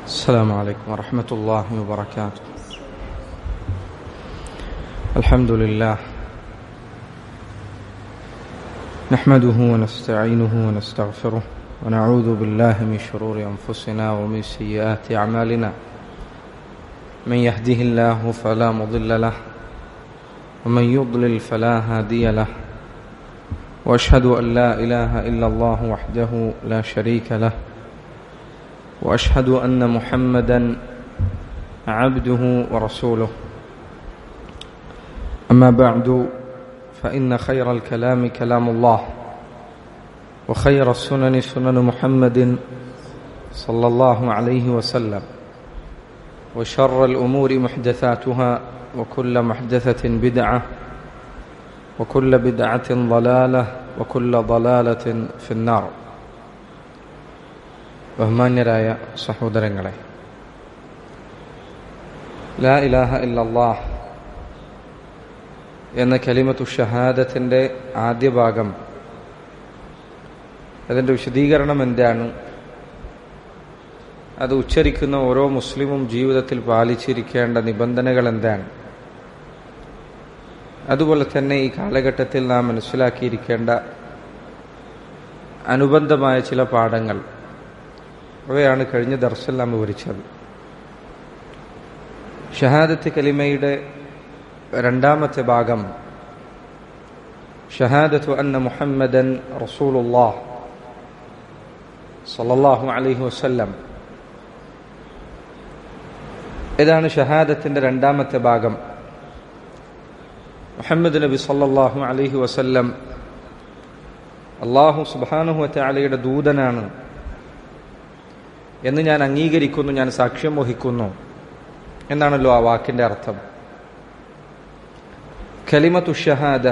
السلام عليكم ورحمة الله وبركاته الحمد لله نحمده ونستعينه ونستغفره ونعوذ بالله من شرور أنفسنا ومن سيئات أعمالنا من يهده الله فلا مضل له ومن يضلل فلا هادي له واشهد ان لا اله الا الله وحده لا شريك له واشهد ان محمدا عبده ورسوله اما بعد فان خير الكلام كلام الله وخير السنن سنن محمد صلى الله عليه وسلم وشر الامور محدثاتها وكل محدثه بدعه وكل بدعة ضلالة وكل ضلالة في النار ബഹുമാന്യരായ സഹോദരങ്ങളെ ലാ ഇലാഹ ഇല്ലല്ലാഹ് എന്ന കലിമത്തു ഷഹാദത്തിൻ്റെ ആദ്യ ഭാഗം അതിൻ്റെ വിശദീകരണം എന്താണ് അത് ഉച്ചരിക്കുന്ന ഓരോ മുസ്ലിമും ജീവിതത്തിൽ പാലിച്ചിരിക്കേണ്ട നിബന്ധനകൾ എന്താണ് അതുപോലെ തന്നെ ഈ കാലഘട്ടത്തിൽ നാം മനസ്സിലാക്കിയിരിക്കേണ്ട അനുബന്ധമായ ചില പാഠങ്ങൾ അവയാണ് കഴിഞ്ഞ ദർശൽ നാം വിവരിച്ചത് ഷഹാദത്ത് കലിമയുടെ രണ്ടാമത്തെ ഭാഗം ഷഹാദത്തു അന്ന മുഹമ്മദൻ റസൂലുല്ലാഹ് സല്ലല്ലാഹു അലൈഹി വസല്ലം ഇതാണ് ഷഹാദത്തിന്റെ രണ്ടാമത്തെ ഭാഗം മുഹമ്മദ് നബി സല്ലല്ലാഹു അലൈഹി വസല്ലം അള്ളാഹു സുബാനുഹു അലയുടെ ദൂതനാണ് എന്ന് ഞാൻ അംഗീകരിക്കുന്നു ഞാൻ സാക്ഷ്യം വഹിക്കുന്നു എന്നാണല്ലോ ആ വാക്കിന്റെ അർത്ഥം കലിമത്തു ഷഹാദ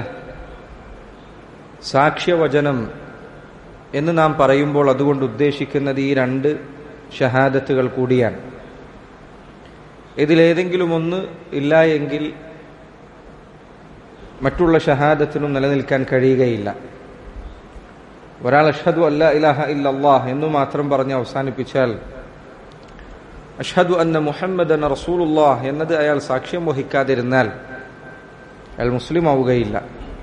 സാക്ഷ്യവചനം എന്ന് നാം പറയുമ്പോൾ അതുകൊണ്ട് ഉദ്ദേശിക്കുന്നത് ഈ രണ്ട് ഷഹാദത്തുകൾ കൂടിയാണ് ഇതിലേതെങ്കിലും ഒന്ന് ഇല്ല എങ്കിൽ മറ്റുള്ള ഷഹാദത്തിനും നിലനിൽക്കാൻ കഴിയുകയില്ല ഒരാൾ അഷഹദു അല്ല ഇലാഹ ഇല്ലല്ലാഹ് എന്നു മാത്രം പറഞ്ഞ് അവസാനിപ്പിച്ചാൽ അഷഹദു അന്ന മുഹമ്മദ് അന്ന റസൂലുല്ലാഹ് എന്നത് അയാൾ സാക്ഷ്യം വഹിക്കാതിരുന്നാൽ അയാൾ മുസ്ലിം ആവുകയില്ല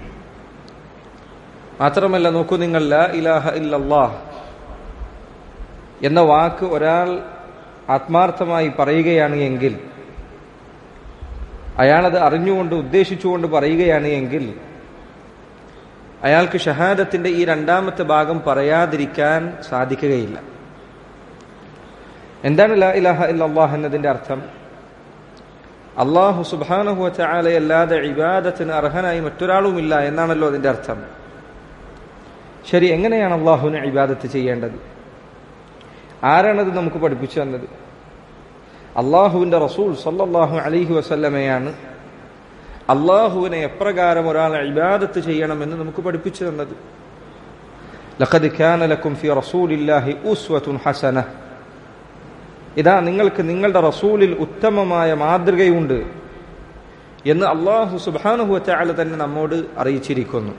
മാത്രമല്ല നോക്കൂ നിങ്ങൾ ലാ ഇലാഹ ഇല്ലല്ലാഹ് എന്ന വാക്ക് ഒരാൾ ആത്മാർത്ഥമായി പറയുകയാണ് എങ്കിൽ അയാളത് അറിഞ്ഞുകൊണ്ട് ഉദ്ദേശിച്ചുകൊണ്ട് പറയുകയാണ് എങ്കിൽ അയാൾക്ക് ഷഹാദത്തിന്റെ ഈ രണ്ടാമത്തെ ഭാഗം പറയാതിരിക്കാൻ സാധിക്കുകയില്ല എന്താണ് ലാ ഇലാഹ ഇല്ലാഹ് എന്നതിന്റെ അർത്ഥം അള്ളാഹു സുബാനഹു ചാലയല്ലാതെ ഇബാദത്തിന് അർഹനായി മറ്റൊരാളുമില്ല എന്നാണല്ലോ അതിന്റെ അർത്ഥം ശരി എങ്ങനെയാണ് അള്ളാഹുവിനെ ഇബാദത്ത് ചെയ്യേണ്ടത് ആരാണത് നമുക്ക് പഠിപ്പിച്ചു തന്നത് അള്ളാഹുവിന്റെ റസൂൽ സല്ലല്ലാഹു അലൈഹി വസല്ലമയാണ് അള്ളാഹുവിനെ എപ്രകാരം ഒരാൾ ഇബാദത്ത് ചെയ്യണമെന്ന് നമുക്ക് പഠിപ്പിച്ചു തന്നത് ലഖദ് കാന ലക്കും ഫി റസൂലില്ലാഹി ഉസ്വത്തുൻ ഹസന ഇതാ നിങ്ങൾക്ക് നിങ്ങളുടെ റസൂലിൽ ഉത്തമമായ മാതൃകയുണ്ട് എന്ന് അള്ളാഹു സുബാനുഹു ചാല തന്നെ നമ്മോട് അറിയിച്ചിരിക്കുന്നു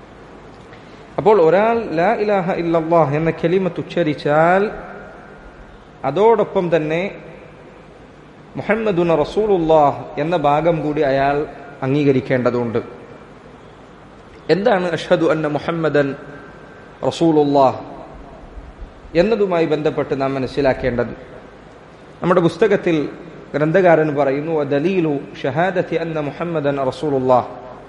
അപ്പോൾ ഒരാൾ ലാ ഇലാഹ ഇല്ലല്ലാഹ് എന്ന കലിമത്ത് ഉച്ചരിച്ചാൽ അതോടൊപ്പം തന്നെ മുഹമ്മദുൻ റസൂലുല്ലാഹ് എന്ന ഭാഗം കൂടി അയാൾ അംഗീകരിക്കേണ്ടതുണ്ട് എന്താണ് അഷദു അന്ന മുഹമ്മദൻ റസൂലുല്ലാഹ് എന്നതുമായി ബന്ധപ്പെട്ട് നാം മനസ്സിലാക്കേണ്ടത് നമ്മുടെ പുസ്തകത്തിൽ ഗ്രന്ഥകാരൻ പറയുന്നു ദലീലു ഷഹാദത്തി അന്ന മുഹമ്മദൻ റസൂലുല്ലാഹ്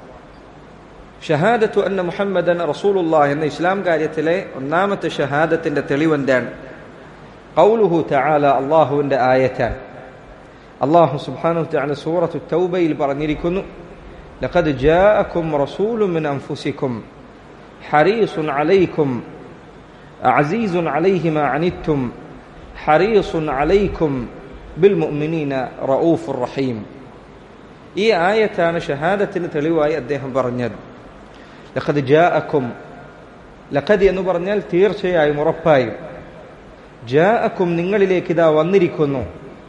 ഷഹാദത്തു അന്ന മുഹമ്മദൻ റസൂലുല്ലാഹ് എന്ന ഇസ്ലാം കാര്യത്തിലെ ഒന്നാമത്തെ ഷഹാദത്തിന്റെ തെളിവെന്താണ് കൗലുഹു തആല അള്ളാഹുവിന്റെ ആയറ്റാൻ അള്ളാഹു സുബ്ഹാനഹു തആല സൂറത്തു തൗബയിൽ പറഞ്ഞിരിക്കുന്നു لقد جاءكم رسول من أنفسكم حريص عليكم عزيز عليه ما عنتم حريص عليكم بالمؤمنين رؤوف رحيم ഈ ആയത്താണ് ഷഹാദത്തിന് തെളിവായി അദ്ദേഹം പറഞ്ഞത് ലഖദ് ജാഅക്കും ലഖദ് എന്ന് പറഞ്ഞാൽ തീർച്ചയായും ഉറപ്പായും ജാഅക്കും നിങ്ങളിലേക്ക് ഇതാ വന്നിരിക്കുന്നു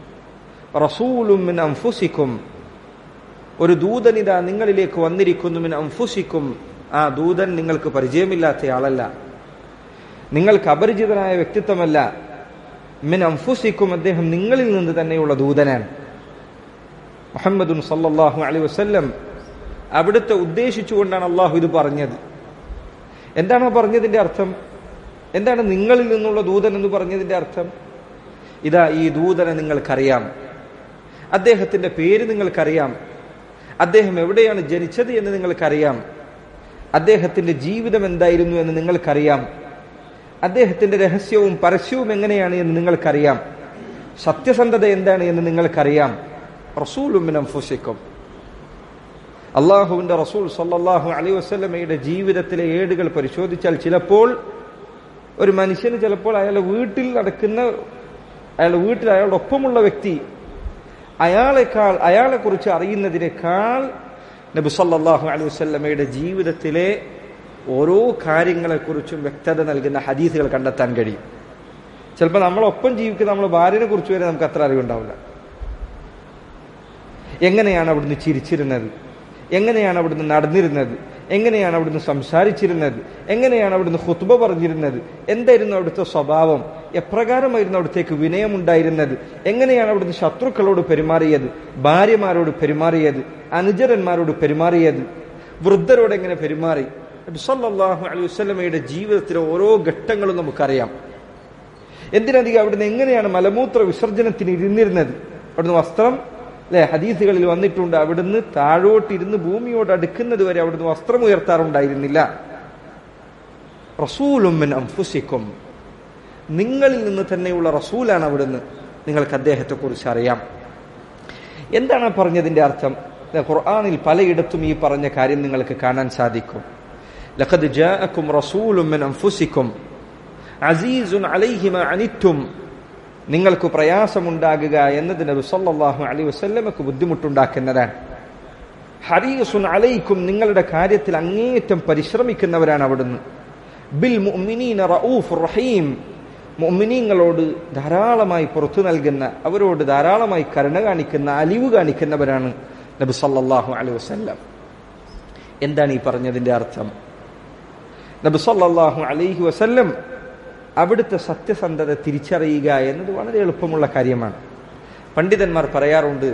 റസൂലും മിൻ അംഫുസിക്കും ഒരു ദൂതൻ ഇതാ നിങ്ങളിലേക്ക് വന്നിരിക്കുന്നു മിൻ അംഫുസിക്കും ആ ദൂതൻ നിങ്ങൾക്ക് പരിചയമില്ലാത്ത ആളല്ല നിങ്ങൾക്ക് അപരിചിതനായ വ്യക്തിത്വമല്ല മിൻ അംഫുസിക്കും അദ്ദേഹം നിങ്ങളിൽ നിന്ന് തന്നെയുള്ള ദൂതനാണ് മുഹമ്മദുൻ സല്ലല്ലാഹു അലൈഹി വസല്ലം അവിടുത്തെ ഉദ്ദേശിച്ചുകൊണ്ടാണ് അള്ളാഹു ഇത് പറഞ്ഞത് എന്താണ് ആ പറഞ്ഞതിന്റെ അർത്ഥം എന്താണ് നിങ്ങളിൽ നിന്നുള്ള ദൂതൻ എന്ന് പറഞ്ഞതിന്റെ അർത്ഥം ഇതാ ഈ ദൂതനെ നിങ്ങൾക്കറിയാം അദ്ദേഹത്തിന്റെ പേര് നിങ്ങൾക്കറിയാം അദ്ദേഹം എവിടെയാണ് ജനിച്ചത് എന്ന് നിങ്ങൾക്കറിയാം അദ്ദേഹത്തിന്റെ ജീവിതം എന്തായിരുന്നു എന്ന് നിങ്ങൾക്കറിയാം അദ്ദേഹത്തിന്റെ രഹസ്യവും പരസ്യവും എങ്ങനെയാണ് എന്ന് നിങ്ങൾക്കറിയാം സത്യസന്ധത എന്താണ് എന്ന് നിങ്ങൾക്കറിയാം റസൂലുമിനം ഫുസിക്കും അള്ളാഹുവിന്റെ റസൂൽ സല്ലാഹു അലൈ വസ്ലമയുടെ ജീവിതത്തിലെ ഏടുകൾ പരിശോധിച്ചാൽ ചിലപ്പോൾ ഒരു മനുഷ്യന് ചിലപ്പോൾ അയാളുടെ വീട്ടിൽ നടക്കുന്ന അയാളുടെ വീട്ടിൽ അയാളുടെ ഒപ്പമുള്ള വ്യക്തി അയാളെക്കാൾ അയാളെ കുറിച്ച് അറിയുന്നതിനേക്കാൾ നബി സല്ലാഹു അലൈഹി വസ്ലമയുടെ ജീവിതത്തിലെ ഓരോ കാര്യങ്ങളെക്കുറിച്ചും വ്യക്തത നൽകുന്ന ഹദീസുകൾ കണ്ടെത്താൻ കഴിയും ചിലപ്പോൾ നമ്മളൊപ്പം ജീവിക്കുന്ന നമ്മളെ ഭാര്യനെ കുറിച്ച് വരെ നമുക്ക് അത്ര അറിവുണ്ടാവില്ല എങ്ങനെയാണ് അവിടുന്ന് ചിരിച്ചിരുന്നത് എങ്ങനെയാണ് അവിടുന്ന് നടന്നിരുന്നത് എങ്ങനെയാണ് അവിടുന്ന് സംസാരിച്ചിരുന്നത് എങ്ങനെയാണ് അവിടുന്ന് ഹുത്തുബ പറഞ്ഞിരുന്നത് എന്തായിരുന്നു അവിടുത്തെ സ്വഭാവം എപ്രകാരമായിരുന്നു അവിടത്തേക്ക് വിനയമുണ്ടായിരുന്നത് എങ്ങനെയാണ് അവിടുന്ന് ശത്രുക്കളോട് പെരുമാറിയത് ഭാര്യമാരോട് പെരുമാറിയത് അനുചരന്മാരോട് പെരുമാറിയത് വൃദ്ധരോട് എങ്ങനെ പെരുമാറി സല്ലാഹു അലൈഹി വസ്ലമയുടെ ജീവിതത്തിലെ ഓരോ ഘട്ടങ്ങളും നമുക്കറിയാം എന്തിനധികം അവിടുന്ന് എങ്ങനെയാണ് മലമൂത്ര വിസർജനത്തിന് ഇരുന്നിരുന്നത് അവിടുന്ന് വസ്ത്രം അല്ലെ ഹദീസുകളിൽ വന്നിട്ടുണ്ട് അവിടുന്ന് താഴോട്ടിരുന്ന് ഭൂമിയോട് അടുക്കുന്നത് വരെ അവിടുന്ന് വസ്ത്രം ഉയർത്താറുണ്ടായിരുന്നില്ല റസൂലുമ്മിൻ അംഫുസിക്കും നിങ്ങളിൽ നിന്ന് തന്നെയുള്ള റസൂലാണ് അവിടുന്ന് നിങ്ങൾക്ക് അദ്ദേഹത്തെ കുറിച്ച് അറിയാം എന്താണ് പറഞ്ഞതിന്റെ അർത്ഥം ഖുർആാനിൽ പലയിടത്തും ഈ പറഞ്ഞ കാര്യം നിങ്ങൾക്ക് കാണാൻ സാധിക്കും ലഖദ് ജാഅക്കും റസൂലും മിൻ അൻഫുസിക്കും അസീസുൻ അലൈഹി മാ അനിത്തും നിങ്ങൾക്ക് പ്രയാസമുണ്ടാകുക എന്നത് നബി സല്ലല്ലാഹു അലൈഹി വസല്ലമക്ക് ബുദ്ധിമുട്ടുണ്ടാക്കുന്നതാണ് ഹരീസുൻ അലൈക്കും നിങ്ങളുടെ കാര്യത്തിൽ അങ്ങേയറ്റം പരിശ്രമിക്കുന്നവരാണ് അവിടുന്ന് ബിൽ മുഅ്മിനീന റഊഫുർ റഹീം മുഅ്മിനീങ്ങളോട് ധാരാളമായി പുറത്തു നൽകുന്ന അവരോട് ധാരാളമായി കരുണ കാണിക്കുന്ന അലിവ് കാണിക്കുന്നവരാണ് നബി സല്ലല്ലാഹു അലൈഹി വസല്ലം എന്താണ് ഈ പറഞ്ഞതിന്റെ അർത്ഥം നബി സല്ലല്ലാഹു അലൈഹി വസല്ലം അവിടുത്തെ സത്യസന്ധത തിരിച്ചറിയുക എന്നത് വളരെ എളുപ്പമുള്ള കാര്യമാണ് പണ്ഡിതന്മാർ പറയാറുണ്ട്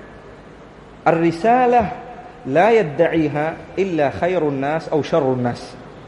الرسالة لا يدعيها إلا خير الناس أو شر الناس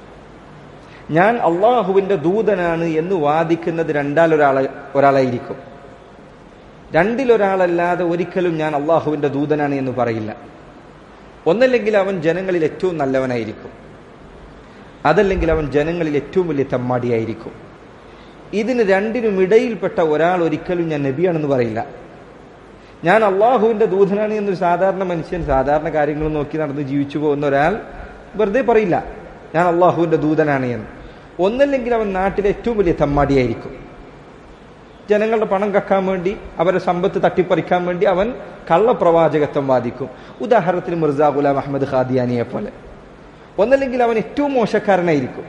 ഞാൻ അള്ളാഹുവിന്റെ ദൂതനാണ് എന്ന് വാദിക്കുന്നത് രണ്ടാൽ ഒരാളെ ഒരാളായിരിക്കും രണ്ടിലൊരാളല്ലാതെ ഒരിക്കലും ഞാൻ അള്ളാഹുവിന്റെ ദൂതനാണ് എന്ന് പറയില്ല ഒന്നല്ലെങ്കിൽ അവൻ ജനങ്ങളിൽ ഏറ്റവും നല്ലവനായിരിക്കും അതല്ലെങ്കിൽ അവൻ ജനങ്ങളിൽ ഏറ്റവും വലിയ തെമ്മാടിയായിരിക്കും ഇതിന് രണ്ടിനും ഇടയിൽപ്പെട്ട ഒരാൾ ഒരിക്കലും ഞാൻ നബിയാണെന്ന് പറയില്ല ഞാൻ അള്ളാഹുവിന്റെ ദൂതനാണ് എന്നൊരു സാധാരണ മനുഷ്യൻ സാധാരണ കാര്യങ്ങൾ നോക്കി നടന്ന് ജീവിച്ചു പോകുന്ന ഒരാൾ വെറുതെ പറയില്ല ഞാൻ അള്ളാഹുവിന്റെ ദൂതനാണ് എന്ന് ഒന്നല്ലെങ്കിൽ അവൻ നാട്ടിലെ ഏറ്റവും വലിയ തെമ്മാടിയായിരിക്കും ജനങ്ങളുടെ പണം കക്കാൻ വേണ്ടി അവരുടെ സമ്പത്ത് തട്ടിപ്പറിക്കാൻ വേണ്ടി അവൻ കള്ളപ്രവാചകത്വം വാദിക്കും ഉദാഹരണത്തിന് മിർസ ഗുലാം അഹമ്മദ് ഖാദിയാനിയെ പോലെ ഒന്നല്ലെങ്കിൽ അവൻ ഏറ്റവും മോശക്കാരനായിരിക്കും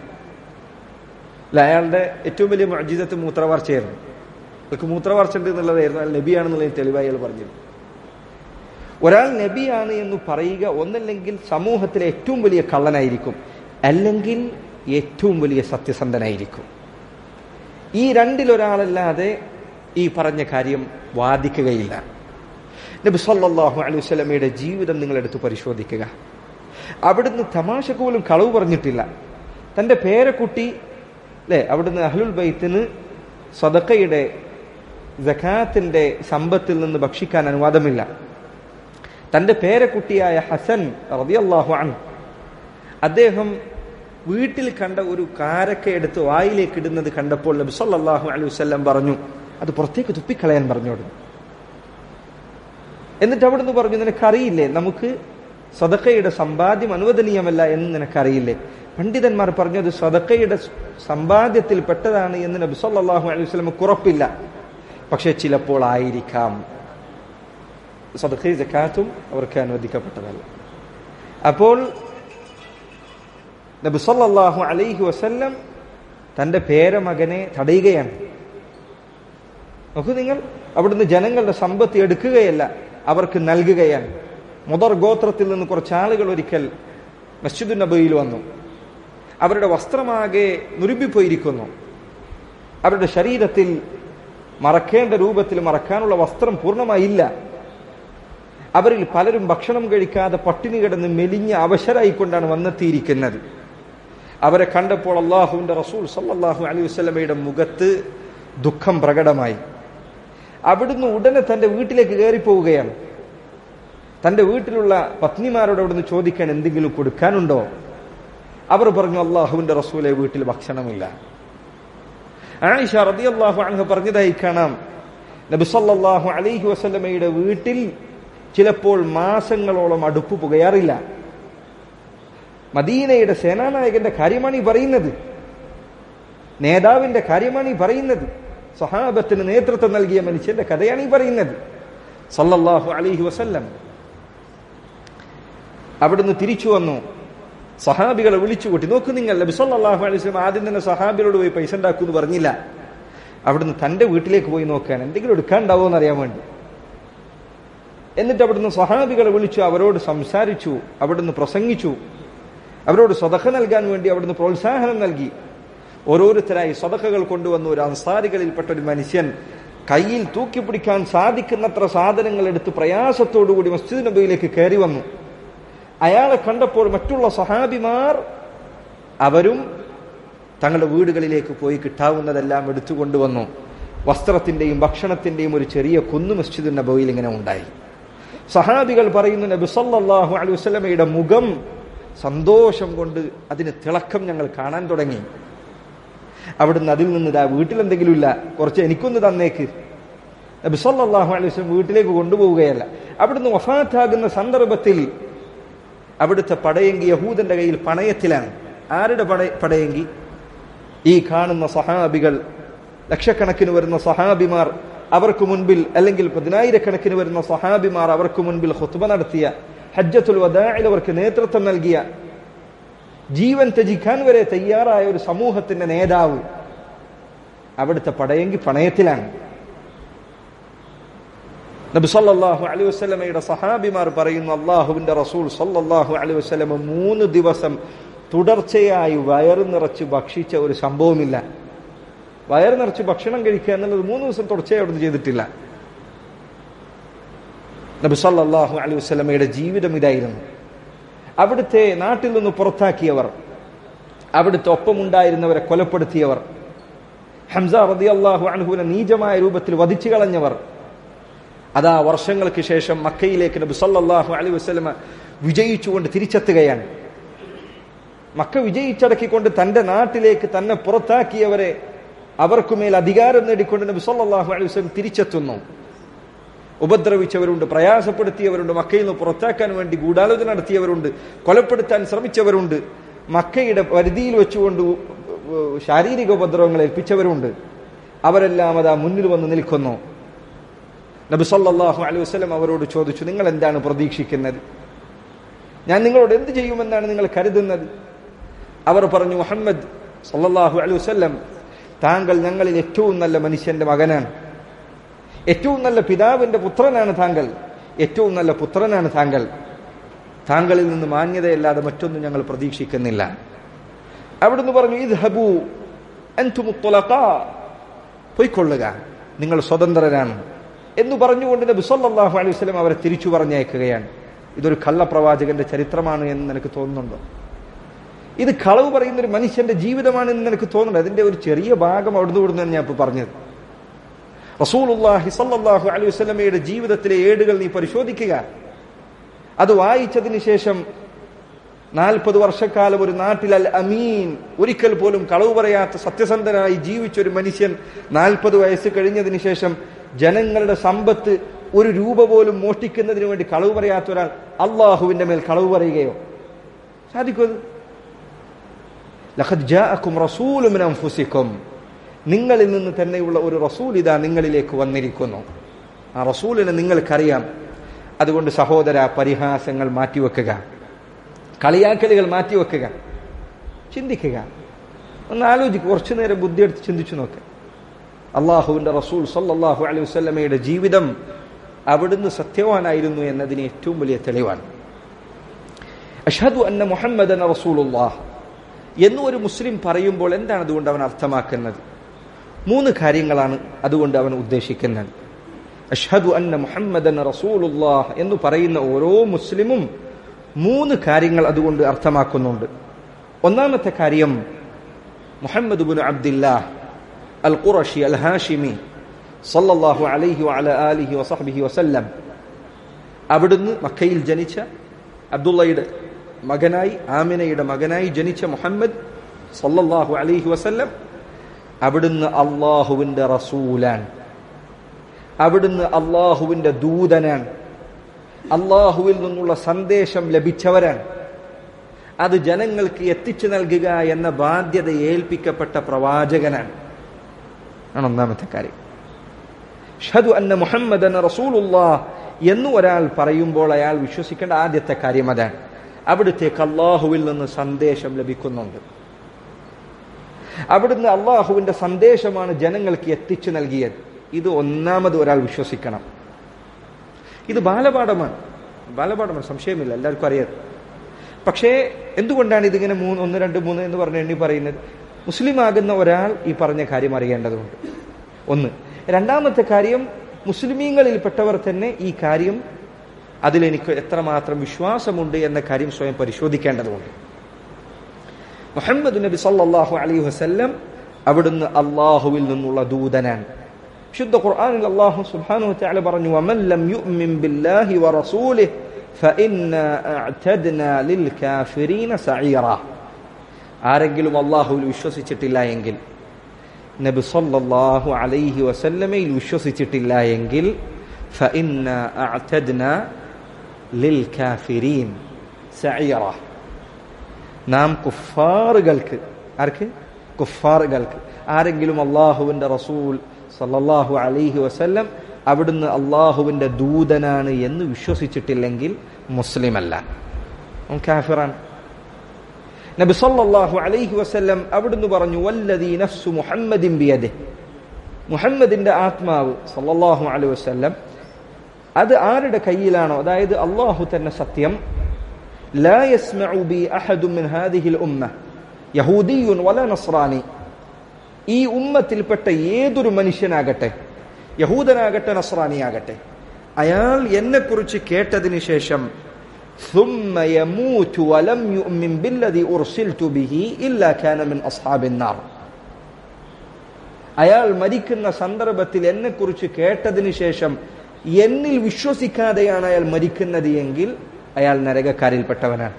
അല്ല അയാളുടെ ഏറ്റവും വലിയ മജിദത്ത് മൂത്രവാർച്ചയായിരുന്നു അവർക്ക് മൂത്രവാർച്ച ഉണ്ട് എന്നുള്ളതായിരുന്നു അയാൾ നബിയാണെന്നുള്ളതിന് തെളിവായി അയാൾ പറഞ്ഞിരുന്നു ഒരാൾ നബിയാണ് എന്ന് പറയുക ഒന്നല്ലെങ്കിൽ സമൂഹത്തിലെ ഏറ്റവും വലിയ കള്ളനായിരിക്കും അല്ലെങ്കിൽ ഏറ്റവും വലിയ സത്യസന്ധനായിരിക്കും ഈ രണ്ടിലൊരാളല്ലാതെ ഈ പറഞ്ഞ കാര്യം വാദിക്കുകയില്ല നബി സല്ലല്ലാഹു അലൈഹി വസല്ലമയുടെ ജീവിതം നിങ്ങൾ എടുത്ത് പരിശോധിക്കുക അവിടുന്ന് തമാശക്ക് പോലും കളവ് പറഞ്ഞിട്ടില്ല തന്റെ പേരക്കുട്ടി അല്ലെ അവിടുന്ന് അഹ്ലുൽ ബൈത്തിന് സദക്കയുടെ ജക്കാത്തിന്റെ സമ്പത്തിൽ നിന്ന് ഭക്ഷിക്കാൻ അനുവാദമില്ല തന്റെ പേരക്കുട്ടിയായ ഹസൻ റളിയല്ലാഹു അൻഹു അദ്ദേഹം വീട്ടിൽ കണ്ട ഒരു കാരക്ക എടുത്ത് വായിലേക്ക് ഇടുന്നത് കണ്ടപ്പോൾ നബി സല്ലല്ലാഹു അലൈഹി വസല്ലം പറഞ്ഞു അത് പുറത്തേക്ക് തുപ്പിക്കളയാൻ പറഞ്ഞോട് എന്നിട്ട് അവിടുന്ന് പറഞ്ഞു നിനക്കറിയില്ലേ നമുക്ക് സദക്കയുടെ സമ്പാദ്യം അനുവദനീയമല്ല എന്ന് നിനക്കറിയില്ലേ പണ്ഡിതന്മാർ പറഞ്ഞു അത് സദക്കയുടെ സമ്പാദ്യത്തിൽ പെട്ടതാണ് എന്ന് നബി സല്ലല്ലാഹു അലൈഹി വസല്ലം ഉറപ്പില്ല പക്ഷെ ചിലപ്പോൾ ആയിരിക്കാം സദക്കയും ജക്കാത്തും അവർക്ക് അനുവദിക്കപ്പെട്ടതല്ല അപ്പോൾ നബി സല്ലല്ലാഹു അലൈഹി വസല്ലം തന്റെ പേരമകനെ തടയുകയാണ് നോക്കൂ നിങ്ങൾ അവിടുന്ന് ജനങ്ങളുടെ സമ്പത്ത് എടുക്കുകയല്ല അവർക്ക് നൽകുകയാണ് മുതർ ഗോത്രത്തിൽ നിന്ന് കുറച്ച് ആളുകൾ ഒരിക്കൽ മസ്ജിദ് നബിയിൽ വന്നു അവരുടെ വസ്ത്രമാകെ നുരുമ്പിപ്പോയിരിക്കുന്നു അവരുടെ ശരീരത്തിൽ മറക്കേണ്ട രൂപത്തിൽ മറക്കാനുള്ള വസ്ത്രം പൂർണ്ണമായില്ല അവരിൽ പലരും ഭക്ഷണം കഴിക്കാതെ പട്ടിണി കിടന്ന് മെലിഞ്ഞ അവശരായിക്കൊണ്ടാണ് വന്നെത്തിയിരിക്കുന്നത് അവരെ കണ്ടപ്പോൾ അള്ളാഹുവിന്റെ റസൂൽ സല്ലാഹു അലൈഹി വസ്ലമയുടെ മുഖത്ത് ദുഃഖം പ്രകടമായി അവിടുന്ന് ഉടനെ തന്റെ വീട്ടിലേക്ക് കയറിപ്പോവുകയാണ് തന്റെ വീട്ടിലുള്ള പത്നിമാരോട് അവിടുന്ന് ചോദിക്കാൻ എന്തെങ്കിലും കൊടുക്കാനുണ്ടോ അവർ പറഞ്ഞു അള്ളാഹുവിന്റെ റസൂലെ വീട്ടിൽ ഭക്ഷണമില്ല ആയിഷ റതി അള്ളാഹു അങ് പറഞ്ഞതായി കാണാം നബി സല്ലല്ലാഹു അലൈഹി വസല്ലമയുടെ വീട്ടിൽ ചിലപ്പോൾ മാസങ്ങളോളം അടുപ്പ് പുകയാറില്ല മദീനയുടെ സേനാനായകന്റെ കാര്യമാണ് ഈ പറയുന്നത് നേതാവിന്റെ കാര്യമാണ് ഈ പറയുന്നത് സഹാബത്തിന് നേതൃത്വം നൽകിയ മനുഷ്യന്റെ കഥയാണ് ഈ പറയുന്നത് സല്ലല്ലാഹു അലൈഹി വസല്ലം അവിടുന്ന് തിരിച്ചു വന്നു സഹാബികളെ വിളിച്ചുകൂട്ടി നോക്കൂ നിങ്ങൾ നബി സല്ലല്ലാഹു അലൈഹി വസല്ലം ആദ്യം തന്നെ സഹാബികളോട് പോയി പൈസ ഉണ്ടാക്കൂ എന്ന് പറഞ്ഞില്ല അവിടുന്ന് തന്റെ വീട്ടിലേക്ക് പോയി നോക്കാൻ എന്തെങ്കിലും എടുക്കാണ്ടാവോ എന്ന് അറിയാൻ വേണ്ടി എന്നിട്ട് അവിടുന്ന് സഹാബികളെ വിളിച്ചു അവരോട് സംസാരിച്ചു അവിടുന്ന് പ്രസംഗിച്ചു അവരോട് സ്വതക്ക നൽകാൻ വേണ്ടി അവിടുന്ന് പ്രോത്സാഹനം നൽകി ഓരോരുത്തരായി സ്വതക്കകൾ കൊണ്ടുവന്ന ഒരു അൻസാരികളിൽപ്പെട്ട ഒരു മനുഷ്യൻ കയ്യിൽ തൂക്കിപ്പിടിക്കാൻ സാധിക്കുന്നത്ര സാധനങ്ങൾ എടുത്ത് പ്രയാസത്തോടുകൂടി മസ്ജിദ് നബിയിലേക്ക് കയറി വന്നു അയാളെ കണ്ടപ്പോൾ മറ്റുള്ള സഹാബിമാർ അവരും തങ്ങളുടെ വീടുകളിലേക്ക് പോയി കിട്ടാവുന്നതെല്ലാം എടുത്തുകൊണ്ടുവന്നു വസ്ത്രത്തിന്റെയും ഭക്ഷണത്തിന്റെയും ഒരു ചെറിയ കുന്നു മസ്ജിദ് നബവിയിൽ ഇങ്ങനെ ഉണ്ടായി സഹാബികൾ പറയുന്നു നബി സല്ലല്ലാഹു അലൈഹി വസല്ലമയുടെ മുഖം സന്തോഷം കൊണ്ട് അതിന് തിളക്കം ഞങ്ങൾ കാണാൻ തുടങ്ങി അവിടുന്ന് അതിൽ നിന്ന് ഇതാ വീട്ടിലെന്തെങ്കിലും ഇല്ല കുറച്ച് എനിക്കൊന്ന് തന്നേക്ക് നബി സല്ലല്ലാഹു അലൈഹി വസല്ലം വീട്ടിലേക്ക് കൊണ്ടുപോവുകയല്ല അവിടുന്ന് വഫാത്താകുന്ന സന്ദർഭത്തിൽ അവിടുത്തെ പടയെങ്കി യഹൂദന്റെ കയ്യിൽ പണയത്തിലാണ് ആരുടെ പട പടയെങ്കി ഈ കാണുന്ന സഹാബികൾ ലക്ഷക്കണക്കിന് വരുന്ന സഹാബിമാർ അവർക്ക് മുൻപിൽ അല്ലെങ്കിൽ പതിനായിരക്കണക്കിന് വരുന്ന സഹാബിമാർ അവർക്ക് മുൻപിൽ ഹുത്ബ നടത്തിയ ഹജ്ജത്തുൽ വദാഇൽ അവർക്ക് നേതൃത്വം നൽകിയ ജീവൻ ത്യജിക്കാൻ വരെ തയ്യാറായ ഒരു സമൂഹത്തിന്റെ നേതാവ് അവിടുത്തെ പടയെങ്കി പണയത്തിലാണ് നബി സല്ലല്ലാഹു അലൈഹി വസല്ലമയുടെ സഹാബിമാർ പറയുന്നു അള്ളാഹുവിന്റെ റസൂൽ സല്ലല്ലാഹു അലൈഹി വസല്ലമ മൂന്ന് ദിവസം തുടർച്ചയായി വയറ് നിറച്ച് ഭക്ഷിച്ച ഒരു സംഭവമില്ല വയറ് നിറച്ച് ഭക്ഷണം കഴിക്കുക എന്നുള്ളത് മൂന്ന് ദിവസം തുടർച്ചയായി അവിടുന്ന് ചെയ്തിട്ടില്ല നബി സല്ലല്ലാഹു അലൈഹി വസല്ലമയുടെ ജീവിതം ഇതായിരുന്നു അവിടുത്തെ നാട്ടിൽ നിന്ന് പുറത്താക്കിയവർ അവിടുത്തെ ഒപ്പമുണ്ടായിരുന്നവരെ കൊലപ്പെടുത്തിയവർ ഹംസ റളിയല്ലാഹു അൻഹുവിനെ നീചമായ രൂപത്തിൽ വധിച്ചു കളഞ്ഞവർ അതാ വർഷങ്ങൾക്ക് ശേഷം മക്കയിലേക്ക് നബി സല്ലല്ലാഹു അലൈഹി വസല്ലമ വിജയിച്ചുകൊണ്ട് തിരിച്ചെത്തുകയാണ് മക്ക വിജയിച്ചടക്കിക്കൊണ്ട് തന്റെ നാട്ടിലേക്ക് തന്നെ പുറത്താക്കിയവരെ അവർക്കുമേൽ അധികാരം നേടിക്കൊണ്ട് നബി സല്ലല്ലാഹു അലൈഹി വസല്ലം തിരിച്ചെത്തുന്നു ഉപദ്രവിച്ചവരുണ്ട് പ്രയാസപ്പെടുത്തിയവരുണ്ട് മക്കയിൽ നിന്ന് പുറത്താക്കാൻ വേണ്ടി ഗൂഢാലോചന നടത്തിയവരുണ്ട് കൊലപ്പെടുത്താൻ ശ്രമിച്ചവരുണ്ട് മക്കയുടെ പരിധിയിൽ വെച്ചുകൊണ്ട് ശാരീരിക ഉപദ്രവങ്ങൾ ഏൽപ്പിച്ചവരുണ്ട് അവരെല്ലാം അതാ മുന്നിൽ വന്ന് നിൽക്കുന്നു നബി സല്ലല്ലാഹു അലൈഹി വസല്ലം അവരോട് ചോദിച്ചു നിങ്ങൾ എന്താണ് പ്രതീക്ഷിക്കുന്നത് ഞാൻ നിങ്ങളോട് എന്ത് ചെയ്യുമെന്നാണ് നിങ്ങൾ കരുതുന്നത് അവർ പറഞ്ഞു മുഹമ്മദ് സല്ലല്ലാഹു അലൈഹി വസല്ലം താങ്കൾ ഞങ്ങളിൽ ഏറ്റവും നല്ല മനുഷ്യന്റെ മകനാണ് ഏറ്റവും നല്ല പിതാവിന്റെ പുത്രനാണ് താങ്കൾ ഏറ്റവും നല്ല പുത്രനാണ് താങ്കൾ താങ്കളിൽ നിന്ന് മാന്യതയല്ലാതെ മറ്റൊന്നും ഞങ്ങൾ പ്രതീക്ഷിക്കുന്നില്ല അവിടുന്ന് പറഞ്ഞു ഇത് ഹബു പൊയ്ക്കൊള്ളുക നിങ്ങൾ സ്വതന്ത്രരാണ് എന്ന് പറഞ്ഞുകൊണ്ട് നബി സല്ലല്ലാഹു അലൈഹി വസല്ലം അവരെ തിരിച്ചു പറഞ്ഞയക്കുകയാണ് ഇതൊരു കള്ളപ്രവാചകന്റെ ചരിത്രമാണ് എന്ന് നിനക്ക് തോന്നുന്നുണ്ടോ ഇത് കളവ് പറയുന്ന ഒരു മനുഷ്യന്റെ ജീവിതമാണ് എന്ന് നിനക്ക് തോന്നുന്നുണ്ട് അതിന്റെ ഒരു ചെറിയ ഭാഗം അവിടുന്ന് ഇവിടുന്ന് ഞാൻ ഇപ്പൊ പറഞ്ഞത് റസൂലുള്ളാഹി സല്ലല്ലാഹു അലൈഹി വസല്ലമയുടെ ജീവിതത്തിലെ ഏടുകൾ നീ പരിശോധിക്കുക അത് വായിച്ചതിന് ശേഷം നാൽപ്പത് വർഷക്കാലം ഒരു നാട്ടിൽ അൽ അമീൻ ഒരിക്കൽ പോലും കളവ് പറയാത്ത സത്യസന്ധനായി ജീവിച്ച ഒരു മനുഷ്യൻ നാൽപ്പത് വയസ്സ് കഴിഞ്ഞതിന് ശേഷം ജനങ്ങളുടെ സമ്പത്ത് ഒരു രൂപ പോലും മോഷ്ടിക്കുന്നതിന് വേണ്ടി കളവ് പറയാത്ത ഒരാൾ അള്ളാഹുവിന്റെ മേൽ കളവ് പറയുകയോ സാധിക്കും നിങ്ങളിൽ നിന്ന് തന്നെയുള്ള ഒരു റസൂൽ ഇതാ നിങ്ങളിലേക്ക് വന്നിരിക്കുന്നു ആ റസൂലിനെ നിങ്ങൾക്കറിയാം അതുകൊണ്ട് സഹോദര പരിഹാസങ്ങൾ മാറ്റിവെക്കുക കളിയാക്കലുകൾ മാറ്റിവെക്കുക ചിന്തിക്കുക ഒന്ന് ആലോചിക്കുക കുറച്ചു നേരം ബുദ്ധിയെടുത്ത് ചിന്തിച്ചു നോക്കുക അള്ളാഹുവിന്റെ റസൂൽ സല്ലാഹു അലൈഹി വസ്ലമയുടെ ജീവിതം അവിടുന്ന് സത്യവാനായിരുന്നു എന്നതിന് ഏറ്റവും വലിയ തെളിവാണ് അഷദു അന്ന മുഹമ്മദ് റസൂലുല്ലാഹ് എന്ന് ഒരു മുസ്ലിം പറയുമ്പോൾ എന്താണ് അതുകൊണ്ട് അവൻ അർത്ഥമാക്കുന്നത് മൂന്ന് കാര്യങ്ങളാണ് അതുകൊണ്ട് അവൻ ഉദ്ദേശിക്കുന്നത് അഷ്ഹദു അന്ന മുഹമ്മദൻ റസൂലുല്ലാഹ് എന്ന് പറയുന്ന ഓരോ മുസ്ലിമും മൂന്ന് കാര്യങ്ങൾ അതുകൊണ്ട് അർത്ഥമാക്കുന്നുണ്ട് ഒന്നാമത്തെ കാര്യം മുഹമ്മദ് ബുൻ അബ്ദില്ലാഹ് അൽ ഖുറഷി അൽ ഹാഷിമി സല്ലല്ലാഹു അലൈഹി വഅല ആലിഹി വസഹ്ബിഹി വസല്ലം അവിടുന്ന് മക്കയിൽ ജനിച്ച അബ്ദുള്ളയുടെ മകനായി ആമിനയുടെ മകനായി ജനിച്ച മുഹമ്മദ് സല്ലല്ലാഹു അലൈഹി വസല്ലം അവിടുന്ന് അള്ളാഹുവിന്റെ റസൂലാൻ അവിടുന്ന് അള്ളാഹുവിന്റെ ദൂതനാണ് അള്ളാഹുവിൽ നിന്നുള്ള സന്ദേശം ലഭിച്ചവരാണ് അത് ജനങ്ങൾക്ക് എത്തിച്ചു നൽകുക എന്ന ബാധ്യത ഏൽപ്പിക്കപ്പെട്ട പ്രവാചകനാണ് ആണ് ഒന്നാമത്തെ കാര്യം ഷദു അന്ന മുഹമ്മദ് റസൂലുല്ലാ എന്ന് ഒരാൾ പറയുമ്പോൾ അയാൾ വിശ്വസിക്കേണ്ട ആദ്യത്തെ കാര്യം അതാണ് അവിടുത്തേക്ക് അള്ളാഹുവിൽ നിന്ന് സന്ദേശം ലഭിക്കുന്നുണ്ട് അവിടുന്ന് അള്ളാഹുവിന്റെ സന്ദേശമാണ് ജനങ്ങൾക്ക് എത്തിച്ചു നൽകിയത് ഇത് ഒന്നാമത് ഒരാൾ വിശ്വസിക്കണം ഇത് ബാലപാഠമാണ് ബാലപാഠമാണ് സംശയമില്ല എല്ലാവർക്കും അറിയാം പക്ഷേ എന്തുകൊണ്ടാണ് ഇതിങ്ങനെ മൂന്ന് ഒന്ന് രണ്ട് മൂന്ന് എന്ന് പറഞ്ഞ് എണ്ണി പറയുന്നത് മുസ്ലിം ആകുന്ന ഒരാൾ ഈ പറഞ്ഞ കാര്യം അറിയേണ്ടതുണ്ട് ഒന്ന് രണ്ടാമത്തെ കാര്യം മുസ്ലിമീങ്ങളിൽപ്പെട്ടവർ തന്നെ ഈ കാര്യം അതിലെനിക്ക് എത്രമാത്രം വിശ്വാസമുണ്ട് എന്ന കാര്യം സ്വയം പരിശോധിക്കേണ്ടതുണ്ട് മുഹമ്മദ് നബി സല്ലല്ലാഹു അലൈഹി വസല്ലം അവിടുന്ന് അള്ളാഹുവിൽ നിന്നുള്ള ദൂതനാണ് ശുദ്ധ ഖുർആനിൽ അല്ലാഹു സുബ്ഹാനഹു വതആല പറഞ്ഞു വമൻ ലം യുഅ്മിൻ ബില്ലാഹി വറസൂലിഹി ഫഇന്നാ അഅ്തദ്നാ ലിൽ കാഫിരീന സഈറ ആരെങ്കിലും അള്ളാഹുവിൽ വിശ്വസിച്ചിട്ടില്ല എങ്കിൽ നബി സല്ലല്ലാഹു അലൈഹി വസല്ലമയിൽ വിശ്വസിച്ചിട്ടില്ല എങ്കിൽ ഫഇന്നാ അഅ്തദ്നാ ലിൽ കാഫിരീൻ സഈറ നാം കുഫാറുകൾക്ക് ആർക്ക് കുഫാറുകൾക്ക് ആരെങ്കിലും അള്ളാഹുവിന്റെ റസൂൽ സല്ലല്ലാഹു അലൈഹി വസല്ലം അവിടുന്ന് അള്ളാഹുവിന്റെ ദൂതനാണ് എന്ന് വിശ്വസിച്ചിട്ടില്ലെങ്കിൽ മുസ്ലിം അല്ല അവൻ കാഫിറാണ് നബി സല്ലല്ലാഹു അലൈഹി വസല്ലം അവിടുന്ന് പറഞ്ഞു വല്ലദീ നഫ്സു മുഹമ്മദിൻ ബിയദിഹി മുഹമ്മദിന്റെ ആത്മാവ് സല്ലല്ലാഹു അലൈഹി വസല്ലം അത് ആരുടെ കയ്യിലാണോ അതായത് അള്ളാഹു തന്നെ സത്യം لا يسمع بي أحد من هذه الأمة يهودي ولا نصراني ഈ ഉമ്മത്തിൽപ്പെട്ട ഏതൊരു മനുഷ്യനാകട്ടെ യഹൂദനാകട്ടെ നസ്രാനിയാകട്ടെ അയാൾ എന്നെക്കുറിച്ച് കേട്ടതിന് ശേഷം ثم يموت ولم يؤمن بالذي أرسلت به إلا كان من أصحاب النار അയാൾ മരിക്കുന്ന സന്ദർഭത്തിൽ എന്നെക്കുറിച്ച് കേട്ടതിന് ശേഷം എന്നിൽ വിശ്വസിക്കാതെയാണ് അയാൾ മരിക്കുന്നത് എങ്കിൽ അയാൾ നരകക്കാരിൽപ്പെട്ടവനാണ്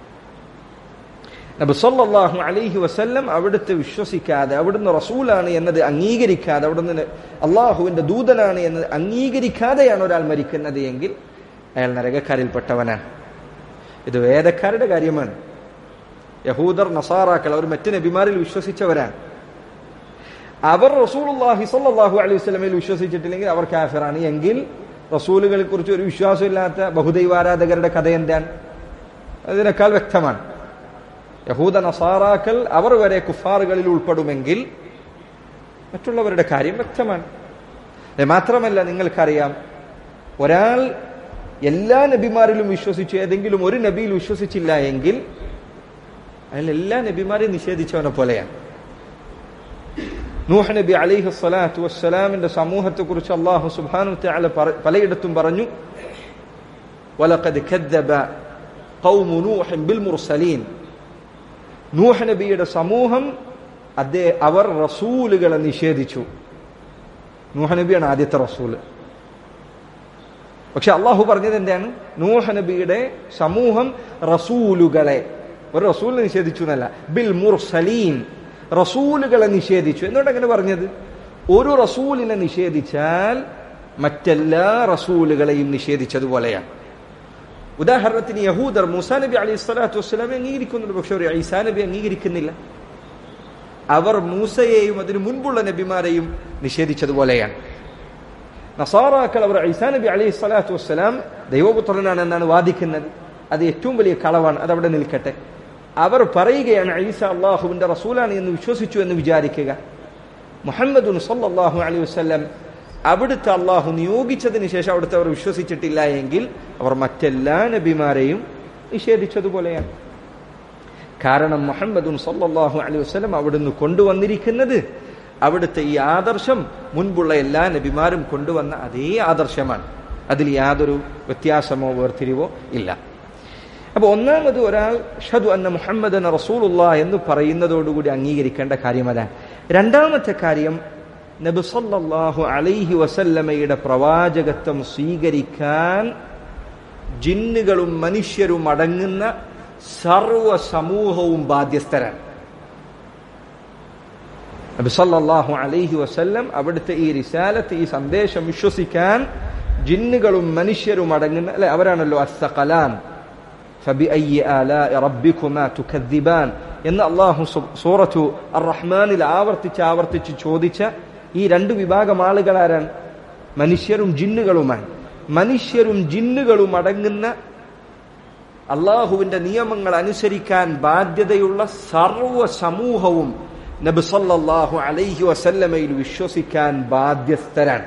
നബി സല്ലല്ലാഹു അലൈഹി വസല്ലം അവിടുത്തെ വിശ്വസിക്കാതെ അവിടുന്ന് റസൂലാണ് എന്നത് അംഗീകരിക്കാതെ അവിടുന്ന് അള്ളാഹുവിന്റെ ദൂതനാണ് എന്നത് അംഗീകരിക്കാതെയാണ് ഒരാൾ മരിക്കുന്നത് എങ്കിൽ അയാൾ നരകക്കാരിൽപ്പെട്ടവനാണ് ഇത് വേദക്കാരുടെ കാര്യമാണ് യഹൂദർ നസാറാക്കൾ അവർ മറ്റ് നബിമാരിൽ വിശ്വസിച്ചവരാണ് അവർ റസൂലുള്ളാഹി സ്വല്ലല്ലാഹു അലൈഹി വസല്ലമയിൽ വിശ്വസിച്ചിട്ടില്ലെങ്കിൽ അവർ കാഫിറാണ് എങ്കിൽ റസൂലുകളെ കുറിച്ച് ഒരു വിശ്വാസമില്ലാത്ത ബഹുദൈവാരാധകരുടെ കഥ എന്താണ് അതിനേക്കാൾ വ്യക്തമാണ് യഹൂദ നസാറാക്കൾ അവർ വരെ കുഫാറുകളിൽ ഉൾപ്പെടുമെങ്കിൽ മറ്റുള്ളവരുടെ കാര്യം വ്യക്തമാണ് മാത്രമല്ല നിങ്ങൾക്കറിയാം ഒരാൾ എല്ലാ നബിമാരിലും വിശ്വസിച്ചു ഏതെങ്കിലും ഒരു നബിയിൽ വിശ്വസിച്ചില്ല എങ്കിൽ അയാൾ എല്ലാ നബിമാരെയും നിഷേധിച്ചവനെ പോലെയാണ് നൂഹ് നബി അലിഹു സ്വലാത്തു വസ്സലാമിന്റെ സമൂഹത്തെ കുറിച്ച് അള്ളാഹു സുബാനു തആല പലയിടത്തും പറഞ്ഞു വലഖദ് കദ്ദബ ഖൗമു നൂഹ് ബിൽ മുർസലീൻ നൂഹ് നബിയുടെ സമൂഹം അതേ അവർ റസൂലുകളെ നിഷേധിച്ചു നൂഹ് നബിയാണ് ആദ്യത്തെ റസൂല് പക്ഷെ അള്ളാഹു പറഞ്ഞത് എന്താണ് നൂഹ് നബിയുടെ സമൂഹം റസൂലുകളെ ഒരു റസൂലിനെ നിഷേധിച്ചു എന്നല്ല ബിൽ മുർസലീൻ റസൂലുകളെ നിഷേധിച്ചു എന്തുകൊണ്ട് അങ്ങനെ പറഞ്ഞത് ഒരു റസൂലിനെ നിഷേധിച്ചാൽ മറ്റെല്ലാ റസൂലുകളെയും നിഷേധിച്ചതുപോലെയാണ് ഉദാഹരണത്തിന് യഹൂദർ മൂസാ നബി അലൈഹി സ്വലാത്തു വസ്സലാമെ അംഗീകരിക്കുന്നുണ്ട് പക്ഷെ ഒരു ഐസാ നബി അംഗീകരിക്കുന്നില്ല അവർ മൂസയെയും അതിനു മുൻപുള്ള നബിമാരെയും നിഷേധിച്ചതുപോലെയാണ് നസാറാക്കൾ അവർ ഐസാ നബി അലൈഹി സ്വലാത്തു വസ്സലാം ദൈവപുത്രനാണ് എന്നാണ് വാദിക്കുന്നത് അത് ഏറ്റവും വലിയ കളവാണ് അതവിടെ നിൽക്കട്ടെ അവർ പറയുകയാണ് ഐസ അള്ളാഹുവിന്റെ റസൂലാണ് എന്ന് വിശ്വസിച്ചു എന്ന് വിചാരിക്കുക മുഹമ്മദുൻ സല്ലല്ലാഹു അലൈഹി വസല്ലം അവിടുത്തെ അള്ളാഹു നിയോഗിച്ചതിന് ശേഷം അവിടുത്തെ അവർ വിശ്വസിച്ചിട്ടില്ല എങ്കിൽ അവർ മറ്റെല്ലാ നബിമാരെയും നിഷേധിച്ചതുപോലെയാണ് കാരണം മുഹമ്മദുൻ സല്ലല്ലാഹു അലൈഹി വസല്ലം അവിടുന്ന് കൊണ്ടുവന്നിരിക്കുന്നത് അവിടുത്തെ ഈ ആദർശം മുൻപുള്ള എല്ലാ നബിമാരും കൊണ്ടുവന്ന അതേ ആദർശമാണ് അതിൽ യാതൊരു വ്യത്യാസമോ വേർതിരിവോ ഇല്ല അപ്പൊ ഒന്നാമത് ഒരാൾ ഷദു അന്ന മുഹമ്മദ് എന്ന റസൂലുള്ള എന്ന് പറയുന്നതോടുകൂടി അംഗീകരിക്കേണ്ട കാര്യം അതാണ് രണ്ടാമത്തെ കാര്യം നബി സല്ലല്ലാഹു അലൈഹി വസല്ലമയുടെ പ്രവാചകത്വം സ്വീകരിക്കാൻ ജിന്നുകളും മനുഷ്യരും അടങ്ങുന്ന സർവ സമൂഹവും ബാധ്യസ്ഥരാണ് നബി സല്ലല്ലാഹു അലൈഹി വസല്ലം അവിടുത്തെ ഈ റിസാലത്ത് ഈ സന്ദേശം വിശ്വസിക്കാൻ ജിന്നുകളും മനുഷ്യരും അടങ്ങുന്ന അല്ലെ അവരാണല്ലോ അസ്സഖലാൻ فبأي آلاء ربكما تكذبان എന്ന് അള്ളാഹു സൂറത്തു അർ റഹ്മാനിൽ ആവർത്തിച്ച് ആവർത്തിച്ച് ചോദിച്ച ഈ രണ്ട് വിഭാഗം ആളുകൾ ആരാണ് മനുഷ്യരും ജിന്നുകളുമാണ് മനുഷ്യരും ജിന്നുകളും അടങ്ങുന്ന അള്ളാഹുവിന്റെ നിയമങ്ങൾ അനുസരിക്കാൻ ബാധ്യതയുള്ള സർവ സമൂഹവും നബി സല്ലല്ലാഹു അലൈഹി വസല്ലമയിൽ വിശ്വസിക്കാൻ ബാധ്യസ്ഥരാണ്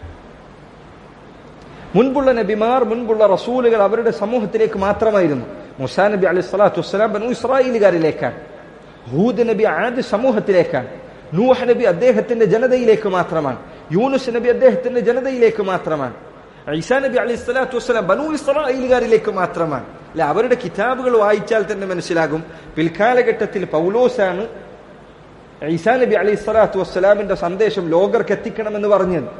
മുൻപുള്ള നബിമാർ മുൻപുള്ള റസൂലുകൾ അവരുടെ സമൂഹത്തിലേക്ക് മാത്രമായിരുന്നു മുസാ നബി അലൈഹി സ്വലാത്തു വസ്സലാം ബനു ഇസ്രായേലുകാരിലേക്കാണ് ഹൂദ് നബി ആദ്യ സമൂഹത്തിലേക്കാണ് നൂഹ് നബി അദ്ദേഹത്തിന്റെ ജനതയിലേക്ക് മാത്രമാണ് യൂനുസ് നബി അദ്ദേഹത്തിന്റെ ജനതയിലേക്ക് മാത്രമാണ് ഈസാ നബി അലൈഹി സ്വലാത്തു വസ്സലാം ബനു ഇസ്രായേലുകാരിലേക്ക് മാത്രമാണ് അല്ലെ അവരുടെ കിതാബുകൾ വായിച്ചാൽ തന്നെ മനസ്സിലാകും പിൽക്കാലഘട്ടത്തിൽ പൗലോസാണ് ഈസാ നബി അലൈഹി സ്വലാത്തു വസ്സലാമിന്റെ സന്ദേശം ലോകർക്ക് എത്തിക്കണമെന്ന് പറഞ്ഞത്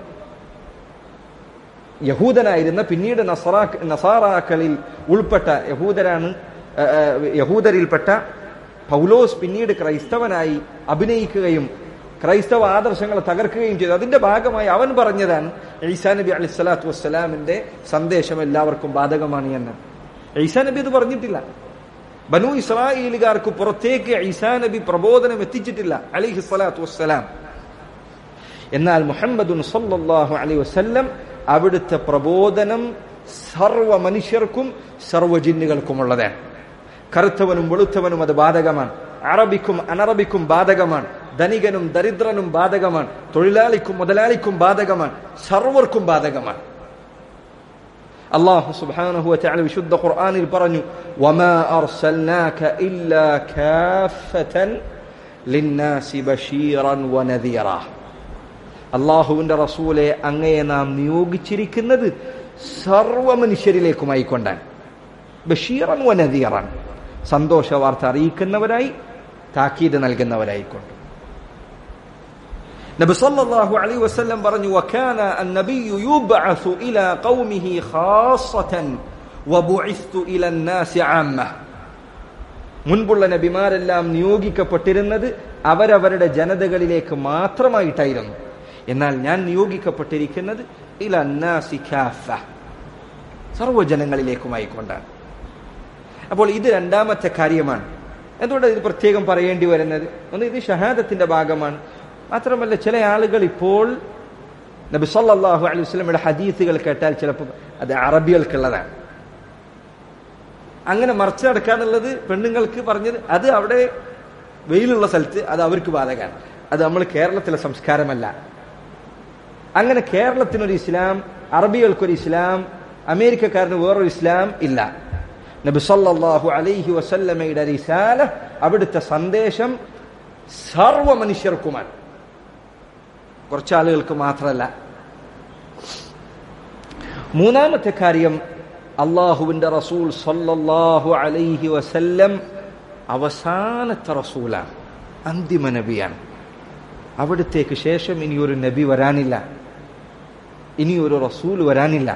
യഹൂദനായിരുന്ന പിന്നീട് നസറാ നസാറാക്കളിൽ ഉൾപ്പെട്ട യഹൂദരാണ് യഹൂദരിൽപ്പെട്ട പൗലോസ് പിന്നീട് ക്രൈസ്തവനായി അഭിനയിക്കുകയും ക്രൈസ്തവ ആദർശങ്ങളെ തകർക്കുകയും ചെയ്തു അതിന്റെ ഭാഗമായി അവൻ പറഞ്ഞതാണ് ഈസാ നബി അലി സ്വലാത്തു വസ്സലാമിന്റെ സന്ദേശം എല്ലാവർക്കും ബാധകമാണ് എന്ന് ഈസാ നബി അത് പറഞ്ഞിട്ടില്ല ബനു ഇസ്രായേലുകാർക്ക് പുറത്തേക്ക് ഈസാ നബി പ്രബോധനം എത്തിച്ചിട്ടില്ല അലിഹി സ്വലാത്തു വസ്സലാം എന്നാൽ മുഹമ്മദുൻ സല്ലല്ലാഹു അലൈഹി വസല്ലം അവിടുത്തെ പ്രബോധനം സർവ മനുഷ്യർക്കും സർവ ജിന്നുകൾക്കുമുള്ളതാണ് കറുത്തവനും വെളുത്തവനും അത് ബാധകമാണ് അറബിക്കും അനറബിക്കും ബാധകമാണ് ധനികനും ദരിദ്രനും ബാധകമാണ് തൊഴിലാളിക്കും മുതലാളിക്കും ബാധകമാണ് സർവർക്കും ബാധകമാണ് അള്ളാഹു സുബ്ഹാനഹു വതആല വിശുദ്ധ ഖുർആനിൽ പറഞ്ഞു വമാ അർസൽനാക ഇല്ലാ കാഫതൻ ലിന്നാസി ബശീറൻ വനദീറ അള്ളാഹുവിന്റെ റസൂലെ അങ്ങയെ നാം നിയോഗിച്ചിരിക്കുന്നത് സർവ മനുഷ്യരിലേക്കുമായി കൊണ്ടാണ് ബഷീറൻ വനദീറൻ സന്തോഷ വാർത്ത അറിയിക്കുന്നവരായി താക്കീത് നൽകുന്നവരായിക്കൊണ്ട് നബി സല്ലല്ലാഹു അലൈഹി വസല്ലം പറഞ്ഞു വകാന അന്നബിയു യുബ്അസു ഇലാ ഖൗമിഹി ഖാസ്സതൻ വബുഇസ്തു ഇലാ الناس ആമ്മ മുൻപുള്ള നബിമാരെല്ലാം നിയോഗിക്കപ്പെട്ടിരുന്നത് അവരവരുടെ ജനതകളിലേക്ക് മാത്രമായിട്ടായിരുന്നു എന്നാൽ ഞാൻ നിയോഗിക്കപ്പെട്ടിരിക്കുന്നത് ഇല അന്നാസി കാഫ സർവ്വജനങ്ങളിലേക്കുമായി കൊണ്ടാണ് അപ്പോൾ ഇത് രണ്ടാമത്തെ കാര്യമാണ് എന്തുകൊണ്ട് ഇത് പ്രത്യേകം പറയേണ്ടി വരുന്നത് ഒന്ന് ഇത് ഷഹാദത്തിന്റെ ഭാഗമാണ് മാത്രമല്ല ചില ആളുകൾ ഇപ്പോൾ നബി സല്ലല്ലാഹു അലൈഹി വസല്ലമയുടെ ഹദീസുകൾ കേട്ടാൽ ചിലപ്പോൾ അത് അറബികൾക്കുള്ളതാണ് അങ്ങനെ മറച്ചു നടക്കാന്നുള്ളത് പെണ്ണുങ്ങൾക്ക് പറഞ്ഞത് അത് അവിടെ വെയിലുള്ള സ്ഥലത്ത് അത് അവർക്ക് ബാധകമാണ് അത് നമ്മൾ കേരളത്തിലെ സംസ്കാരമല്ല അങ്ങനെ കേരളത്തിനൊരു ഇസ്ലാം അറബികൾക്കൊരു ഇസ്ലാം അമേരിക്കക്കാരന് വേറൊരു ഇസ്ലാം ഇല്ല നബി സല്ലല്ലാഹു അലൈഹി വസല്ലമയുടെ റിസാല അവിടുത്തെ സന്ദേശം സർവ മനുഷ്യർക്കുമാണ് കുറച്ച് ആളുകൾക്ക് മാത്രമല്ല മൂന്നാമത്തെ കാര്യം അള്ളാഹുവിന്റെ റസൂൽ സല്ലല്ലാഹു അലൈഹി വസല്ലം അവസാനത്തെ റസൂലാണ് അന്തിമ നബിയാണ് അവിടത്തേക്ക് ശേഷം ഇനി ഒരു നബി വരാനില്ല ഇനി ഒരു റസൂൽ വരാനില്ല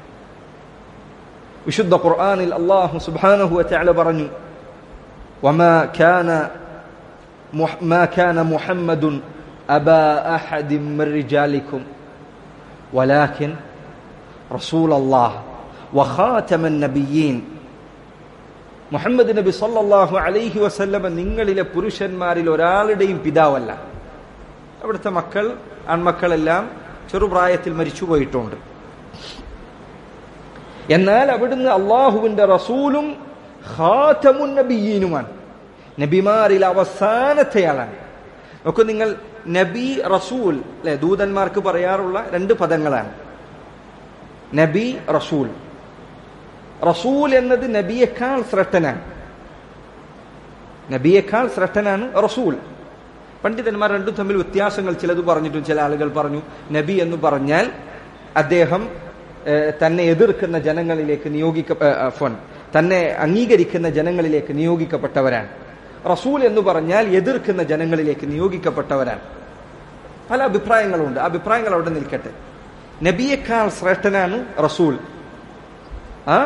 വിശുദ്ധ ഖുർആനിൽ അള്ളാഹു സുബ്ഹാനഹു വതആല പറഞ്ഞു وما كان ما كان محمد أبا أحد من رجالكم ولكن رسول الله وخاتم النبيين മുഹമ്മദ് നബി സല്ലല്ലാഹു അലൈഹി വസല്ലമ നിങ്ങളിലെ പുരുഷന്മാരിൽ ഒരാളുടെയും പിതാവല്ല അവിടുത്തെ മക്കൾ ആൺമക്കളെല്ലാം ചെറുപ്രായത്തിൽ മരിച്ചുപോയിട്ടുണ്ട് എന്നാൽ അവിടുന്ന് അള്ളാഹുവിന്റെ റസൂലും ഖാതമുൻ നബിയീനുമാണ് നബിമാരിൽ അവസാനത്തെയാളാണ് നോക്കൂ നിങ്ങൾ നബി റസൂൽ അല്ലെ ദൂതന്മാർക്ക് പറയാറുള്ള രണ്ട് പദങ്ങളാണ് നബി റസൂൽ റസൂൽ എന്നത് നബിയേക്കാൾ ശ്രേഷ്ഠനാണ് നബിയേക്കാൾ ശ്രേഷ്ഠനാണ് റസൂൽ പണ്ഡിതന്മാർ രണ്ടും തമ്മിൽ വ്യത്യാസങ്ങൾ ചിലത് പറഞ്ഞിട്ടും ചില ആളുകൾ പറഞ്ഞു നബി എന്ന് പറഞ്ഞാൽ അദ്ദേഹം ഏഹ്, തന്നെ എതിർക്കുന്ന ജനങ്ങളിലേക്ക് നിയോഗിക്ക ഏഹ്, ഫോൺ തന്നെ അംഗീകരിക്കുന്ന ജനങ്ങളിലേക്ക് നിയോഗിക്കപ്പെട്ടവരാണ് റസൂൽ എന്ന് പറഞ്ഞാൽ എതിർക്കുന്ന ജനങ്ങളിലേക്ക് നിയോഗിക്കപ്പെട്ടവരാണ് പല അഭിപ്രായങ്ങളുണ്ട് ആ അഭിപ്രായങ്ങൾ അവിടെ നിൽക്കട്ടെ നബിയേക്കാൾ ശ്രേഷ്ഠനാണ് റസൂൽ ആ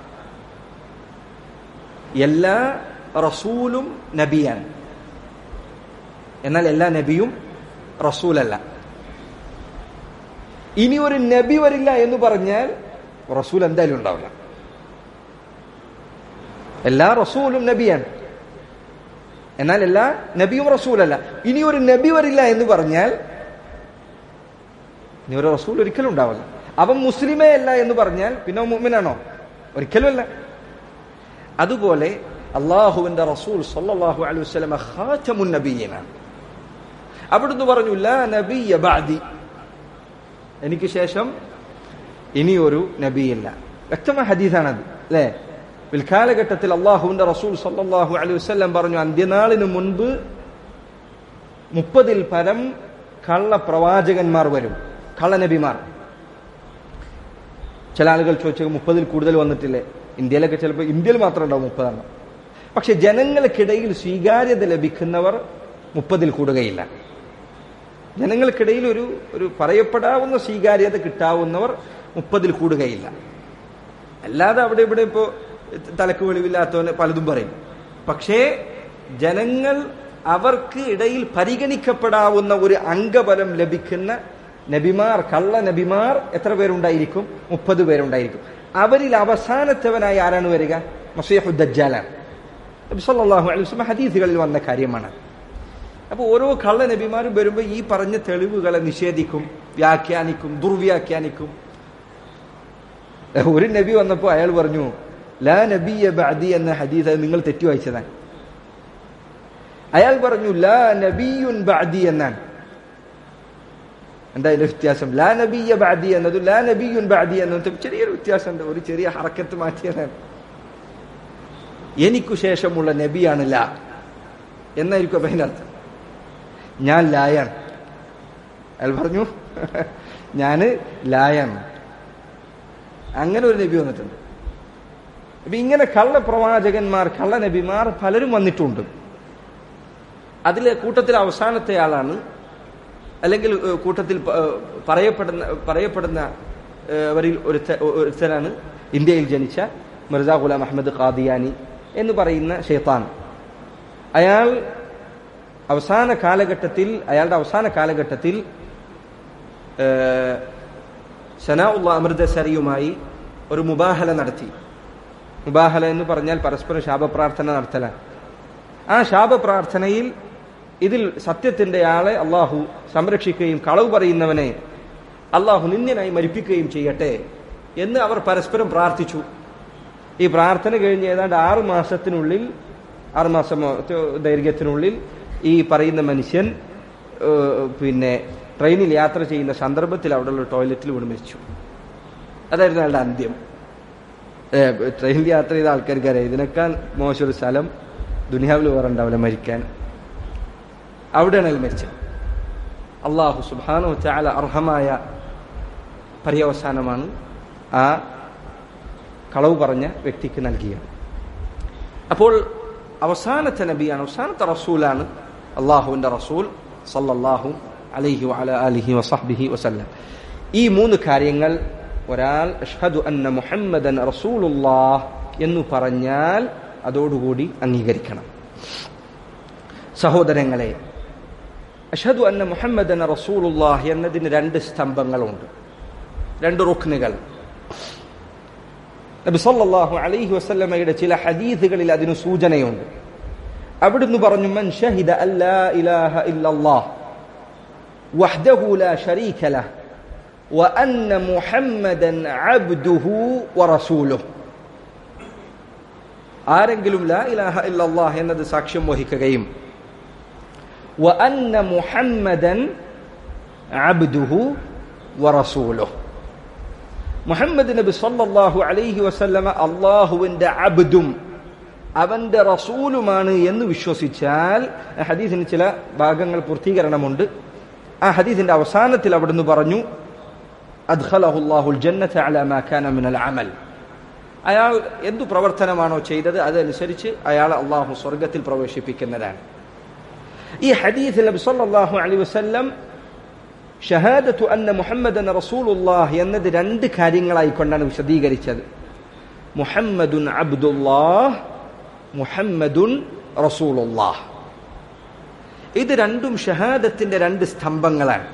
എല്ലാ റസൂലും നബിയാണ് എന്നാൽ എല്ലാ നബിയും റസൂലല്ല ഇനി ഒരു നബി വരില്ല എന്ന് പറഞ്ഞാൽ റസൂൽ എന്തായാലും ഉണ്ടാവില്ല എല്ലാ റസൂലും നബിയാണ് എന്നാൽ എല്ലാ നബിയും റസൂലല്ല ഇനി ഒരു നബി വരില്ല എന്ന് പറഞ്ഞാൽ ഇനി ഒരു റസൂൽ ഒരിക്കലും ഉണ്ടാവില്ല അവൻ മുസ്ലിമേ അല്ല എന്ന് പറഞ്ഞാൽ പിന്നെ അവൻ മുഅ്മിനാണോ ഒരിക്കലും അല്ല അതുപോലെ അള്ളാഹുവിന്റെ റസൂൽ സല്ലല്ലാഹു അലൈഹി വസല്ലമ ഖാതമുൻ നബിയ്യനാണ് അവിടുന്ന് പറഞ്ഞു ലാ നബിയ ബഅദി എനിക്ക് ശേഷം ഇനിയൊരു നബിയില്ല വ്യക്തമായ ഹദീസാണത് അല്ലേ പിൽക്കാലഘട്ടത്തിൽ അള്ളാഹുവിന്റെ റസൂൽ സല്ലല്ലാഹു അലൈഹി വസല്ലം പറഞ്ഞു അന്ത്യനാളിന് മുൻപ് മുപ്പതിൽ പരം കള്ള പ്രവാചകന്മാർ വരും കള്ളനബിമാർ ചില ആളുകൾ ചോദിച്ചു മുപ്പതിൽ കൂടുതൽ വന്നിട്ടില്ലേ ഇന്ത്യയിലൊക്കെ ചിലപ്പോൾ ഇന്ത്യയിൽ മാത്രം ഉണ്ടാവും മുപ്പതെണ്ണം പക്ഷെ ജനങ്ങൾക്കിടയിൽ സ്വീകാര്യത ലഭിക്കുന്നവർ മുപ്പതിൽ കൂടുകയില്ല ജനങ്ങൾക്കിടയിൽ ഒരു ഒരു പറയപ്പെടാവുന്ന സ്വീകാര്യത കിട്ടാവുന്നവർ മുപ്പതിൽ കൂടുകയില്ല അല്ലാതെ അവിടെ ഇവിടെ ഇപ്പോ തലക്ക് വെളിവില്ലാത്തവന് പലതും പറയും പക്ഷേ ജനങ്ങൾ അവർക്ക് ഇടയിൽ പരിഗണിക്കപ്പെടാവുന്ന ഒരു അംഗബലം ലഭിക്കുന്ന നബിമാർ കള്ള നബിമാർ എത്ര പേരുണ്ടായിരിക്കും മുപ്പത് പേരുണ്ടായിരിക്കും അവരിൽ അവസാനത്തവനായി ആരാണ് വരിക മസീഹുദ്ദാലാണ് നബി സല്ലല്ലാഹു അലൈഹി വസല്ലം ഹദീസുകളിൽ വന്ന കാര്യമാണ് അപ്പോൾ ഓരോ കള്ള നബിമാരും വരുമ്പോൾ ഈ പറഞ്ഞ തെളിവുകളെ നിഷേധിക്കും വ്യാഖ്യാനിക്കും ദുർവ്യാഖ്യാനിക്കും ഒരു നബി വന്നപ്പോൾ അയാൾ പറഞ്ഞു ലാ നബിയ ബഅദി എന്ന ഹദീസ് അത് നിങ്ങൾ തെറ്റി വായിച്ചതാണ് അയാൾ പറഞ്ഞു ലാ നബിയുൻ ബഅദി എന്നാണ് എന്താ അതിന്റെ വ്യത്യാസം ലാ നബിയ ബഅദി എന്നതും ലാ നബിയുൻ ബഅദി എന്നതും ചെറിയൊരു വ്യത്യാസമുണ്ട് ഒരു ചെറിയ ഹറക്കത്ത് മാറ്റിയതാണ് എനിക്കു ശേഷമുള്ള നബിയാണ് ലാ എന്നായിരിക്കും അപ്പൊ അതിന്റെ അർത്ഥം ഞാൻ ലായാണ് അയാൾ പറഞ്ഞു ഞാന് ലായാണ് അങ്ങനെ ഒരു നബി വന്നിട്ടുണ്ട് അപ്പൊ ഇങ്ങനെ കള്ള പ്രവാചകന്മാർ കള്ള നബിമാർ പലരും വന്നിട്ടുണ്ട് അതിലെ കൂട്ടത്തിൽ അവസാനത്തെ ആളാണ് അല്ലെങ്കിൽ ഏഹ്, കൂട്ടത്തിൽ പ- ഏഹ്, പറയപ്പെടുന്ന പറയപ്പെടുന്ന ഏഹ്, അവരിൽ ഒരുത്ത- ഒരുത്തനാണ് ഇന്ത്യയിൽ ജനിച്ച മിർസ ഗുലാം അഹമ്മദ് ഖാദിയാനി എന്ന് പറയുന്ന ഷെയ്ത്താൻ അയാൾ അവസാന കാലഘട്ടത്തിൽ അയാളുടെ അവസാന കാലഘട്ടത്തിൽ ഷനാഉള്ള അമൃതസരിയുമായി ഒരു മുബാഹല നടത്തി മുബാഹല എന്ന് പറഞ്ഞാൽ പരസ്പരം ശാപപ്രാർത്ഥന നടത്തലാണ് ആ ശാപപ്രാർത്ഥനയിൽ ഇതിൽ സത്യത്തിന്റെ ആളെ അള്ളാഹു സംരക്ഷിക്കുകയും കളവ് പറയുന്നവനെ അള്ളാഹു നിന്യനായി മരിപ്പിക്കുകയും ചെയ്യട്ടെ എന്ന് അവർ പരസ്പരം പ്രാർത്ഥിച്ചു ഈ പ്രാർത്ഥന കഴിഞ്ഞ് ഏതാണ്ട് ആറു മാസത്തിനുള്ളിൽ ആറു മാസം ദൈർഘ്യത്തിനുള്ളിൽ ഈ പറയുന്ന മനുഷ്യൻ ഏഹ്, പിന്നെ ട്രെയിനിൽ യാത്ര ചെയ്യുന്ന സന്ദർഭത്തിൽ അവിടെയുള്ള ടോയ്ലറ്റിൽ വീണ് മരിച്ചു അതായിരുന്നു അയാളുടെ അന്ത്യം ഏഹ്, ട്രെയിനിൽ യാത്ര ചെയ്ത ആൾക്കാർക്ക് അറിയാം ഇതിനേക്കാൾ മോശം ഒരു സ്ഥലം ദുനിയാവിൽ വേറെ ഉണ്ടാവില്ല മരിക്കാൻ അവിടെയാണ് അയാൾ മരിച്ചത് അള്ളാഹു സുബാനു ചാല അർഹമായ പര്യവസാനമാണ് ആ കളവ് പറഞ്ഞ വ്യക്തിക്ക് നൽകിയത് അപ്പോൾ അവസാനത്തെ നബിയാണ് അവസാനത്തെ റസൂലാണ് അള്ളാഹുവിന്റെ റസൂൽ സല്ലല്ലാഹു അലൈഹി വഅല അലിഹി വസഹ്ബിഹി വസല്ലം ഈ മൂന്ന് കാര്യങ്ങൾ ഒരാൾ അഷ്ഹദു അന്ന മുഹമ്മദൻ റസൂലുള്ളാഹ് എന്ന് പറഞ്ഞാൽ അതോടുകൂടി അംഗീകരിക്കണം സഹോദരങ്ങളെ അഷ്ഹദു അന്ന മുഹമ്മദൻ റസൂലുള്ളാഹ് എന്നതിന് രണ്ട് സ്തംഭങ്ങളുണ്ട് രണ്ട് റുക്നുകൾ നബി സല്ലല്ലാഹു അലൈഹി വസല്ലമയുടെ ചില ഹദീസുകളിൽ അതിന് സൂചനയുണ്ട് അവിടുന്ന് പറഞ്ഞു മൻ ഷഹിദ അല്ലാ ഇലാഹ ഇല്ലല്ലാഹ് വഹ്ദഹു ലാ ശരീക ലഹ് وأن محمدا عبده ورسوله ആരെങ്കിലും ലാ ഇലാഹ ഇല്ലല്ലാഹ് എന്നത് സാക്ഷ്യം വഹിക്കുകയും وأن محمدا عبده ورسوله മുഹമ്മദ് നബി സല്ലല്ലാഹു അലൈഹി വസല്ലമ അള്ളാഹുവിന്റെ അബ്ദും അവന്റെ റസൂലുമാണ് എന്ന് വിശ്വസിച്ചാൽ ആ ഹദീസിന് ചില ഭാഗങ്ങൾ പൂർത്തീകരണമുണ്ട് ആ ഹദീസിന്റെ അവസാനത്തിൽ അവിടുന്ന് പറഞ്ഞു അദ്ഖലഹുല്ലാഹുൽ ജന്നത അലാ മാ കാന മിനൽ അമൽ അയാൾ എന്തു പ്രവർത്തനമാണോ ചെയ്തത് അതനുസരിച്ച് അയാൾ അള്ളാഹു സ്വർഗത്തിൽ പ്രവേശിപ്പിക്കുന്നതാണ് ഈ ഹദീസിൽ നബി സല്ലല്ലാഹു അലൈഹി വസല്ലം ഷഹാദത്തു അന്ന മുഹമ്മദൻ റസൂലുള്ളാഹ് എന്നത് രണ്ട് കാര്യങ്ങളായി കൊണ്ടാണ് വിശദീകരിച്ചത് മുഹമ്മദുൻ അബ്ദുല്ലാഹ് മുഹമ്മദുൻ റസൂലുള്ളാഹ് ഇത് രണ്ടും ഷഹാദത്തിന്റെ രണ്ട് സ്തംഭങ്ങളാണ്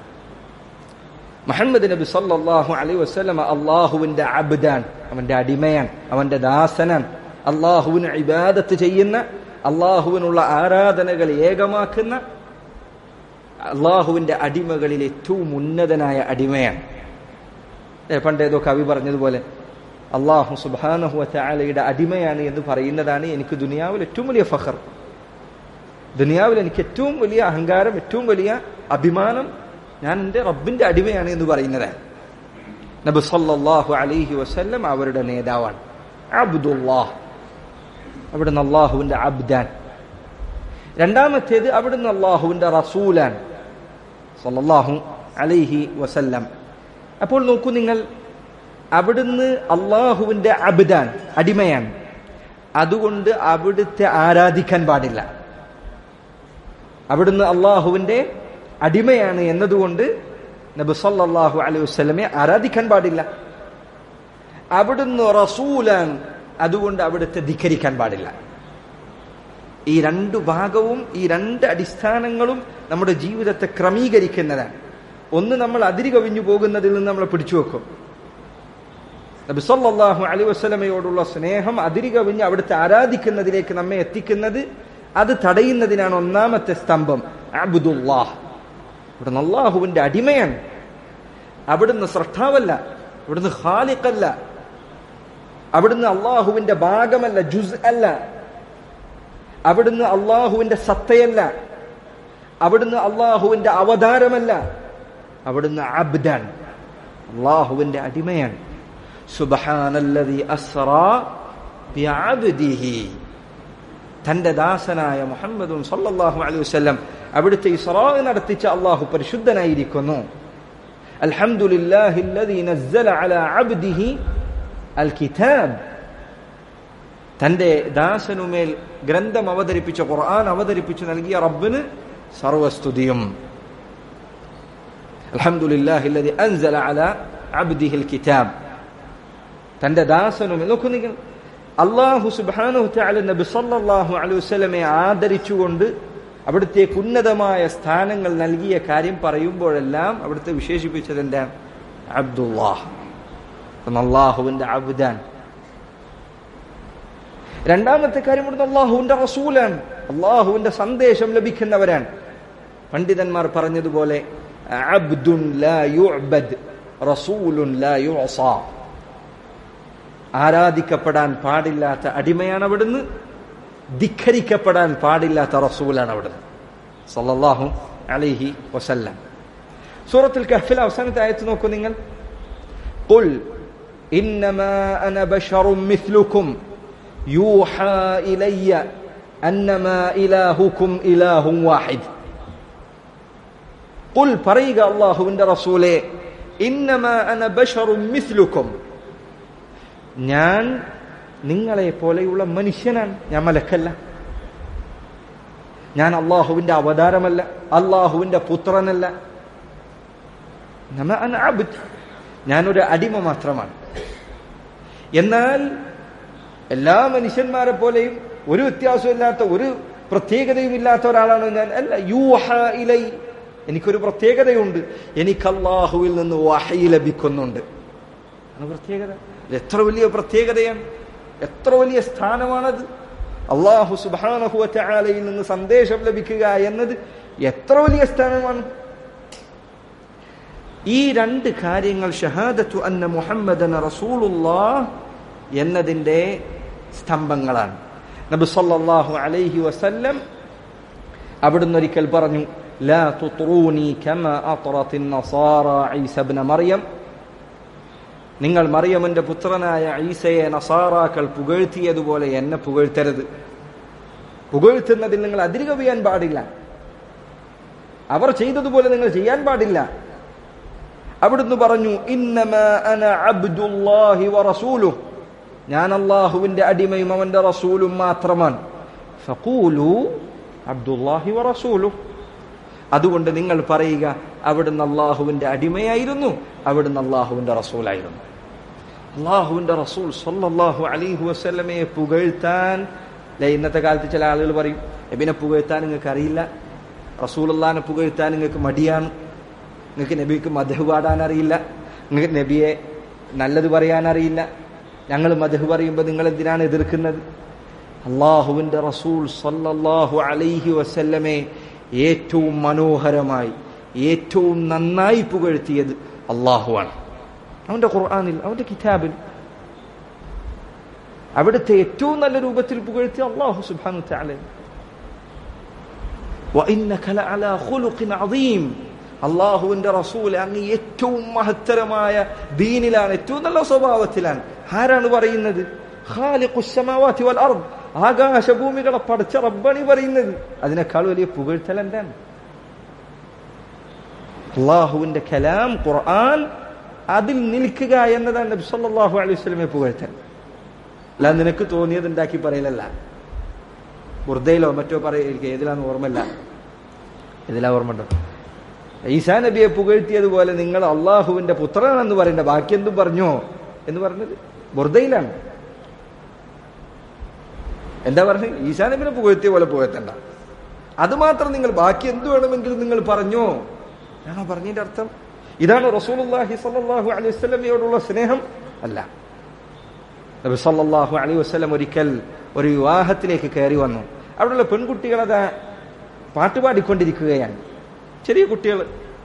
മുഹമ്മദ് നബി സല്ലല്ലാഹു അലൈഹി വസല്ലം അള്ളാഹുവിന്റെ അബ്ദാൻ അവന്റെ അടിമയാണ് അവന്റെ ദാസനാണ് അള്ളാഹുവിന് ഇബാദത്ത് ചെയ്യുന്ന അള്ളാഹുവിനുള്ള ആരാധനകൾ ഏകമാക്കുന്ന അള്ളാഹുവിന്റെ അടിമകളിൽ ഏറ്റവും ഉന്നതനായ അടിമയാണ് ഏ, പണ്ടേതോ കവി പറഞ്ഞതുപോലെ അള്ളാഹു സുബാനഹു ചാലയുടെ അടിമയാണ് എന്ന് പറയുന്നതാണ് എനിക്ക് ദുനിയാവിൽ ഏറ്റവും വലിയ ഫഖർ ദുനിയാവിൽ എനിക്ക് ഏറ്റവും വലിയ അഹങ്കാരം ഏറ്റവും വലിയ അഭിമാനം ഞാൻ എൻ്റെ റബ്ബിന്റെ അടിമയാണ് എന്ന് പറയുന്നതാണ് നബി സല്ലല്ലാഹു അലൈഹി വസല്ലം അവരുടെ നേതാവാണ് അബ്ദുല്ലാഹ് അവിടുന്ന് അള്ളാഹുവിന്റെ അബ്ദാൻ രണ്ടാമത്തേത് അവിടുന്ന് അള്ളാഹുവിന്റെ റസൂലാൻ സല്ലല്ലാഹു അലൈഹി വസല്ലം അപ്പോൾ നോക്കൂ നിങ്ങൾ അവിടുന്ന് അള്ളാഹുവിന്റെ അബ്ദാൻ അടിമയാണ് അതുകൊണ്ട് അവിടുത്തെ ആരാധിക്കാൻ പാടില്ല അവിടുന്ന് അള്ളാഹുവിന്റെ അടിമയാണ് എന്നതുകൊണ്ട് നബി സല്ലല്ലാഹു അലൈഹി വസല്ലമെ ആരാധിക്കാൻ പാടില്ല അവിടുന്ന് റസൂലാൻ അതുകൊണ്ട് അവിടുത്തെ ധിക്കരിക്കാൻ പാടില്ല ഈ രണ്ടു ഭാഗവും ഈ രണ്ട് അടിസ്ഥാനങ്ങളും നമ്മുടെ ജീവിതത്തെ ക്രമീകരിക്കുന്നതാണ് ഒന്ന് നമ്മൾ അതിരി കവിഞ്ഞു പോകുന്നതിൽ നിന്ന് നമ്മളെ പിടിച്ചു വെക്കും നബി സല്ലല്ലാഹു അലൈഹി വസല്ലമയോടുള്ള സ്നേഹം അതിരി കവിഞ്ഞ് അവിടുത്തെ ആരാധിക്കുന്നതിലേക്ക് നമ്മെ എത്തിക്കുന്നത് അത് തടയുന്നതിനാണ് ഒന്നാമത്തെ സ്തംഭം അബ്ദുല്ലാഹ് ഇവിടുന്ന് അള്ളാഹുവിന്റെ അടിമയാണ് അവിടുന്ന് സൃഷ്ടാവല്ല അവിടുന്ന് ഖാലിഖല്ല അവിടുന്ന് അള്ളാഹുവിന്റെ ഭാഗമല്ല ജുസ് അല്ല അവിടുന്ന് അള്ളാഹുവിന്റെ സത്തയല്ല അവിടുന്ന് അള്ളാഹുവിന്റെ അവതാരമല്ല അവിടുന്ന് അബ്ദാൻ അള്ളാഹുവിന്റെ അടിമയാണ് സുബ്ഹാനല്ലദി അസ്റാ ബിഅബ്ദിഹി തന്റെ ദാസനായ മുഹമ്മദും സല്ലല്ലാഹു അലൈഹി വസല്ലം അവിടുത്തെ ഇസ്റാ നടത്തിച്ച അള്ളാഹു പരിശുദ്ധനായിരിക്കുന്നു അൽഹംദുലില്ലാഹില്ലദീ നസ്സല അലാ അബ്ദിഹി അൽ കിതാബ് തന്റെ ദാസനുമേൽ ഗ്രന്ഥം അവതരിപ്പിച്ച ഖുർആൻ അവതരിപ്പിച്ചു നൽകിയ റബ്ബിന് സർവസ്തുതിയും അൽഹംദുലില്ലാഹില്ലദീ അൻസല അലാ അബ്ദിഹിൽ കിതാബ് തന്റെ ദാസനുമേൽ നോക്കൂ നിങ്ങൾ അള്ളാഹു സുബ്ഹാനഹു തആല നബി സല്ലല്ലാഹു അലൈഹി വസല്ലമയെ ആദരിച്ചുകൊണ്ട് അവിടുത്തെ ഉന്നതമായ സ്ഥാനങ്ങൾ നൽകിയ കാര്യം പറയുമ്പോഴെല്ലാം അവിടുത്തെ വിശേഷിപ്പിച്ചത് എന്താണ് അബ്ദുല്ലാഹ് അള്ളാഹുവിന്റെ അബ്ദാൻ രണ്ടാമത്തെ കാര്യം ഇവിടുന്ന് അള്ളാഹുവിന്റെ റസൂലാണ് അള്ളാഹുവിന്റെ സന്ദേശം ലഭിക്കുന്നവരാണ് പണ്ഡിതന്മാർ പറഞ്ഞതുപോലെ അബ്ദുൻ ലാ യുഅബദ് റസൂലുൻ ലാ യുഅസാ ആരാധിക്കപ്പെടാൻ പാടില്ലാത്ത അടിമയാണ് അവിടുന്ന് ധിഖരിക്കപ്പെടാൻ പാടില്ലാത്ത റസൂലാണ് അവിടുന്ന് സല്ലല്ലാഹു അലൈഹി വസല്ലം സൂറത്തുൽ കഹ്ഫിൽ അവസാനത്തെ ആയത്ത് നോക്കൂ നിങ്ങൾ قل إنما أنا بشر مثلكم يوحى إلي أنما إلهكم إله واحد قل പറയുക അള്ളാഹുവിന്റെ റസൂലെ ഇന്നമാ അന ബഷറും മിസ്ലുക്കും ഞാൻ നിങ്ങളെ പോലെയുള്ള മനുഷ്യനാണ് ഞാൻ മലക്കല്ല ഞാൻ അള്ളാഹുവിന്റെ അവതാരമല്ല അള്ളാഹുവിന്റെ പുത്രനല്ല നമ അന അബ്ദ് ഞാനൊരു അടിമ മാത്രമാണ് എന്നാൽ എല്ലാ മനുഷ്യന്മാരെ പോലെയും ഒരു വ്യത്യാസമില്ലാത്ത ഒരു പ്രത്യേകതയും ഇല്ലാത്ത ഒരാളാണ് ഞാൻ അല്ല യൂഹ ഇലൈ എനിക്കൊരു പ്രത്യേകതയുണ്ട് എനിക്ക് അള്ളാഹുവിൽ നിന്ന് വഹയി ലഭിക്കുന്നുണ്ട് ആണ് പ്രത്യേകത ഇത് എത്ര വലിയ പ്രത്യേകതയാണ് എത്ര വലിയ സ്ഥാനമാണത് അള്ളാഹു സുബാനഹുവലയിൽ നിന്ന് സന്ദേശം ലഭിക്കുക എന്നത് എത്ര വലിയ സ്ഥാനമാണ് ഈ രണ്ട് കാര്യങ്ങൾ ഷഹാദത്തു അന്ന മുഹമ്മദൻ റസൂലുല്ലാ എന്നതിൻ്റെ സ്തംഭങ്ങളാണ് നബി സല്ലല്ലാഹു അലൈഹി വസല്ലം അവിടുന്ന് ഒരിക്കൽ പറഞ്ഞു ലാ തുത്രൂനി കമ അത്റത്തിൻ നസാറ ഈസ ഇബ്ന മറിയം നിങ്ങൾ മറിയമ്മന്റെ പുത്രനായ ഈസയെ നസാറാക്കൾ പുകഴ്ത്തിയതുപോലെ എന്നെ പുകഴ്ത്തരുത് പുകഴ്ത്തുന്നതിൽ നിങ്ങൾ അതിരുകവിയാൻ പാടില്ല അവർ ചെയ്തതുപോലെ നിങ്ങൾ ചെയ്യാൻ പാടില്ല അവിടുന്ന് പറഞ്ഞു ഇന്നമാ അന അബ്ദുല്ലാഹി വറസൂലു ഞാൻ അള്ളാഹുവിന്റെ അടിമയും അവന്റെ റസൂലും മാത്രമാണ് ഫഖൂലു അബ്ദുല്ലാഹി വറസൂലു അതുകൊണ്ട് നിങ്ങൾ പറയുക അവിടുന്ന് അള്ളാഹുവിന്റെ അടിമയായിരുന്നു അവിടുന്ന് അള്ളാഹുവിന്റെ റസൂലായിരുന്നു അള്ളാഹുവിന്റെ റസൂൽ സല്ലല്ലാഹു അലൈഹി വസല്ലമയെ പുകഴ്ത്താൻ അല്ലെ ഇന്നത്തെ കാലത്ത് ചില ആളുകൾ പറയും നബിനെ പുകഴ്ത്താൻ നിങ്ങൾക്ക് അറിയില്ല റസൂലുള്ളാനെ പുകഴ്ത്താൻ നിങ്ങൾക്ക് മടിയാണ് നിങ്ങൾക്ക് നബിക്ക് മധു പാടാൻ അറിയില്ല നിങ്ങൾക്ക് നബിയെ നല്ലത് പറയാൻ അറിയില്ല ഞങ്ങൾ മധു പറയുമ്പോൾ നിങ്ങൾ എന്തിനാണ് എതിർക്കുന്നത് അള്ളാഹുവിന്റെ റസൂൽ സല്ലല്ലാഹു അലൈഹി വസല്ലമെ ഏറ്റവും മനോഹരമായി ഏറ്റവും നന്നായി പുകഴ്ത്തിയത് അള്ളാഹുവാണ് അവന്റെ ഖുർആാനിൽ അവന്റെ കിതാബിൽ അവിടുത്തെ ഏറ്റവും നല്ല രൂപത്തിൽ പുകഴ്ത്തിയ അള്ളാഹു സുബാനു താല അള്ളാഹുവിന്റെ റസൂൽ അങ്ങ് ഏറ്റവും മഹത്തരമായ ദീനിലാണ് ഏറ്റവും നല്ല സ്വഭാവത്തിലാണ് ആരാണ് പറയുന്നത് ഖാലിഖുസ്സമാവാതി വൽ അർദ് ആകാശഭൂമികളെ പഠിച്ച റബ്ബണി പറയുന്നത് അതിനേക്കാൾ വലിയ പുകഴ്ത്തൽ എന്താണ് അള്ളാഹുവിന്റെ കലാം ഖുർആൻ അതിൽ നിൽക്കുക എന്നതാണ് നബി സല്ലല്ലാഹു അലൈഹി വസല്ലമയെ പുകഴ്ത്തൽ അല്ല നിനക്ക് തോന്നിയത് ഉണ്ടാക്കി പറയലല്ല ബുർദയിലോ മറ്റോ പറയ ഏതിലാന്ന് ഓർമ്മല്ല ഏതിലാ ഓർമ്മ ഉണ്ടോ ഈസാ നബിയെ പുകഴ്ത്തിയതുപോലെ നിങ്ങൾ അള്ളാഹുവിന്റെ പുത്രനാണെന്ന് പറയണ്ട ബാക്കി എന്തും പറഞ്ഞോ എന്ന് പറഞ്ഞത് ബുർദയിലാണ് എന്താ പറഞ്ഞത് ഈസാ നബിനെ പുകഴ്ത്തിയ പോലെ പുകഴ്ത്തണ്ട അത് മാത്രം നിങ്ങൾ ബാക്കി എന്ത് വേണമെങ്കിലും നിങ്ങൾ പറഞ്ഞോ ഞാനോ പറഞ്ഞതിന്റെ അർത്ഥം ഇതാണ് റസൂലുള്ളാഹി സ്വല്ലല്ലാഹു അലൈഹി വസല്ലമയോടുള്ള സ്നേഹം അല്ല നബി സല്ലല്ലാഹു അലൈഹി വസല്ലം ഒരിക്കൽ ഒരു വിവാഹത്തിലേക്ക് കയറി വന്നു അവിടെയുള്ള പെൺകുട്ടികൾ അതാ പാട്ടുപാടിക്കൊണ്ടിരിക്കുകയാണ് ചെറിയ കുട്ടികൾ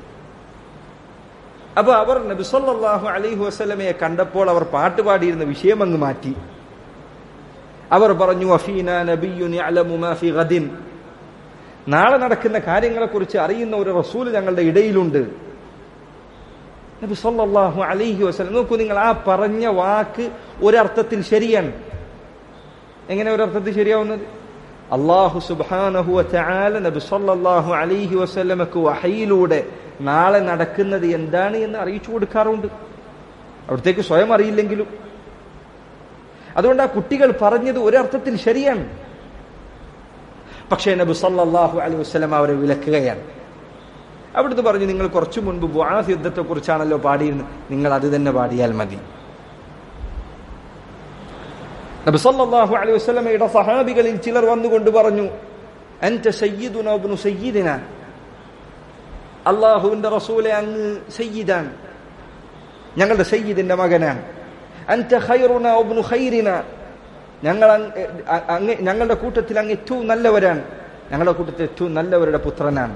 അപ്പൊ അവർ നബി സല്ലല്ലാഹു അലൈഹി വസല്ലമയെ കണ്ടപ്പോൾ അവർ പാട്ടുപാടിയിരുന്ന വിഷയം അങ്ങ് മാറ്റി അവർ പറഞ്ഞു അഫീന നബിയുൻ യഅലമു മാ ഫി ഗദിൻ നാളെ നടക്കുന്ന കാര്യങ്ങളെക്കുറിച്ച് അറിയുന്ന ഒരു റസൂൽ ഞങ്ങളുടെ ഇടയിലുണ്ട് നബി സല്ലല്ലാഹു അലൈഹി വസല്ലം നോക്കൂ നിങ്ങൾ ആ പറഞ്ഞ വാക്ക് ഒരർത്ഥത്തിൽ ശരിയാണ് എങ്ങനെ ഒരർത്ഥത്തിൽ ശരിയാവുന്നത് അള്ളാഹു സുബ്ഹാനഹു വതആല നബി സല്ലല്ലാഹു അലൈഹി വസല്ലമക്ക് വഹയിലൂടെ നാളെ നടക്കുന്നത് എന്താണ് എന്ന് അറിയിച്ചു കൊടുക്കാറുണ്ട് അവിടത്തേക്ക് സ്വയം അറിയില്ലെങ്കിലും അതുകൊണ്ട് ആ കുട്ടികൾ പറഞ്ഞത് ഒരർത്ഥത്തിൽ ശരിയാണ് പക്ഷേ നബി സല്ലല്ലാഹു അലൈഹി വസല്ലം അവരെ വിലക്കുകയാണ് അവിടുന്ന് പറഞ്ഞു നിങ്ങൾ കുറച്ചു മുൻപ് ബുആസ് യുദ്ധത്തെ കുറിച്ചാണല്ലോ പാടിയിരുന്നത് നിങ്ങൾ അത് തന്നെ പാടിയാൽ മതി നബി സല്ലല്ലാഹു അലൈഹി വസല്ലമയുടെ സഹാബികളിൽ ചിലർ വന്നുകൊണ്ട് പറഞ്ഞു അൻത സയ്യിദുന ഇബ്നു സയ്യിദിന അള്ളാഹുവിന്റെ റസൂലെ അങ്ങ് സയ്യിദാൻ ഞങ്ങളുടെ സയ്യിദിന്റെ മകനാണ് അൻത ഖൈറുന ഇബ്നു ഖൈറിന ഞങ്ങൾ അങ്ങ് ഞങ്ങളുടെ കൂട്ടത്തിൽ അങ്ങ് ഏറ്റവും നല്ലവരാണ് ഞങ്ങളുടെ കൂട്ടത്തിൽ ഏറ്റവും നല്ലവരുടെ പുത്രനാണ്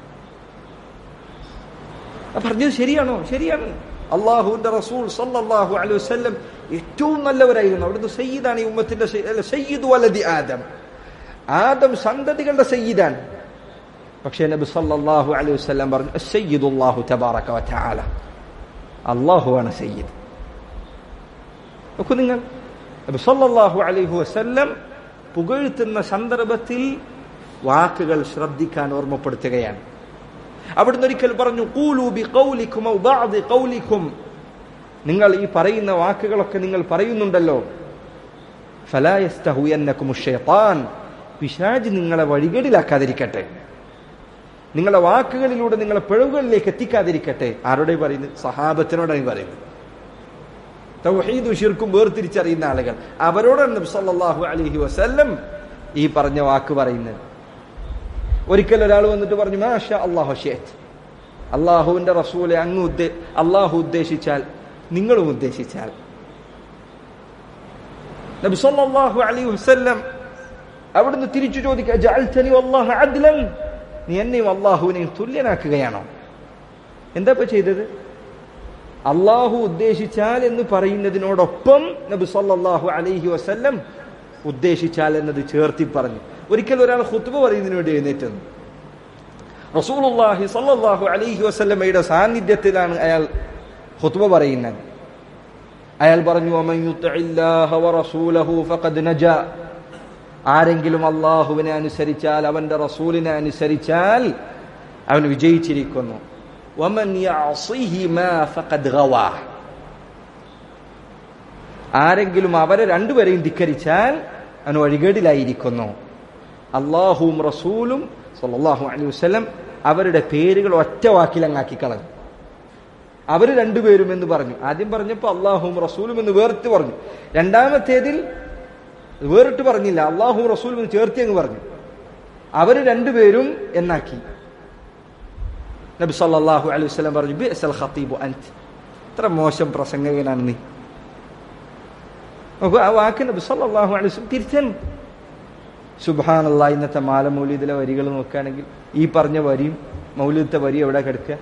പറഞ്ഞത് ശരിയാണോ ശരിയാണ് അള്ളാഹുവിന്റെ റസൂൽ സല്ലല്ലാഹു അലൈഹി വസല്ലം ഏറ്റവും നല്ലവരായിരുന്നു അവിടുന്ന് സയ്യിദാണ് ഈ ഉമ്മത്തിന്റെ സയ്യിദ് വലതി ആദം ആദം സന്തതികളുടെ സയ്യിദാണ് പക്ഷേ നബി സല്ലല്ലാഹു അലൈഹി വസല്ലം പറഞ്ഞു സയ്യിദുല്ലാഹു തബാറക വ തആല അള്ളാഹുവാണ് സയ്യിദ് നോക്കൂ നിങ്ങൾ നബി സല്ലല്ലാഹു അലൈഹി വസല്ലം പുകഴ്ത്തുന്ന സന്ദർഭത്തിൽ വാക്കുകൾ ശ്രദ്ധിക്കാൻ ഓർമ്മപ്പെടുത്തുകയാണ് അവിടുന്ന് ഒരിക്കൽ പറഞ്ഞു കൂലു ബി ഖൗലിക്കും ഔ ബഅദി ഖൗലിക്കും നിങ്ങൾ ഈ പറയുന്ന വാക്കുകളൊക്കെ നിങ്ങൾ പറയുന്നുണ്ടല്ലോ ഫലാ യസ്തഹുയന്നകും ശൈത്താൻ പിശാജ് നിങ്ങളെ വഴികേടിലാക്കാതിരിക്കട്ടെ നിങ്ങളുടെ വാക്കുകളിലൂടെ നിങ്ങളെ പിഴവുകളിലേക്ക് എത്തിക്കാതിരിക്കട്ടെ ആരോടെ പറയുന്നത് സഹാബത്തിനോടാണ് പറയുന്നത് തൗഹീദും ഷിർക്കും വേർതിരിച്ചറിയുന്ന ആളുകൾ അവരോടാണ് നബി സല്ലല്ലാഹു അലൈഹി വസല്ലം ഈ പറഞ്ഞ വാക്ക് പറയുന്നത് ഒരിക്കൽ ഒരാൾ വന്നിട്ട് പറഞ്ഞു മാഷ അള്ളാഹു ഷേത്ത് അള്ളാഹുവിന്റെ റസൂലെ അങ്ങ് ഉദ്ദേ അള്ളാഹു ഉദ്ദേശിച്ചാൽ നിങ്ങളും ഉദ്ദേശിച്ചാൽ നബി സല്ലല്ലാഹു അലൈഹി വസല്ലം അവിടുന്ന് തിരിച്ചു ചോദിക്കുക ജഅൽതനി വല്ലാഹു അദ്ലൻ നീ എന്നെയും അള്ളാഹുവിനെയും തുല്യനാക്കുകയാണോ എന്താ ഇപ്പൊ ചെയ്തത് അള്ളാഹു ഉദ്ദേശിച്ചാൽ എന്ന് പറയുന്നതിനോടൊപ്പം നബി സല്ലല്ലാഹു അലൈഹി വസല്ലം ഉദ്ദേശിച്ചാൽ എന്നത് ചേർത്തി പറഞ്ഞു ഒരിക്കൽ ഒരാൾ ഖുത്ബ പറയുന്നതിന് വേണ്ടി എഴുന്നേറ്റത് റസൂലുള്ളാഹി സല്ലല്ലാഹു അലൈഹി വസല്ലമയുടെ സാന്നിധ്യത്തിലാണ് അയാൾ ഖുത്ബ പറയുന്നത് അയാൾ പറഞ്ഞു "വമൻ യുത്തിഇല്ലാഹ വറസൂലഹു ഫഖദ് നജാ ആരെങ്കിലും അള്ളാഹുവിനെ അനുസരിച്ചാൽ അവന്റെ റസൂലിനെ അനുസരിച്ചാൽ അവൻ വിജയിച്ചിരിക്കുന്നു വമൻ യഅസിഹിമാ ഫഖദ് ഗവാ ആരെങ്കിലും അവരെ രണ്ടുപേരെയും ധിക്കരിച്ചാൽ അവൻ വഴികേടിലായിരിക്കുന്നു അള്ളാഹുവും റസൂലും സല്ലല്ലാഹു അലൈഹി വസല്ലം അവരുടെ പേരുകൾ ഒറ്റ വാക്കിലങ്ങാക്കി കളഞ്ഞു അവർ രണ്ടുപേരും എന്ന് പറഞ്ഞു ആദ്യം പറഞ്ഞപ്പോൾ അള്ളാഹുവും റസൂലും എന്ന് വേറിട്ട് പറഞ്ഞു രണ്ടാമത്തേതിൽ വേറിട്ട് പറഞ്ഞില്ല അള്ളാഹുവും റസൂലും എന്ന് ചേർത്തി അങ്ങ് പറഞ്ഞു അവർ രണ്ടുപേരും എന്നാക്കി നബി സല്ലല്ലാഹു അലൈഹി വസല്ലം പറഞ്ഞു ബിഅസൽ ഖതീബു അൻത് ഇത്ര മോശം പ്രസംഗകനാണ് നീ നോക്കൂ ആ വാക്ക് നബി സല്ലല്ലാഹു അലൈഹി വസല്ലം തിരിച്ചൻ സുബ്ഹാനല്ലാ ഇന്നത്തെ മാല മൗലീദിലെ വരികൾ നോക്കുകയാണെങ്കിൽ ഈ പറഞ്ഞ വരിയും മൗലീദത്തെ വരി എവിടെ കിടക്കുക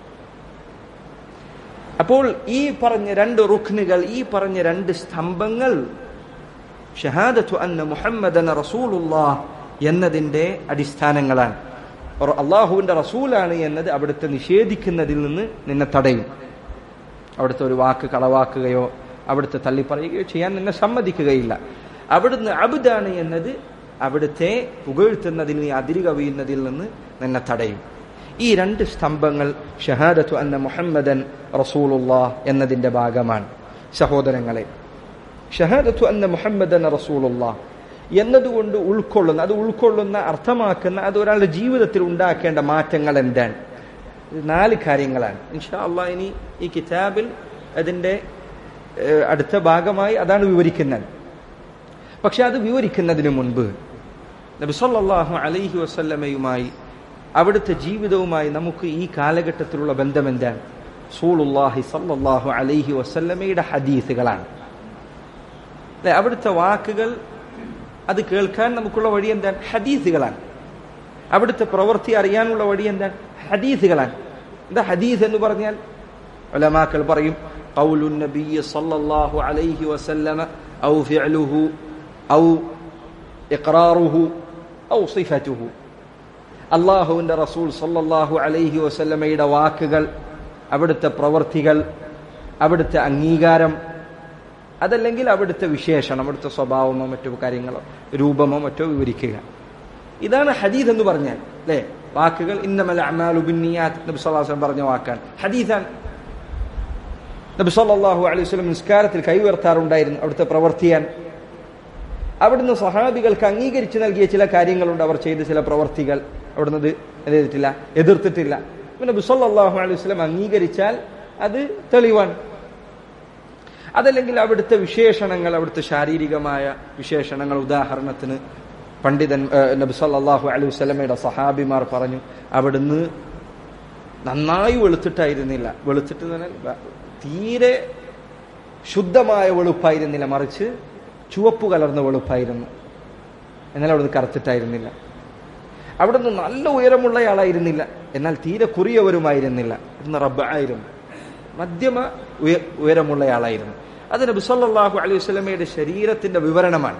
അപ്പോൾ ഈ പറഞ്ഞ രണ്ട് റുഖ്നുകൾ ഈ പറഞ്ഞ രണ്ട് സ്തംഭങ്ങൾ ഷഹാദത്തു അന്ന മുഹമ്മദന റസൂലുല്ലാ എന്നതിന്റെ അടിസ്ഥാനങ്ങളാണ് അവർ അള്ളാഹുവിന്റെ റസൂലാണ് എന്നത് അവിടുത്തെ നിഷേധിക്കുന്നതിൽ നിന്ന് നിന്നെ തടയും അവിടുത്തെ ഒരു വാക്ക് കളവാക്കുകയോ അവിടുത്തെ തള്ളിപ്പറയുകയോ ചെയ്യാൻ നിന്നെ സമ്മതിക്കുകയില്ല അവിടുന്ന് അബുദാണ് എന്നത് അവിടുത്തെ പുകഴ്ത്തുന്നതിൽ നീ അതിര് കവിയുന്നതിൽ നിന്ന് നിന്നെ തടയും ഈ രണ്ട് സ്തംഭങ്ങൾ ഷഹാദത്തു അന്ന മുഹമ്മദൻ റസൂലുല്ലാ എന്നതിന്റെ ഭാഗമാണ് സഹോദരങ്ങളെ ഷഹാദത്തു അന്ന മുഹമ്മദൻ റസൂലുല്ലാ എന്നതുകൊണ്ട് ഉൾക്കൊള്ളുന്ന അത് ഉൾക്കൊള്ളുന്ന അർത്ഥമാക്കുന്ന അത് ഒരാളുടെ ജീവിതത്തിൽ ഉണ്ടാക്കേണ്ട മാറ്റങ്ങൾ എന്താണ് ഇത് നാല് കാര്യങ്ങളാണ് ഇൻഷാ അള്ളാഹ് ഇനി ഈ കിതാബിൽ അതിൻ്റെ ഏഹ്, അടുത്ത ഭാഗമായി അതാണ് വിവരിക്കുന്നത് പക്ഷെ അത് വിവരിക്കുന്നതിന് മുൻപ് നബി സല്ലല്ലാഹു അലൈഹി വസല്ലമയുമായി അവിടുത്തെ ജീവിതവുമായി നമുക്ക് ഈ കാലഘട്ടത്തിലുള്ള ബന്ധം എന്താണ് സൂളുല്ലാഹി സല്ലല്ലാഹു അലൈഹി വസല്ലമയുടെ ഹദീസുകളാണ് അല്ലെ അവിടുത്തെ വാക്കുകൾ അത് കേൾക്കാൻ നമുക്കുള്ള വഴി എന്താണ് ഹദീസുകളാണ് അവിടുത്തെ പ്രവൃത്തി അറിയാനുള്ള വഴി എന്താണ് ഹദീസുകളാണ് എന്താ ഹദീസ് എന്ന് പറഞ്ഞാൽ ഉലമാക്കൾ പറയും قول النبي صلى الله عليه وسلم أو فعله أو إقراره أو صفته അള്ളാഹുവിന്റെ റസൂൽ സല്ലല്ലാഹു അലൈഹി വസല്ലമയുടെ വാക്കുകൾ അവിടുത്തെ പ്രവൃത്തികൾ അവിടുത്തെ അംഗീകാരം അതല്ലെങ്കിൽ അവിടുത്തെ വിശേഷണം അവിടുത്തെ സ്വഭാവമോ മറ്റോ കാര്യങ്ങളോ രൂപമോ മറ്റോ വിവരിക്കുക ഇതാണ് ഹദീസ് എന്ന് പറഞ്ഞാൽ അല്ലേ വാക്കുകൾ ഇന്നമല അമാലു ബിന്നിയാത്ത് നബി സല്ലല്ലാഹു അലൈഹി വസല്ലം പറഞ്ഞ വാക്കാണ് ഹദീസാണ് നബി സല്ലല്ലാഹു അലൈഹി വസല്ലം നിസ്കാരത്തിൽ കൈവർത്താറുണ്ടായിരുന്നു അവിടുത്തെ പ്രവർത്തിയാൻ അവിടുന്ന് സഹാബികൾക്ക് അംഗീകരിച്ചു നൽകിയ ചില കാര്യങ്ങളുണ്ട് അവർ ചെയ്ത ചില പ്രവർത്തികൾ അവിടുന്ന് അത് എന്ത് ചെയ്തിട്ടില്ല എതിർത്തിട്ടില്ല പിന്നെ ബിസല്ലാഹു അലൈഹി വസ്ലം അംഗീകരിച്ചാൽ അത് തെളിവാണ് അതല്ലെങ്കിൽ അവിടുത്തെ വിശേഷണങ്ങൾ അവിടുത്തെ ശാരീരികമായ വിശേഷണങ്ങൾ ഉദാഹരണത്തിന് പണ്ഡിതൻ ഏഹ്, നബി സല്ലല്ലാഹു അലൈഹി വസല്ലമയുടെ സഹാബിമാർ പറഞ്ഞു അവിടുന്ന് നന്നായി വെളുത്തിട്ടായിരുന്നില്ല വെളുത്തിട്ട് എന്ന് പറഞ്ഞാൽ വ- തീരെ ശുദ്ധമായ വെളുപ്പായിരുന്നില്ല മറിച്ച് ചുവപ്പ് കലർന്ന വെളുപ്പായിരുന്നു എന്നാൽ അവിടുന്ന് കറുത്തിട്ടായിരുന്നില്ല അവിടുന്ന് നല്ല ഉയരമുള്ളയാളായിരുന്നില്ല എന്നാൽ തീരെ കുറിയവരുമായിരുന്നില്ല ഇന്ന് റബ്ബായിരുന്നു മധ്യമ ഉയ ഉയരമുള്ളയാളായിരുന്നു അത് നബി സല്ലല്ലാഹു അലൈഹി വസല്ലമയുടെ ശരീരത്തിന്റെ വിവരണമാണ്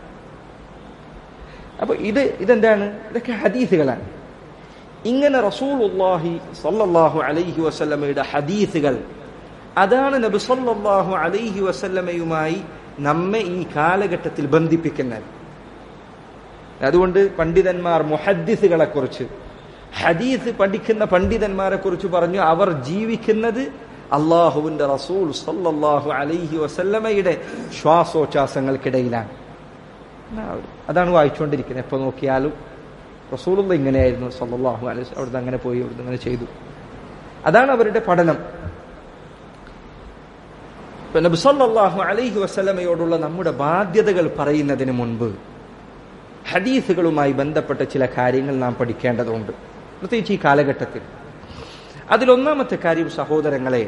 അപ്പൊ ഇത് ഇതെന്താണ് ഇതൊക്കെ ഹദീസുകളാണ് ഇങ്ങനെ റസൂലുള്ളാഹി സല്ലല്ലാഹു അലൈഹി വസല്ലമയുടെ ഹദീസുകൾ അതാണ് നബി സല്ലല്ലാഹു അലൈഹി വസല്ലമയുമായി നമ്മെ ഈ കാലഘട്ടത്തിൽ ബന്ധിപ്പിക്കുന്നത് അതുകൊണ്ട് പണ്ഡിതന്മാർ മുഹദ്ദിസുകളെ കുറിച്ച് ഹദീസ് പഠിക്കുന്ന പണ്ഡിതന്മാരെ കുറിച്ച് പറഞ്ഞു അവർ ജീവിക്കുന്നത് അള്ളാഹുവിന്റെ റസൂൽ സല്ലല്ലാഹു അലൈഹി വസല്ലമയുടെ ശ്വാസോച്ഛ്വാസങ്ങൾക്കിടയിലാണ് അതാണ് വായിച്ചുകൊണ്ടിരിക്കുന്നത് എപ്പോ നോക്കിയാലും റസൂലുള്ള ഇങ്ങനെയായിരുന്നു സല്ലല്ലാഹു അലൈഹി വസല്ലം അവിടുന്ന് അങ്ങനെ പോയി അവിടുന്ന് അങ്ങനെ ചെയ്തു അതാണ് അവരുടെ പഠനം ഇപ്പൊ നബി സല്ലല്ലാഹു അലൈഹി വസല്ലമയോടുള്ള നമ്മുടെ ബാധ്യതകൾ പറയുന്നതിന് മുൻപ് ഹദീസുകളുമായി ബന്ധപ്പെട്ട ചില കാര്യങ്ങൾ നാം പഠിക്കേണ്ടതുണ്ട് പ്രത്യേകിച്ച് ഈ കാലഘട്ടത്തിൽ അതിലൊന്നാമത്തെ കാര്യം സഹോദരങ്ങളെ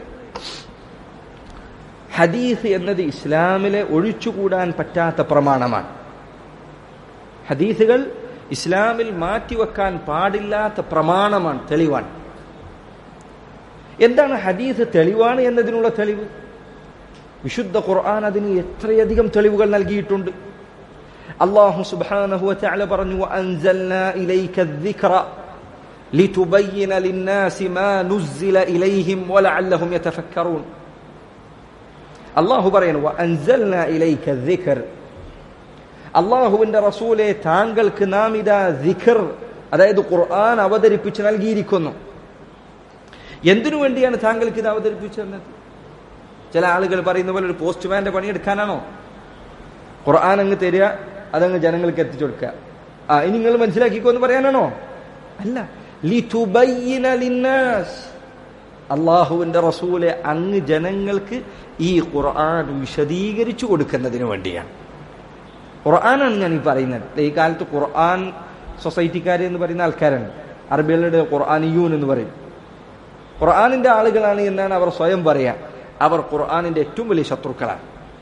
ഹദീസ് എന്നത് ഇസ്ലാമിലെ ഒഴിച്ചുകൂടാൻ പറ്റാത്ത പ്രമാണമാണ് ഹദീസുകൾ ഇസ്ലാമിൽ മാറ്റിവെക്കാൻ പാടില്ലാത്ത പ്രമാണമാണ് തെളിവാണ് എന്താണ് ഹദീസ് തെളിവാണ് എന്നതിനുള്ള തെളിവ് വിശുദ്ധ ഖുർആൻ അതിന് എത്രയധികം തെളിവുകൾ നൽകിയിട്ടുണ്ട് അള്ളാഹു സുബ്ഹാനഹു വതആല പറഞ്ഞു അൻസൽനാ ഇലൈക الذിക്ര ലിതുബയ്യിന ലിന്നാസി മാ നുസ്സില ഇലൈഹിം വലഅല്ലഹും യതഫക്കറൂൻ അള്ളാഹു പറയുന്നു "വഅൻസൽന ഇലൈക ദിക്ർ." അള്ളാഹുവിന്റെ റസൂലെ താങ്കൾക്ക് നാം ഇതാ ദിഖർ അതായത് ഖുർആൻ അവതരിപ്പിച്ച് നൽകിയിരിക്കുന്നു എന്തിനു വേണ്ടിയാണ് താങ്കൾക്ക് ഇത് അവതരിപ്പിച്ചു തന്നത് ചില ആളുകൾ പറയുന്ന പോലെ ഒരു പോസ്റ്റ്മാന്റെ പണിയെടുക്കാനാണോ ഖുർആൻ അങ്ങ് തരിക അതങ്ങ് ജനങ്ങൾക്ക് എത്തിച്ചു കൊടുക്കുക ആ ഇനി നിങ്ങൾ മനസ്സിലാക്കിക്കോ എന്ന് പറയാനാണോ അല്ല ലിതുബയ്യിന ലിന്നാസ് അള്ളാഹുവിന്റെ റസൂലെ അങ്ങ് ജനങ്ങൾക്ക് ഈ ഖുർആൻ വിശദീകരിച്ചു കൊടുക്കുന്നതിന് വേണ്ടിയാണ് ഖുർആനാണ് ഞാൻ ഈ പറയുന്നത് ഈ കാലത്ത് ഖുർആൻ സൊസൈറ്റിക്കാർ എന്ന് പറയുന്ന ആൾക്കാരാണ് അറബികളുടെ ഖുർആാനിയൂൻ എന്ന് പറയും ഖുർആാനിന്റെ ആളുകളാണ് എന്നാണ് അവർ സ്വയം പറയാ അവർ ഖുർആാനിന്റെ ഏറ്റവും വലിയ ശത്രുക്കളാണ്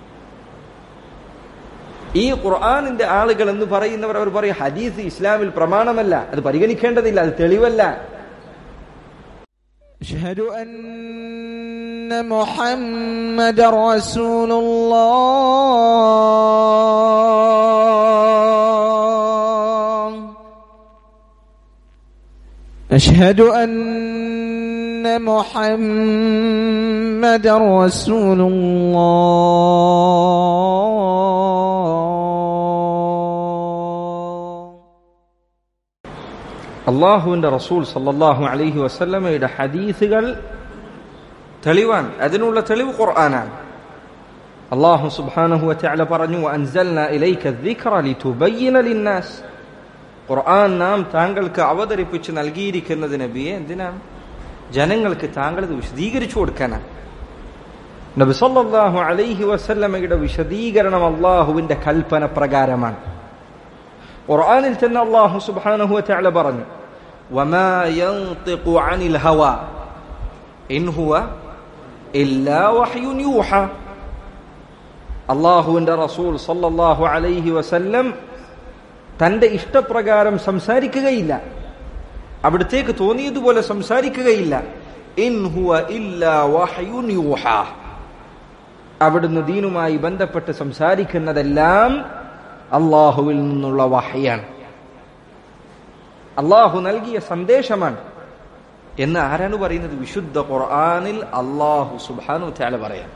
ഈ ഖുർആാനിന്റെ ആളുകൾ എന്ന് പറയുന്നവർ അവർ പറയും ഹദീസ് ഇസ്ലാമിൽ പ്രമാണമല്ല അത് പരിഗണിക്കേണ്ടതില്ല അത് തെളിവല്ല أشهد أن محمد رسول الله أشهد أن محمد رسول الله അള്ളാഹുവിന്റെ റസൂൽ സല്ലല്ലാഹു അലൈഹി വസല്ലമയുടെ ഹദീസുകൾ തെളിവാൻ അതിനുള്ള തെളിവ് ഖുർആനാണ് അള്ളാഹു സുബ്ഹാനഹു വതആല പറഞ്ഞു അൻസൽന ഇലൈക الذിക്റ ലിതുബയ്യിന ലിന്നാസ് ഖുർആൻ നാം താങ്കൾക്ക് അവതരിപ്പിച്ച് നൽകിയിരിക്കുന്നത് നബിയെ എന്തിനാണ് ജനങ്ങൾക്ക് താങ്കൾ ഇത് വിശദീകരിച്ചു കൊടുക്കാനാണ് നബി സല്ലല്ലാഹു അലൈഹി വസല്ലമയുടെ വിശദീകരണം അള്ളാഹുവിന്റെ കൽപ്പന പ്രകാരമാണ് ഖുർആനിൽ തന്നെ അള്ളാഹു സുബ്ഹാനഹു വതആല പറഞ്ഞു വമാ യൻതിഖു അനിൽ ഹവാ ഇൻ ഹുവ ഇല്ലാ വഹ്യുൻ യൂഹ അള്ളാഹുവിന്റെ റസൂൽ സല്ലല്ലാഹു അലൈഹി വസല്ലം തന്റെ ഇഷ്ടപ്രകാരം സംസാരിക്കുകയില്ല അവിടത്തേക്ക് തോന്നിയതുപോലെ സംസാരിക്കുകയില്ല ഇൻ ഹുവ ഇല്ലാ വഹ്യുൻ യൂഹ അവിടുന്ന് ദീനുമായി ബന്ധപ്പെട്ട് സംസാരിക്കുന്നതെല്ലാം അള്ളാഹുവിൽ നിന്നുള്ള വഹയാണ് അള്ളാഹു നൽകിയ സന്ദേശമാണ് എന്ന് ആരാണ് പറയുന്നത് വിശുദ്ധ ഖുർആനിൽ അള്ളാഹു സുബാനു ത്യാല പറയാം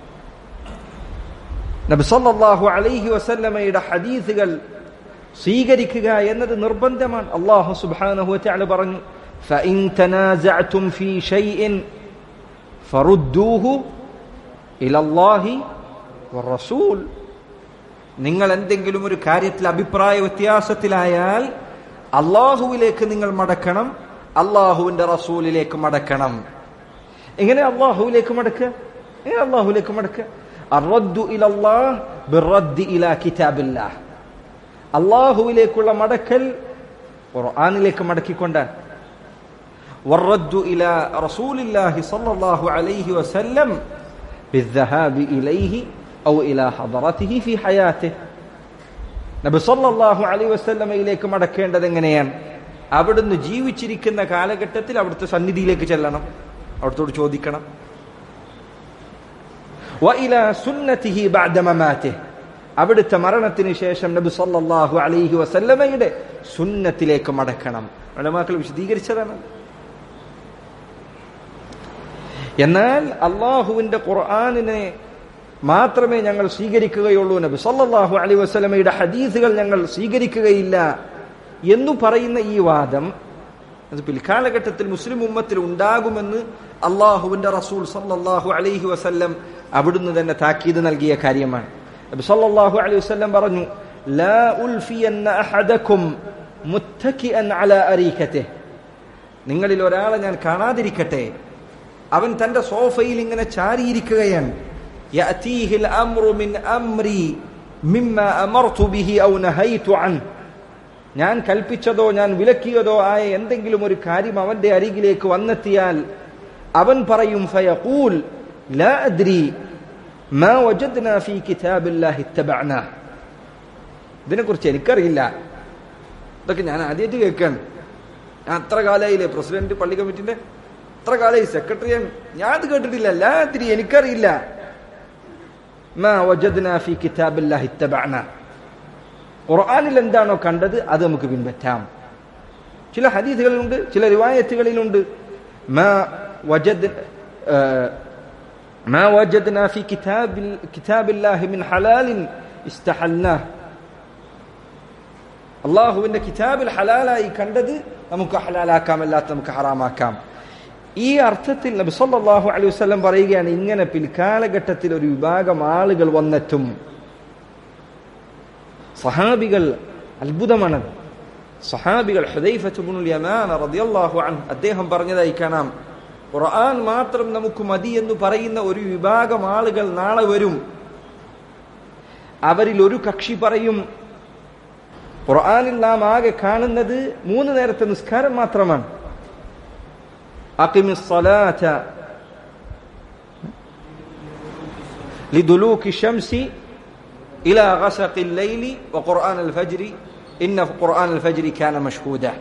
നബി സല്ലല്ലാഹു അലൈഹി വസല്ലമയുടെ ഹദീസുകൾ സ്വീകരിക്കുക എന്നത് നിർബന്ധമാണ് അള്ളാഹു സുബ്ഹാനഹു വതആല പറഞ്ഞു فإن تنازعتم في شيء فردوه إلى الله والرسول നിങ്ങൾ എന്തെങ്കിലും ഒരു കാര്യത്തിൽ അഭിപ്രായ വ്യത്യാസത്തിലായാൽ അള്ളാഹുവിലേക്ക് നിങ്ങൾ മടക്കണം അള്ളാഹുവിന്റെ റസൂലിലേക്ക് മടക്കണം എങ്ങനെ അള്ളാഹുവിലേക്ക് മടക്കുക എങ്ങനെ അള്ളാഹുവിലേക്ക് മടക്കുക അറദ്ദു ഇലല്ലാഹ് ബിറദ്ദി ഇലാ കിതാബില്ലാഹ് അള്ളാഹുവിലേക്കുള്ള മടക്കൽ ഖുർആനിലേക്ക് മടക്കിക്കൊണ്ടാണ് والرد إلى رسول الله صلى الله عليه وسلم بالذهاب إليه أو إلى حضرته في حياته നബി സല്ലല്ലാഹു അലൈഹി വസല്ലമയിലേക്ക് മടക്കേണ്ടത് എങ്ങനെയാണ് അവിടുന്ന് ജീവിച്ചിരിക്കുന്ന കാലഘട്ടത്തിൽ അവിടുത്തെ സന്നിധിയിലേക്ക് ചെല്ലണം അവിടുത്തോട് ചോദിക്കണം وإلى سنته بعد مماته അവിടുത്തെ മരണത്തിന് ശേഷം നബി സല്ലല്ലാഹു അലൈഹി വസല്ലമയുടെ സുന്നത്തിലേക്ക് മടക്കണം ഉലമാക്കൾ വിശദീകരിച്ചതാണ് എന്നാൽ അള്ളാഹുവിന്റെ ഖുർആാനിനെ മാത്രമേ ഞങ്ങൾ സ്വീകരിക്കുകയുള്ളൂ നബി സല്ലല്ലാഹു അലൈഹി വസല്ലമയുടെ ഹദീസുകൾ ഞങ്ങൾ സ്വീകരിക്കുകയില്ല എന്നു പറയുന്ന ഈ വാദം അത് പിൽക്കാലഘട്ടത്തിൽ മുസ്ലിം ഉമ്മത്തിൽ ഉണ്ടാകുമെന്ന് അള്ളാഹുവിന്റെ റസൂൽ സല്ലല്ലാഹു അലൈഹി വസല്ലം അവിടുന്ന് തന്നെ താക്കീത് നൽകിയ കാര്യമാണ് നബി സല്ലല്ലാഹു അലൈഹി വസല്ലം പറഞ്ഞു ലാ ഉൽഫിയന്ന അഹദക്കും മുത്തക്കിഅൻ അലാ അരീകതിഹി നിങ്ങളിൽ ഒരാളെ ഞാൻ കാണാതിരിക്കട്ടെ അവൻ തന്റെ സോഫയിൽ ഇങ്ങനെ ചാരിയിരിക്കുകയാണ് يأتيه الأمر من أمري مما أمرت به أو نهيت عنه ഞാൻ കൽപ്പിച്ചതോ ഞാൻ വിലക്കിയതോ ആയ എന്തെങ്കിലും ഒരു കാര്യം അവന്റെ അരികിലേക്ക് വന്നെത്തിയാൽ അവൻ പറയും ഫയഖൂൽ ലാ അദ്രി മാ വജദ്നാ ഫീ കിതാബില്ലാഹി ഇത്തബഅനാ ഇതിനെക്കുറിച്ച് എനിക്കറിയില്ല ഇതൊക്കെ ഞാൻ ആദ്യമായിട്ട് കേൾക്കാണ് ഞാൻ അത്ര കാലമായില്ലേ പ്രസിഡന്റ് പള്ളി കമ്മിറ്റിന്റെ അത്ര കാലമായി സെക്രട്ടറി ഞാൻ ഇത് കേട്ടിട്ടില്ല ലാ അദ്രി എനിക്കറിയില്ല മാ വജദ്നാ ഫീ കിതാബില്ലാഹി ഇത്തബഅനാ ഖുർആനിൽ എന്താണോ കണ്ടത് അത് നമുക്ക് പിൻപറ്റാം ചില ഹദീസുകളിലുണ്ട് ചില റിവായത്തുകളിലുണ്ട് മാ വജദ് ما وجدنا في كتاب كتاب الله من حلال استحلناه അള്ളാഹുവിന്റെ കിതാബിൽ ഹലാലായി കണ്ടത് നമുക്ക് ഹലാലാക്കാം അല്ലാത്ത നമുക്ക് ഹറാമാക്കാം ഈ അർത്ഥത്തിൽ നബി സല്ലല്ലാഹു അലൈഹി വസല്ലം പറയുകയാണ് ഇങ്ങനെ പിൽക്കാലഘട്ടത്തിൽ ഒരു വിഭാഗം ആളുകൾ വന്നെത്തും സഹാബികൾ അത്ഭുതമാണ് സഹാബികൾ ഹുദൈഫത്തുബ്നുൽ യമാൻ റളിയല്ലാഹു അൻഹു അദ്ദേഹം പറഞ്ഞതായി കാണാം ഖുർആൻ മാത്രം നമുക്ക് മതി എന്ന് പറയുന്ന ഒരു വിഭാഗം ആളുകൾ നാളെ വരും അവരിൽ ഒരു കക്ഷി പറയും ഖുർആനിൽ നാം ആകെ കാണുന്നത് മൂന്ന് നേരത്തെ നിസ്കാരം മാത്രമാണ് അഖിമിസ് സ്വലാത്ത لدلوك الشمس إلى غسق الليل وقرآن الفجر إن قرآن الفجر كان مشهودا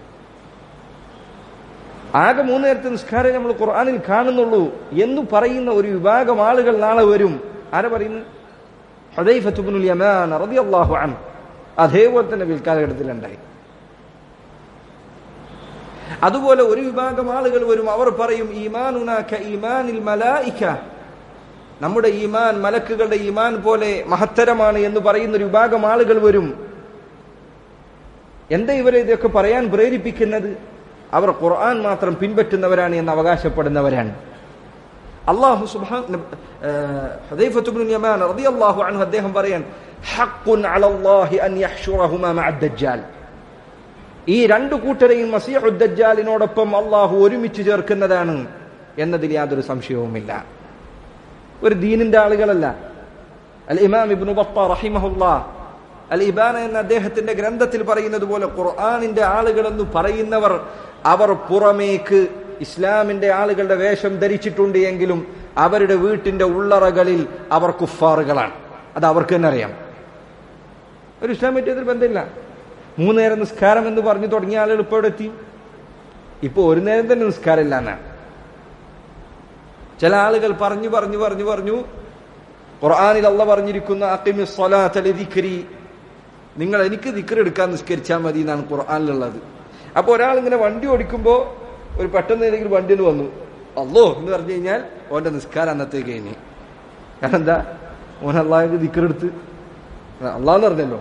ആകെ മൂന്ന് നേരത്തെ നിസ്കാരം നമ്മൾ ഖുർആനിൽ കാണുന്നുള്ളൂ എന്ന് പറയുന്ന ഒരു വിഭാഗം ആളുകൾ നാളെ വരും ആരെ പറയുന്നു ഹുദൈഫത്തുബ്നുൽ യമാൻ റളിയല്ലാഹു അൻഹു അതേപോലെ തന്നെ പിൽക്കാലഘട്ടത്തിലുണ്ടായി അതുപോലെ ഒരു വിഭാഗം ആളുകൾ വരും അവർ പറയും ഈമാനുന ക ഈമാനിൽ മലായിക്ക നമ്മുടെ ഈമാൻ മലക്കുകളുടെ ഈമാൻ പോലെ മഹത്തരമാണ് എന്ന് പറയുന്ന ഒരു വിഭാഗം ആളുകൾ വരും എന്താ ഇവരെ ഇതൊക്കെ പറയാൻ പ്രേരിപ്പിക്കുന്നത് അവർ ഖുർആൻ മാത്രം പിൻപറ്റുന്നവരാണ് എന്ന് അവകാശപ്പെടുന്നവരാണ് അള്ളാഹു സുബ്ഹാൻ ഹുദൈഫത്തുബ്നുൽ യമാൻ റളിയല്ലാഹു അൻഹു അദ്ദേഹം പറയാൻ ഹഖ്ഖുൻ അലല്ലാഹി അൻ യഹ്ശുറഹുമാ മഅ ദജ്ജാൽ ഈ രണ്ടു കൂട്ടരെയും മസീഹു ദജ്ജാലിനോടൊപ്പം അള്ളാഹു ഒരുമിച്ച് ചേർക്കുന്നതാണ് എന്നതിൽ യാതൊരു സംശയവുമില്ല ഒരു ദീനിന്റെ ആളുകളല്ല അൽ ഇമാം ഇബ്നു ബത്ത റഹിമഹുല്ലാ അൽ ഇബാന എന്ന അദ്ദേഹത്തിന്റെ ഗ്രന്ഥത്തിൽ പറയുന്നത് പോലെ ഖുർആാനിന്റെ ആളുകളെന്ന് പറയുന്നവർ അവർ പുറമേക്ക് ഇസ്ലാമിന്റെ ആളുകളുടെ വേഷം ധരിച്ചിട്ടുണ്ട് എങ്കിലും അവരുടെ വീട്ടിന്റെ ഉള്ളറകളിൽ അവർ കുഫാറുകളാണ് അത് അവർക്ക് തന്നെ അറിയാം ഒരു ഇസ്ലാം പറ്റിയതിൽ ബന്ധമില്ല മൂന്ന് നേരം നിസ്കാരം എന്ന് പറഞ്ഞു തുടങ്ങിയ ആളുകൾ ഇപ്പോൾ ഇവിടെ എത്തി ഇപ്പൊ ഒരു നേരം തന്നെ നിസ്കാരമില്ല എന്നാണ് ചില ആളുകൾ പറഞ്ഞു പറഞ്ഞു പറഞ്ഞു പറഞ്ഞു ഖുർആാനിൽ അള്ള പറഞ്ഞിരിക്കുന്ന അക്കിമി സ്വലാത്തലി ദിക്രി നിങ്ങൾ എനിക്ക് ദിക്ർ എടുക്കാൻ നിസ്കരിച്ചാൽ മതി എന്നാണ് ഖുർആാനിലുള്ളത് അപ്പൊ ഒരാൾ ഇങ്ങനെ വണ്ടി ഓടിക്കുമ്പോ ഒരു പെട്ടെന്ന് ഏതെങ്കിലും വണ്ടി ഒന്ന് വന്നു അല്ലോ എന്ന് പറഞ്ഞു കഴിഞ്ഞാൽ ഓന്റെ നിസ്കാരം അന്നത്തേക്ക് കഴിഞ്ഞ് കാരണം എന്താ ഓൻ അള്ളാഹിന്റെ ദിക്ർ എടുത്ത് അള്ളാന്ന് പറഞ്ഞല്ലോ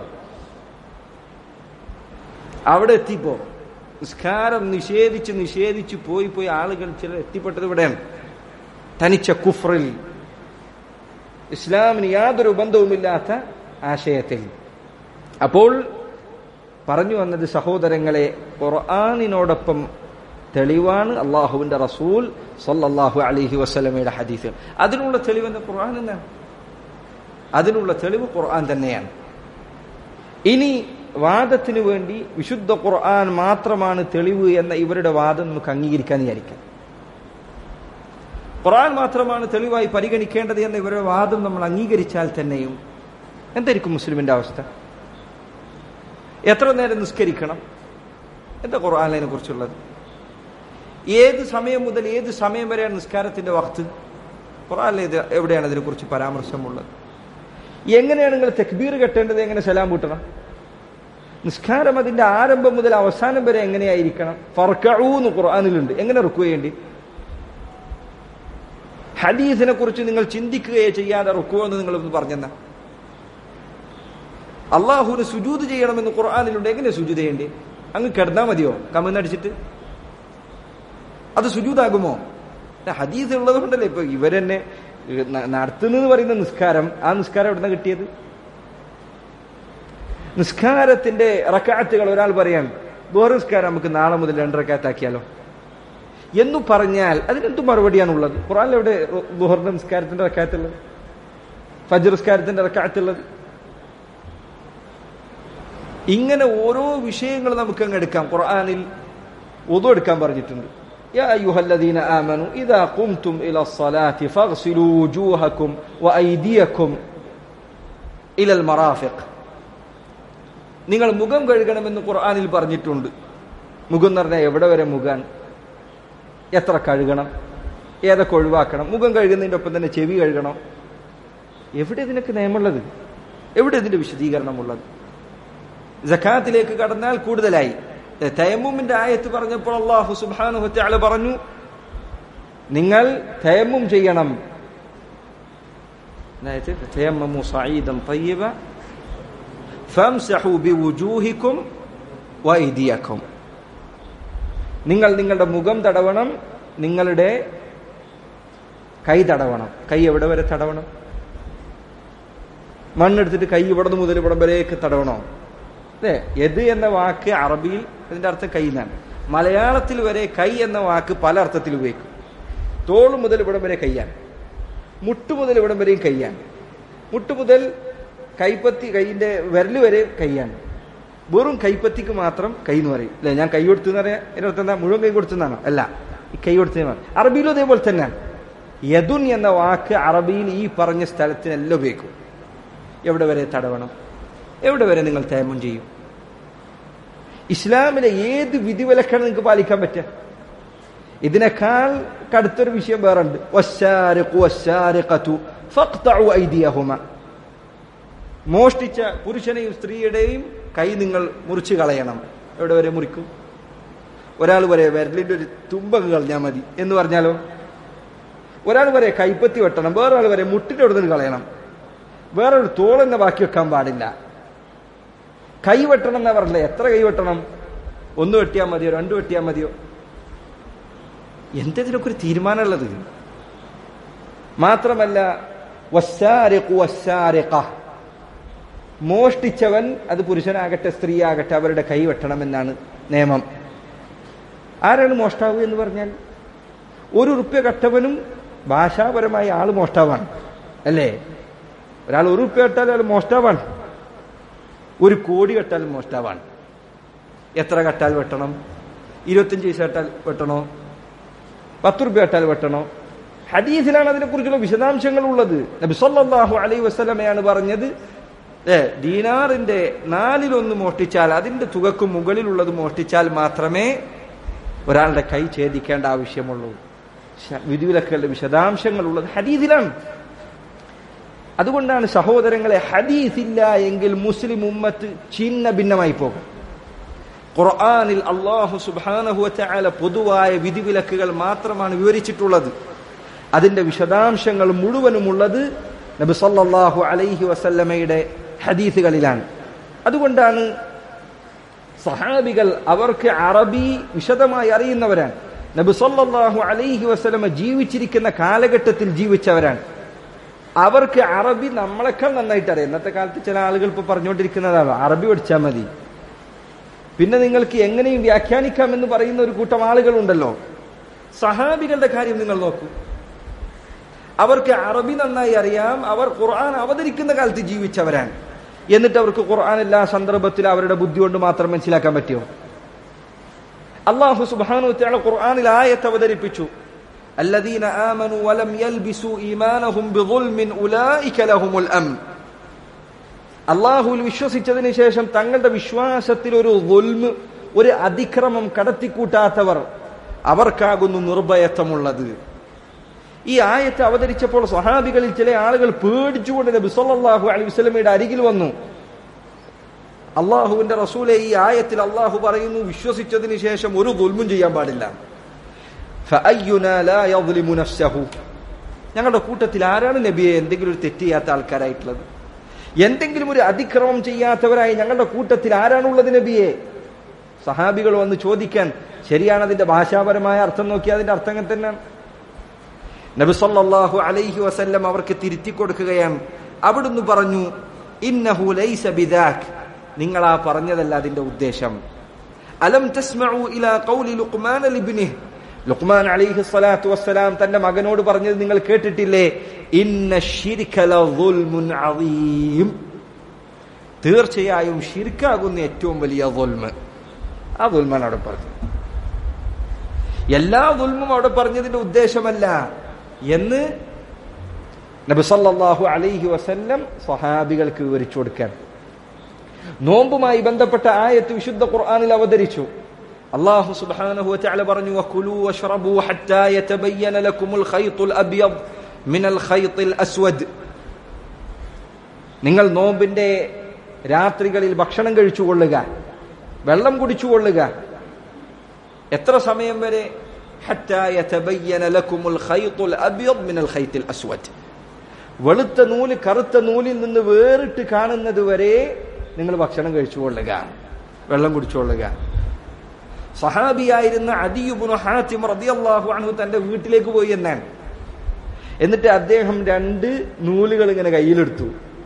അവിടെ എത്തിപ്പോ നിസ്കാരം നിഷേധിച്ച് നിഷേധിച്ച് പോയി പോയി ആളുകൾ ചിലർ എത്തിപ്പെട്ടത് ഇവിടെയാണ് തനിച്ച കുഫറിൽ ഇസ്ലാമിന് യാതൊരു ബന്ധവുമില്ലാത്ത ആശയത്തിൽ അപ്പോൾ പറഞ്ഞു വന്നത് സഹോദരങ്ങളെ ഖുർആാനിനോടൊപ്പം തെളിവാണ് അള്ളാഹുവിന്റെ റസൂൽ സല്ലല്ലാഹു അലൈഹി വസല്ലമയുടെ ഹദീസ് അതിനുള്ള തെളിവ് എന്താ ഖുർആൻ എന്നാണ് അതിനുള്ള തെളിവ് ഖുർആൻ തന്നെയാണ് ഇനി വാദത്തിന് വേണ്ടി വിശുദ്ധ ഖുർആൻ മാത്രമാണ് തെളിവ് എന്ന ഇവരുടെ വാദം നമുക്ക് അംഗീകരിക്കാൻ വിചാരിക്കാം ഖുർആൻ മാത്രമാണ് തെളിവായി പരിഗണിക്കേണ്ടത് എന്ന ഇവരുടെ വാദം നമ്മൾ അംഗീകരിച്ചാൽ തന്നെയും എന്തായിരിക്കും മുസ്ലിമിന്റെ അവസ്ഥ എത്ര നേരം നിസ്കരിക്കണം എന്താ ഖുർആാനിനെ കുറിച്ചുള്ളത് ഏത് സമയം മുതൽ ഏത് സമയം വരെയാണ് നിസ്കാരത്തിന്റെ വക്ത് ഖുർആാനിൽ ഇത് എവിടെയാണ് അതിനെക്കുറിച്ച് പരാമർശമുള്ളത് എങ്ങനെയാണ് നിങ്ങൾ തെക്ബീർ കെട്ടേണ്ടത് എങ്ങനെ സലാം കൂട്ടണം നിസ്കാരം അതിന്റെ ആരംഭം മുതൽ അവസാനം വരെ എങ്ങനെയായിരിക്കണം ഫർക്കഊന്ന് ഖുർആാനിലുണ്ട് എങ്ങനെ റുക്കു ചെയ്യേണ്ടി ഹദീസിനെ കുറിച്ച് നിങ്ങൾ ചിന്തിക്കുകയോ ചെയ്യാതെ റുക്കു എന്ന് നിങ്ങൾ ഒന്ന് പറഞ്ഞെന്ന അള്ളാഹുവിന് സുജൂത് ചെയ്യണമെന്ന് ഖുർആാനിലുണ്ട് എങ്ങനെ സുജൂത് ചെയ്യേണ്ടി അങ്ങ് കിടന്നാ മതിയോ കമെന്നടിച്ചിട്ട് അത് സുജൂതാകുമോ ഹദീസ് ഉള്ളത് കൊണ്ടല്ലേ ഇപ്പൊ ഇവരെന്നെ നടത്തുന്നത് പറയുന്ന നിസ്കാരം ആ നിസ്കാരം എവിടുന്ന കിട്ടിയത് നിസ്കാരത്തിന്റെ റക്കാറ്റുകൾ ഒരാൾ പറയാൻ ദോർ നിസ്കാരം നമുക്ക് നാളെ മുതൽ രണ്ട് റക്കാത്താക്കിയാലോ എന്ന് പറഞ്ഞാൽ അതിനെന്തു മറുപടിയാണുള്ളത് ഖുറാനിൽ എവിടെ ദുഹറിന്റെ നിസ്കാരത്തിന്റെ റക്കാത്തുള്ളത് ഫജർ നിസ്കാരത്തിന്റെ റക്കാത്തുള്ളത് ഇങ്ങനെ ഓരോ വിഷയങ്ങൾ നമുക്ക് അങ്ങ് എടുക്കാം ഖുർആനിൽ ഉദു എടുക്കാൻ പറഞ്ഞിട്ടുണ്ട് يا أيها الذين آمنوا إذا قمتم إلى الصلاة فاغسلوا وجوهكم وأيديكم إلى المرافق നിങ്ങൾ മുഖം കഴുകണമെന്ന് ഖുർആനിൽ പറഞ്ഞിട്ടുണ്ട് മുഖം എന്ന് പറഞ്ഞാൽ എവിടെ വരെ മുഖാൻ എത്ര കഴുകണം ഏതൊക്കെ ഒഴിവാക്കണം മുഖം കഴുകുന്നതിൻ്റെ ഒപ്പം തന്നെ ചെവി കഴുകണം എവിടെ ഇതിനൊക്കെ നിയമമുള്ളത് എവിടെ ഇതിന്റെ വിശദീകരണമുള്ളത് ജക്കാത്തിലേക്ക് കടന്നാൽ കൂടുതലായി തയമ്മുമിന്റെ ആയത്ത് പറഞ്ഞപ്പോൾ അള്ളാഹു സുബാനു ഹറ്റാല് പറഞ്ഞു നിങ്ങൾ തയമ്മും ചെയ്യണം അതായത് തയമ്മമു സഈദൻ തയ്യിബ ഫംസഹു ബിവുജൂഹിക്കും വൈദിയക്കും നിങ്ങൾ നിങ്ങളുടെ മുഖം തടവണം നിങ്ങളുടെ കൈ തടവണം കൈ എവിടെ വരെ തടവണം മണ്ണെടുത്തിട്ട് കൈ ഇവിടെ നിന്ന് മുതൽ ഇവിടം വരെയൊക്കെ തടവണോ അല്ലേ എത് എന്ന വാക്ക് അറബിയിൽ അതിന്റെ അർത്ഥം കൈ എന്നാണ് മലയാളത്തിൽ വരെ കൈ എന്ന വാക്ക് പല അർത്ഥത്തിൽ ഉപയോഗിക്കും തോള് മുതൽ ഇവിടം വരെ കയ്യാണ് മുട്ട് മുതൽ ഇവിടം വരെയും കയ്യാണ് മുട്ട് മുതൽ കൈപ്പത്തി കൈയിന്റെ വിരല് വരെ കൈയാണ് വെറും കൈപ്പത്തിക്ക് മാത്രം കൈ എന്ന് പറയും അല്ലെ ഞാൻ കൈ കൊടുത്തു എന്ന് പറയാം എന്റെ അർത്ഥം എന്താ മുഴുവൻ കൈ കൊടുത്തെന്നാണോ അല്ല ഈ കൈ കൊടുത്തതാണ് അറബിയിലും അതേപോലെ തന്നെയാണ് യദുൻ എന്ന വാക്ക് അറബിയിൽ ഈ പറഞ്ഞ സ്ഥലത്തിനെല്ലാം ഉപയോഗിക്കും എവിടെ വരെ തടവണം എവിടെ വരെ നിങ്ങൾ തേമം ചെയ്യും ഇസ്ലാമിലെ ഏത് വിധിവിലക്കാണ് നിങ്ങൾക്ക് പാലിക്കാൻ പറ്റുക ഇതിനേക്കാൾ കടുത്തൊരു വിഷയം വേറെ ഉണ്ട് മോഷ്ടിച്ച പുരുഷനെയും സ്ത്രീയുടെയും കൈ നിങ്ങൾ മുറിച്ചു കളയണം എവിടെ വരെ മുറിക്കും ഒരാൾ വരെ വിരലിന്റെ ഒരു തുമ്പങ്ങ് കളഞ്ഞാൽ മതി എന്ന് പറഞ്ഞാലോ ഒരാൾ വരെ കൈപ്പത്തി വെട്ടണം വേറൊരാൾ വരെ മുട്ടിന്റെ അവിടെ നിന്ന് കളയണം വേറൊരു തോളെന്നെ ബാക്കി വെക്കാൻ പാടില്ല കൈ വെട്ടണം എന്നാ പറഞ്ഞില്ല എത്ര കൈ വെട്ടണം ഒന്ന് വെട്ടിയാൽ മതിയോ രണ്ട് വെട്ടിയാൽ മതിയോ എന്തിനൊക്കെ ഒരു തീരുമാനമുള്ളത് മാത്രമല്ല വസ്സാരിഖു വസ്സാരിഖ. മോഷ്ടിച്ചവൻ അത് പുരുഷനാകട്ടെ സ്ത്രീ ആകട്ടെ അവരുടെ കൈ വെട്ടണമെന്നാണ് നിയമം ആരാണ് മോഷ്ടാവ് എന്ന് പറഞ്ഞാൽ ഒരു ഉറുപ്പ്യ കട്ടവനും ഭാഷാപരമായ ആള് മോഷ്ടാവാണ് അല്ലേ ഒരാൾ ഒരു ഉറുപ്പ്യ കെട്ടാൽ അയാൾ മോഷ്ടാവാണ് ഒരു കോടി കെട്ടാൽ മോഷ്ടാവാണ് എത്ര കെട്ടാൽ വെട്ടണം ഇരുപത്തഞ്ച് പൈസ കെട്ടാൽ വെട്ടണോ പത്ത് റുപ്യ കെട്ടാൽ വെട്ടണോ ഹദീസിലാണ് അതിനെക്കുറിച്ചുള്ള വിശദാംശങ്ങൾ ഉള്ളത് നബി സല്ലല്ലാഹു അലൈഹി വസല്ലമയാണ് പറഞ്ഞത് ഏ ദീനാറിന്റെ നാലിലൊന്ന് മോഷ്ടിച്ചാൽ അതിന്റെ തുകക്ക് മുകളിലുള്ളത് മോഷ്ടിച്ചാൽ മാത്രമേ ഒരാളുടെ കൈ ഛേദിക്കേണ്ട ആവശ്യമുള്ളൂ ശ- വിധിവിലക്കുകളുടെ വിശദാംശങ്ങൾ ഉള്ളത് ഹദീസിലാണ് അതുകൊണ്ടാണ് സഹോദരങ്ങളെ ഹദീസില്ല എങ്കിൽ മുസ്ലിം ഉമ്മത്ത് ചിന്ന ഭിന്നമായി പോകും ഖുർആനിൽ അള്ളാഹു സുബ്ഹാനഹു വതആല പൊതുവായ വിധിവിലക്കുകൾ മാത്രമാണ് വിവരിച്ചിട്ടുള്ളത് അതിന്റെ വിശദാംശങ്ങൾ മുഴുവനുമുള്ളത് നബി സല്ലല്ലാഹു അലൈഹി വസല്ലമയുടെ ഹദീസുകളിലാണ് അതുകൊണ്ടാണ് സഹാബികൾ അവർക്ക് അറബി വിശദമായി അറിയുന്നവരാണ് നബി സല്ലല്ലാഹു അലൈഹി വസല്ലമ ജീവിച്ചിരിക്കുന്ന കാലഘട്ടത്തിൽ ജീവിച്ചവരാണ് അവർക്ക് അറബി നമ്മളെക്കാൾ നന്നായിട്ട് അറിയാം ഇന്നത്തെ കാലത്ത് ചില ആളുകൾ ഇപ്പൊ പറഞ്ഞുകൊണ്ടിരിക്കുന്നതാണ് അറബി പഠിച്ചാൽ മതി പിന്നെ നിങ്ങൾക്ക് എങ്ങനെയും വ്യാഖ്യാനിക്കാം എന്ന് പറയുന്ന ഒരു കൂട്ടം ആളുകളുണ്ടല്ലോ സഹാബികളുടെ കാര്യം നിങ്ങൾ നോക്കൂ അവർക്ക് അറബി നന്നായി അറിയാം അവർ ഖുർആൻ അവതരിക്കുന്ന കാലത്ത് ജീവിച്ചവരാണ് എന്നിട്ട് അവർക്ക് ഖുർആൻ എല്ലാ സന്ദർഭത്തിലും അവരുടെ ബുദ്ധി കൊണ്ട് മാത്രം മനസ്സിലാക്കാൻ പറ്റുമോ അള്ളാഹു സുബ്ഹാനഹു വതആല ഖുർആനിൽ ആയത്ത് അവതരിപ്പിച്ചു الذين آمنوا ولم يلبسوا إيمانهم بظلم أولئك لهم الأمن അള്ളാഹുവിൽ വിശ്വസിച്ചതിന് ശേഷം തങ്ങളുടെ വിശ്വാസത്തിൽ ഒരു ദുൽമ് ഒരു അതിക്രമം കടത്തിക്കൂട്ടാത്തവർ അവർക്കാകുന്നു നിർഭയത്വമുള്ളത് ഈ ആയത്ത് അവതരിച്ചപ്പോൾ സ്വഹാബികളിൽ ചില ആളുകൾ പേടിച്ചുകൊണ്ട് നബി സല്ലല്ലാഹു അലൈഹി വസല്ലമയുടെ അരികിൽ വന്നു അള്ളാഹുവിന്റെ റസൂലെ ഈ ആയത്തിൽ അള്ളാഹു പറയുന്നു വിശ്വസിച്ചതിന് ശേഷം ഒരു ദുൽമും ചെയ്യാൻ പാടില്ല ഫഅയ്യുനാ ലാ യദ്ലിമു നഫ്സഹു ഞങ്ങളുടെ കൂട്ടത്തിൽ ആരാണ് നബിയെ എന്തെങ്കിലും ഒരു തെറ്റ് ചെയ്യാത്ത ആൾക്കാരായിട്ടുള്ളത് എന്തെങ്കിലും ഒരു അതിക്രമം ചെയ്യാത്തവരായി ഞങ്ങളുടെ കൂട്ടത്തിൽ ആരാണുള്ളത് നബിയെ സഹാബികൾ വന്ന് ചോദിക്കാൻ ശരിയാണ് അതിന്റെ ഭാഷാപരമായ അർത്ഥം നോക്കിയാൽ അതിന്റെ അർത്ഥം അങ്ങനെ തന്നെയാണ് നബി സല്ലല്ലാഹു അലൈഹി വസല്ലം അവർക്ക് തിരുത്തി കൊടുക്കുകയാണ് അവിടുന്ന് പറഞ്ഞു ഇന്നഹു ലൈസ ബിദാക് നിങ്ങൾ ആ പറഞ്ഞതല്ല അതിന്റെ ഉദ്ദേശം അലം തസ്മഉ ഇലാ ഖൗലി ലുഖ്മാൻ ലിബ്നിഹി ലുഖ്മാൻ അലൈഹി സ്വലാത്തു വസ്സലാം തന്റെ മകനോട് പറഞ്ഞത് നിങ്ങൾ കേട്ടിട്ടില്ലേ ഇന്ന ശിർക ലദുൽമുൻ അദീം തീർച്ചയായും ഷിർക്കാകുന്ന ഏറ്റവും വലിയ ദുൽമ് ആ ദുൽമാണ് അവിടെ പറഞ്ഞത് എല്ലാ ദുൽമും അവിടെ പറഞ്ഞതിന്റെ ഉദ്ദേശമല്ല എന്ന് നബി സല്ലല്ലാഹു അലൈഹി വസല്ലം സ്വഹാബികൾക്ക് വിവരിച്ചു കൊടുക്കാൻ നോമ്പുമായി ബന്ധപ്പെട്ട ആയത്ത് വിശുദ്ധ ഖുർആനിൽ അവതരിച്ചു അള്ളാഹു സുബ്ഹാനഹു വതആല പറഞ്ഞു വകുലു വഷ്റബു ഹത്താ യതബയ്യന ലക്കുമുൽ ഖൈത്തുൽ അബ്യദ് മിനൽ ഖൈത്തിൽ അസ്വദ് നിങ്ങൾ നോമ്പിന്റെ രാത്രികളിൽ ഭക്ഷണം കഴിച്ചുകൊള്ളുക വെള്ളം കുടിച്ചുകൊള്ളുക എത്ര സമയം വരെ ഹത്താ യതബയ്യന ലക്കുമുൽ ഖൈത്തുൽ അബ്യദ് മിനൽ ഖൈത്തിൽ അസ്വദ് വെളുത്ത നൂല് കറുത്ത നൂലിൽ നിന്ന് വേറിട്ട് കാണുന്നത് വരെ നിങ്ങൾ ഭക്ഷണം കഴിച്ചുകൊള്ളുക വെള്ളം കുടിച്ചുകൊള്ളുക സഹാബിയായിരുന്ന അദിയുബുനു ഹാത്തിം റളിയല്ലാഹു അൻഹു തന്റെ വീട്ടിലേക്ക് പോയി എന്നാണ് എന്നിട്ട് അദ്ദേഹം രണ്ട് നൂലുകൾ ഇങ്ങനെ കയ്യിലെടുത്തു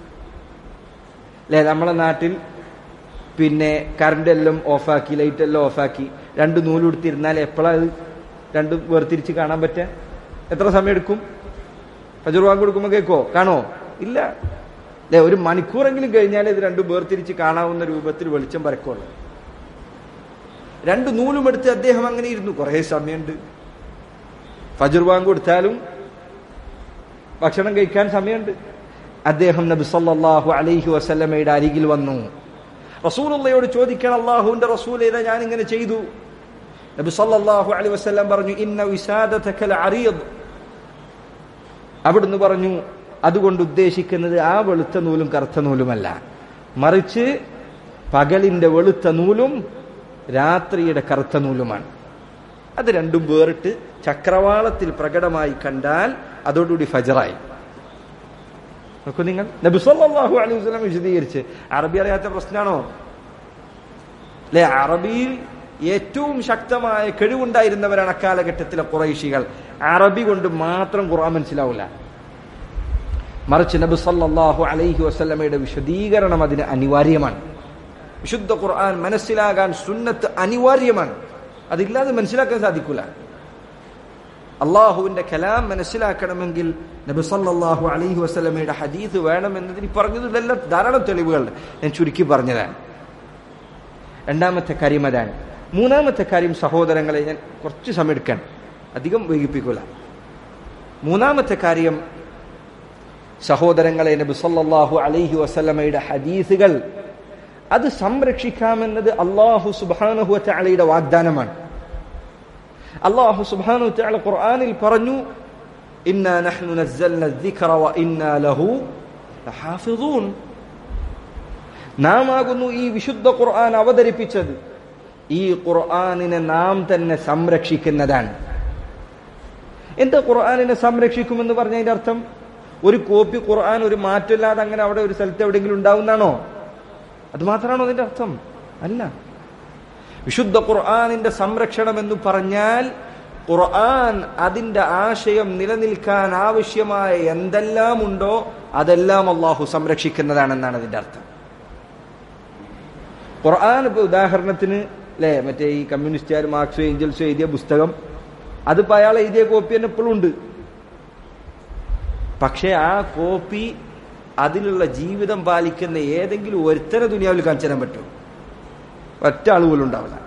അല്ലെ നമ്മളെ നാട്ടിൽ പിന്നെ കറണ്ട് എല്ലാം ഓഫാക്കി ലൈറ്റ് എല്ലാം ഓഫാക്കി രണ്ട് നൂലെടുത്തിരുന്നാൽ എപ്പോഴാണ് രണ്ടും വേർതിരിച്ച് കാണാൻ പറ്റുക എത്ര സമയം എടുക്കും ഫജർ വാങ്ങി കൊടുക്കുമ്പോൾ കേൾക്കോ കാണോ ഇല്ല അല്ലെ ഒരു മണിക്കൂറെങ്കിലും കഴിഞ്ഞാൽ ഇത് രണ്ടും വേർതിരിച്ച് കാണാവുന്ന രൂപത്തിൽ വെളിച്ചം പരക്കുള്ളൂ രണ്ട് നൂലും എടുത്ത് അദ്ദേഹം അങ്ങനെ ഇരുന്നു കുറേ സമയമുണ്ട് ഫജർ വാങ്ങ് കൊടുത്താലും ഭക്ഷണം കഴിക്കാൻ സമയമുണ്ട് അദ്ദേഹം നബി സല്ലല്ലാഹു അലൈഹി വസല്ലമയുടെ അരികിൽ വന്നു റസൂലുള്ളയോട് ചോദിക്കണം അള്ളാഹുവിന്റെ റസൂൽ ഏതാ ഞാൻ ഇങ്ങനെ ചെയ്തു നബി സല്ലല്ലാഹു അലൈഹി വസല്ലം പറഞ്ഞു ഇന്ന വിസാദതക അരീദ് അവിടുന്ന് പറഞ്ഞു അതുകൊണ്ട് ഉദ്ദേശിക്കുന്നത് ആ വെളുത്ത നൂലും കറുത്ത നൂലുമല്ല മറിച്ച് പകലിന്റെ വെളുത്ത നൂലും രാത്രിയുടെ കറുത്ത നൂലുമാണ് അത് രണ്ടും വേറിട്ട് ചക്രവാളത്തിൽ പ്രകടമായി കണ്ടാൽ അതോടുകൂടി ഫജറായി നോക്കൂ നിങ്ങൾ നബി സല്ലല്ലാഹു അലൈഹി വസല്ലം വിശദീകരിച്ച് അറബി അറിയാത്ത പ്രശ്നമാണോ അല്ലെ അറബിയിൽ ഏറ്റവും ശക്തമായ കഴിവുണ്ടായിരുന്നവരാണ് അക്കാലഘട്ടത്തിലെ കുറൈശികൾ അറബി കൊണ്ട് മാത്രം ഖുർആൻ മനസ്സിലാവില്ല മറിച്ച് നബി സല്ലല്ലാഹു അലൈഹി വസല്ലമയുടെ വിശദീകരണം അതിന് അനിവാര്യമാണ് വിശുദ്ധ ഖുർആൻ മനസ്സിലാകാൻ സുന്നത്ത് അനിവാര്യമാണ് അതില്ലാതെ മനസ്സിലാക്കാൻ സാധിക്കൂല അള്ളാഹുവിന്റെ കലാം മനസ്സിലാക്കണമെങ്കിൽ നബി സല്ലല്ലാഹു അലൈഹി വസല്ലമയുടെ ഹദീസ് വേണമെന്നതിന് പറഞ്ഞതിലെല്ലാം ധാരാളം തെളിവുകളുണ്ട് ഞാൻ ചുരുക്കി പറഞ്ഞതാണ് രണ്ടാമത്തെ കാര്യം അതാണ് മൂന്നാമത്തെ കാര്യം സഹോദരങ്ങളെ ഞാൻ കുറച്ച് സമയം എടുക്കാൻ അധികം വൈകിപ്പിക്കൂല മൂന്നാമത്തെ കാര്യം സഹോദരങ്ങളെ നബി സല്ലല്ലാഹു അലൈഹി വസല്ലമയുടെ ഹദീസുകൾ അത് സംരക്ഷിക്കാമെന്നത് അള്ളാഹു സുബാനഹു തആലയുടെ വാഗ്ദാനമാണ് അള്ളാഹു സുബാനു തആല ഖുർആനിൽ പറഞ്ഞു ഇന്നാ നഹ്നു നസ്സൽന الذിക്റ വഇന്നാ ലഹു ലഹാഫിളൂൻ നാം ആകുന്നു ഈ വിശുദ്ധ ഖുർആൻ അവതരിപ്പിച്ചത് ഈ ഖുർആനിനെ നാം തന്നെ സംരക്ഷിക്കുന്നതാണ് എന്താ ഖുർആനിനെ സംരക്ഷിക്കുമെന്ന് പറഞ്ഞതിന്റെ അർത്ഥം ഒരു കോപ്പി ഖുർആൻ ഒരു മാറ്റമില്ലാതെ അങ്ങനെ അവിടെ ഒരു സ്ഥലത്ത് എവിടെയെങ്കിലും ഉണ്ടാവുന്നതാണോ അത് മാത്രമാണോ അതിന്റെ അർത്ഥം അല്ല വിശുദ്ധ ഖുർആാനിന്റെ സംരക്ഷണം എന്ന് പറഞ്ഞാൽ ഖുർആൻ അതിന്റെ ആശയം നിലനിൽക്കാൻ ആവശ്യമായ എന്തെല്ലാം ഉണ്ടോ അതെല്ലാം അള്ളാഹു സംരക്ഷിക്കുന്നതാണെന്നാണ് അതിന്റെ അർത്ഥം ഖുർആൻ ഇപ്പൊ ഉദാഹരണത്തിന് അല്ലെ മറ്റേ ഈ കമ്മ്യൂണിസ്റ്റുകാർ മാർക്സോ ഏഞ്ചൽസോ എഴുതിയ പുസ്തകം അതിപ്പോ അയാൾ എഴുതിയ കോപ്പി തന്നെ ഇപ്പോഴും ഉണ്ട് പക്ഷെ ആ കോപ്പി അതിലുള്ള ജീവിതം പാലിക്കുന്ന ഏതെങ്കിലും ഒരുത്തരെ ദുനിയാവിൽ കാണിച്ചു തരാൻ പറ്റുമോ ഒറ്റ ആൾ പോലും ഉണ്ടാവില്ല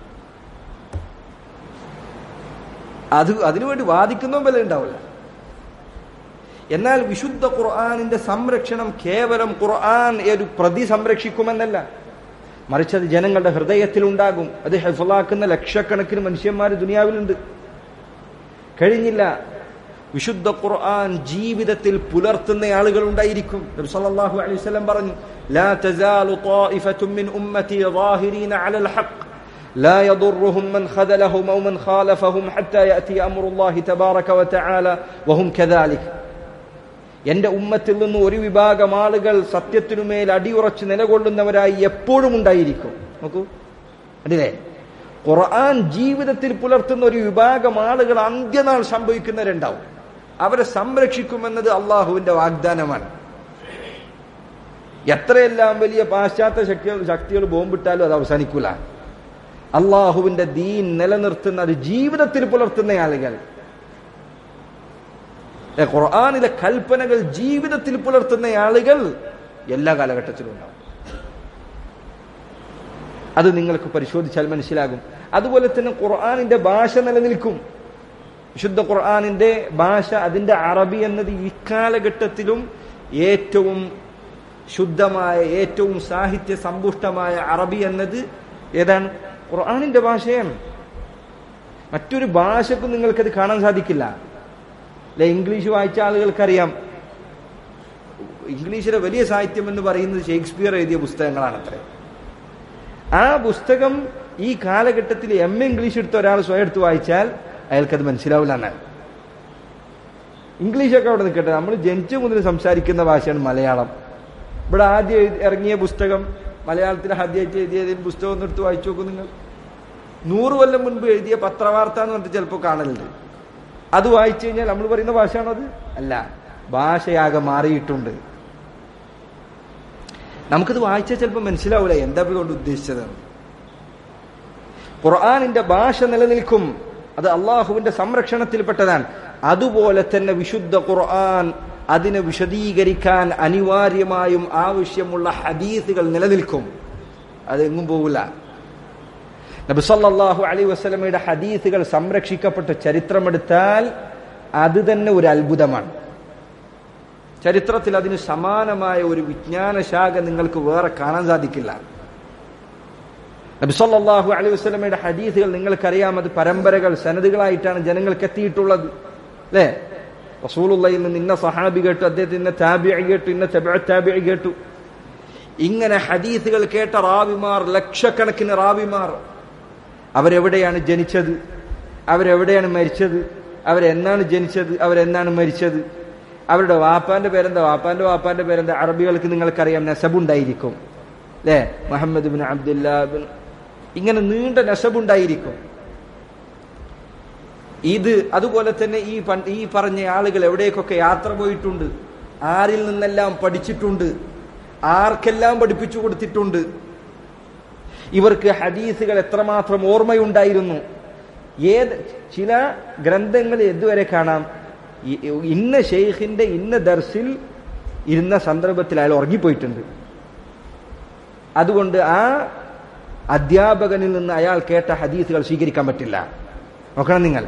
അത് അതിനുവേണ്ടി വാദിക്കുന്നതും വില ഉണ്ടാവില്ല എന്നാൽ വിശുദ്ധ ഖുർആാനിന്റെ സംരക്ഷണം കേവലം ഖുർആൻ ഒരു പ്രതി സംരക്ഷിക്കുമെന്നല്ല മറിച്ച് അത് ജനങ്ങളുടെ ഹൃദയത്തിൽ ഉണ്ടാകും അത് ഹെഫലാക്കുന്ന ലക്ഷക്കണക്കിന് മനുഷ്യന്മാർ ദുനിയാവിലുണ്ട് കഴിഞ്ഞില്ല വിശുദ്ധ ഖുർആൻ ജീവിതത്തിൽ പുലർത്തുന്ന ആളുകൾ ഉണ്ടായിരിക്കും നബി സല്ലല്ലാഹു അലൈഹി വസല്ലം പറഞ്ഞു ലാ തസാലു ത്വായിഫത്തും മിൻ ഉമ്മതി ظاهرين على الحق لا يضرهم من خذلهم أو من خالفهم حتى يأتي أمر الله تبارك وتعالى وهم كذلك എന്റെ ഉമ്മത്തിൽ നിന്ന് ഒരു വിഭാഗം ആളുകൾ സത്യത്തിനുമേൽ അടിയുറച്ച് നിലകൊള്ളുന്നവരായി എപ്പോഴും ഉണ്ടായിരിക്കും നോക്കൂ അല്ലേ ഖുർആൻ ജീവിതത്തിൽ പുലർത്തുന്ന ഒരു വിഭാഗം ആളുകൾ അന്ത്യനാൾ സംഭവിക്കുന്നവരുണ്ടാവും അവരെ സംരക്ഷിക്കുമെന്നത് അള്ളാഹുവിന്റെ വാഗ്ദാനമാണ് എത്രയെല്ലാം വലിയ പാശ്ചാത്യ ശക്തികൾ ശക്തികൾ ബോംബിട്ടാലും അത് അവസാനിക്കൂല അള്ളാഹുവിന്റെ ദീൻ നിലനിർത്തുന്ന അത് ജീവിതത്തിൽ പുലർത്തുന്ന ആളുകൾ ഖുർആാനിലെ കൽപ്പനകൾ ജീവിതത്തിൽ പുലർത്തുന്ന ആളുകൾ എല്ലാ കാലഘട്ടത്തിലും ഉണ്ടാവും അത് നിങ്ങൾക്ക് പരിശോധിച്ചാൽ മനസ്സിലാകും അതുപോലെ തന്നെ ഖുർആാനിന്റെ ഭാഷ നിലനിൽക്കും വിശുദ്ധ ഖുർആാനിന്റെ ഭാഷ അതിന്റെ അറബി എന്നത് ഇക്കാലഘട്ടത്തിലും ഏറ്റവും ശുദ്ധമായ ഏറ്റവും സാഹിത്യ സമ്പുഷ്ടമായ അറബി എന്നത് ഏതാണ് ഖുർആാനിന്റെ ഭാഷയാണ് മറ്റൊരു ഭാഷക്കും നിങ്ങൾക്കത് കാണാൻ സാധിക്കില്ല അല്ലെ ഇംഗ്ലീഷ് വായിച്ച ആളുകൾക്കറിയാം ഇംഗ്ലീഷിലെ വലിയ സാഹിത്യം എന്ന് പറയുന്നത് ഷേക്സ്പിയർ എഴുതിയ പുസ്തകങ്ങളാണ് അത്ര ആ പുസ്തകം ഈ കാലഘട്ടത്തിൽ എം എ ഇംഗ്ലീഷ് എടുത്ത ഒരാൾ സ്വയം എടുത്ത് വായിച്ചാൽ അയാൾക്കത് മനസ്സിലാവില്ല എന്നാണ് ഇംഗ്ലീഷൊക്കെ അവിടെ നിൽക്കട്ടെ നമ്മൾ ജനിച്ച മുതൽ സംസാരിക്കുന്ന ഭാഷയാണ് മലയാളം ഇവിടെ ആദ്യം എഴുതി- ഇറങ്ങിയ പുസ്തകം മലയാളത്തിൽ ആദ്യമായിട്ട് എഴുതിയ പുസ്തകം ഒന്ന് എടുത്ത് വായിച്ചു നോക്കൂ നിങ്ങൾ നൂറ് കൊല്ലം മുൻപ് എഴുതിയ പത്രവാർത്ത എന്ന് പറഞ്ഞിട്ട് ചിലപ്പോൾ കാണലുണ്ട് അത് വായിച്ചു കഴിഞ്ഞാൽ നമ്മൾ പറയുന്ന ഭാഷയാണോ അത് അല്ല ഭാഷയാകെ മാറിയിട്ടുണ്ട് നമുക്കിത് വായിച്ചാൽ ചിലപ്പോൾ മനസ്സിലാവില്ല എന്താ ഇതുകൊണ്ട് ഉദ്ദേശിച്ചത് ഖുർആാനിന്റെ ഭാഷ നിലനിൽക്കും അത് അള്ളാഹുവിന്റെ സംരക്ഷണത്തിൽപ്പെട്ടതാണ് അതുപോലെ തന്നെ വിശുദ്ധ ഖുർആൻ അതിനെ വിശദീകരിക്കാൻ അനിവാര്യമായും ആവശ്യമുള്ള ഹദീസുകൾ നിലനിൽക്കും അതെങ്ങും പോകില്ല നബിസല്ലാഹു അലൈ വസ്ലമയുടെ ഹദീസുകൾ സംരക്ഷിക്കപ്പെട്ട ചരിത്രമെടുത്താൽ അത് തന്നെ ഒരു അത്ഭുതമാണ് ചരിത്രത്തിൽ അതിന് സമാനമായ ഒരു വിജ്ഞാന ശാഖ നിങ്ങൾക്ക് വേറെ കാണാൻ സാധിക്കില്ല നബിസല്ലാഹു അലൈഹി വസ്ലമയുടെ ഹദീസുകൾ നിങ്ങൾക്കറിയാം അത് പരമ്പരകൾ സനതുകളായിട്ടാണ് ജനങ്ങൾക്ക് എത്തിയിട്ടുള്ളത് അല്ലേ റസൂലുള്ളയിൽ നിന്ന് ഇന്ന സഹാബി കേട്ടു അദ്ദേഹത്തിന് ഇന്ന താബിഅ കേട്ടു ഇന്ന തബിഅ താബിഅ കേട്ടു ഇങ്ങനെ ഹദീസുകൾ കേട്ട റാവിമാർ ലക്ഷക്കണക്കിന് റാവിമാർ അവരെവിടെയാണ് ജനിച്ചത് അവരെവിടെയാണ് മരിച്ചത് അവരെന്നാണ് ജനിച്ചത് അവരെന്നാണ് മരിച്ചത് അവരുടെ വാപ്പാന്റെ പേരെന്താ വാപ്പാന്റെ വാപ്പാന്റെ പേരെന്താ അറബികൾക്ക് നിങ്ങൾക്കറിയാം നസബുണ്ടായിരിക്കും അല്ലേ മുഹമ്മദ് ബിൻ അബ്ദുല്ല ബിൻ ഇങ്ങനെ നീണ്ട നസബുണ്ടായിരിക്കും ഇത് അതുപോലെ തന്നെ ഈ പണ്ട് ഈ പറഞ്ഞ ആളുകൾ എവിടേക്കൊക്കെ യാത്ര പോയിട്ടുണ്ട് ആരിൽ നിന്നെല്ലാം പഠിച്ചിട്ടുണ്ട് ആർക്കെല്ലാം പഠിപ്പിച്ചു കൊടുത്തിട്ടുണ്ട് ഇവർക്ക് ഹദീസുകൾ എത്രമാത്രം ഓർമ്മയുണ്ടായിരുന്നു ഏത് ചില ഗ്രന്ഥങ്ങൾ ഇതുവരെ കാണാം ഇ- ഇന്ന ഷെയ്ഖിന്റെ ഇന്ന ദർസിൽ ഇരുന്ന സന്ദർഭത്തിൽ അയാൾ ഉറങ്ങിപ്പോയിട്ടുണ്ട് അതുകൊണ്ട് ആ അധ്യാപകനിൽ നിന്ന് അയാൾ കേട്ട ഹദീസുകൾ സ്വീകരിക്കാൻ പറ്റില്ല നോക്കണം നിങ്ങൾ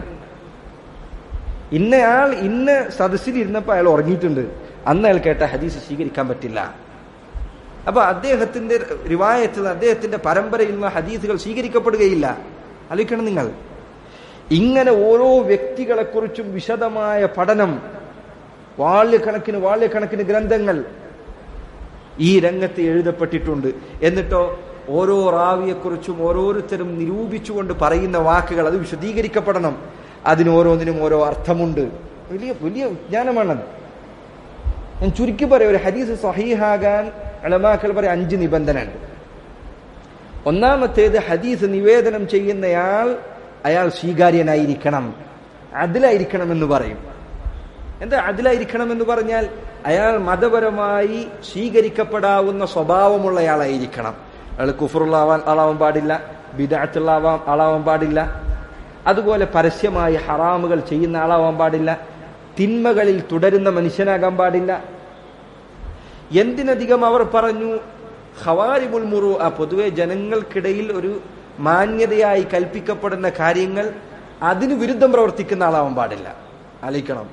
ഇന്നയാൾ ഇന്ന സദസ്സിൽ ഇരുന്നപ്പോൾ അയാൾ ഉറങ്ങിയിട്ടുണ്ട് അന്ന് അയാൾ കേട്ട ഹദീസ് സ്വീകരിക്കാൻ പറ്റില്ല അപ്പൊ അദ്ദേഹത്തിന്റെ റിവായത്തിൽ നിന്ന് അദ്ദേഹത്തിന്റെ പരമ്പരയിൽ നിന്ന് ഹദീസുകൾ സ്വീകരിക്കപ്പെടുകയില്ല ആലോചിക്കണം നിങ്ങൾ ഇങ്ങനെ ഓരോ വ്യക്തികളെക്കുറിച്ചും വിശദമായ പഠനം വാള്യക്കണക്കിന് വാള്യക്കണക്കിന് ഗ്രന്ഥങ്ങൾ ഈ രംഗത്ത് എഴുതപ്പെട്ടിട്ടുണ്ട് എന്നിട്ടോ ഓരോ റാവിയെക്കുറിച്ചും ഓരോരുത്തരും നിരൂപിച്ചുകൊണ്ട് പറയുന്ന വാക്കുകൾ അത് വിശദീകരിക്കപ്പെടണം അതിന് ഓരോന്നിനും ഓരോ അർത്ഥമുണ്ട് വലിയ വലിയ വിജ്ഞാനമാണത് ഞാൻ ചുരുക്കി പറയാം ഒരു ഹദീസ് സഹീഹാകാൻ അളമാക്കൾ പറയാം അഞ്ച് നിബന്ധന ഉണ്ട് ഒന്നാമത്തേത് ഹദീസ് നിവേദനം ചെയ്യുന്നയാൾ അയാൾ സ്വീകാര്യനായിരിക്കണം അതിലായിരിക്കണം എന്ന് പറയും എന്താ അതിലായിരിക്കണം എന്ന് പറഞ്ഞാൽ അയാൾ മതപരമായി സ്വീകരിക്കപ്പെടാവുന്ന സ്വഭാവമുള്ളയാളായിരിക്കണം അയാൾ കുഫറുള്ള ആവാൻ ആളാവാൻ പാടില്ല ബിദാത്തുള്ള ആവാൻ ആളാവാൻ പാടില്ല അതുപോലെ പരസ്യമായി ഹറാമുകൾ ചെയ്യുന്ന ആളാവാൻ പാടില്ല തിന്മകളിൽ തുടരുന്ന മനുഷ്യനാകാൻ പാടില്ല എന്തിനധികം അവർ പറഞ്ഞു ഹവാരിമുൽ മുറു ആ പൊതുവെ ജനങ്ങൾക്കിടയിൽ ഒരു മാന്യതയായി കൽപ്പിക്കപ്പെടുന്ന കാര്യങ്ങൾ അതിന് വിരുദ്ധം പ്രവർത്തിക്കുന്ന ആളാവാൻ പാടില്ല ആലോചിക്കണം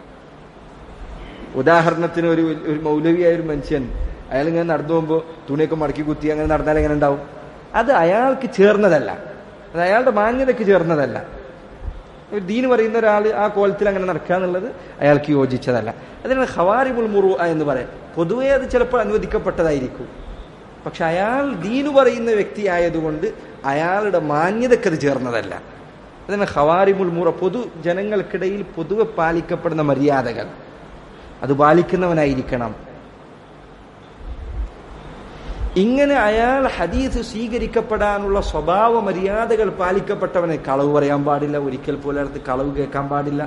ഉദാഹരണത്തിന് ഒരു ഒരു മൗലവിയായ ഒരു മനുഷ്യൻ അയാൾ ഇങ്ങനെ നടന്നു പോകുമ്പോൾ തുണിയൊക്കെ മടക്കി കുത്തി അങ്ങനെ നടന്നാൽ എങ്ങനെ ഉണ്ടാവും അത് അയാൾക്ക് ചേർന്നതല്ല അത് അയാളുടെ മാന്യതയ്ക്ക് ചേർന്നതല്ല ഒരു ദീന് പറയുന്ന ഒരാൾ ആ കോലത്തിൽ അങ്ങനെ നടക്കുക എന്നുള്ളത് അയാൾക്ക് യോജിച്ചതല്ല അതിനാണ് ഹവാരിമുൽ മുറു എന്ന് പറയാം പൊതുവേ അത് ചിലപ്പോൾ അനുവദിക്കപ്പെട്ടതായിരിക്കും പക്ഷെ അയാൾ ദീനു പറയുന്ന വ്യക്തി ആയതുകൊണ്ട് അയാളുടെ മാന്യതയ്ക്ക് അത് ചേർന്നതല്ല അതിന് ഹവാരിമുൽ മുറ പൊതു ജനങ്ങൾക്കിടയിൽ പൊതുവെ പാലിക്കപ്പെടുന്ന മര്യാദകൾ അത് പാലിക്കുന്നവനായിരിക്കണം ഇങ്ങനെ അയാൾ ഹദീസ് സ്വീകരിക്കപ്പെടാനുള്ള സ്വഭാവ മര്യാദകൾ പാലിക്കപ്പെട്ടവനെ കളവ് പറയാൻ പാടില്ല ഒരിക്കൽ പോലും അടുത്ത് കളവ് കേൾക്കാൻ പാടില്ല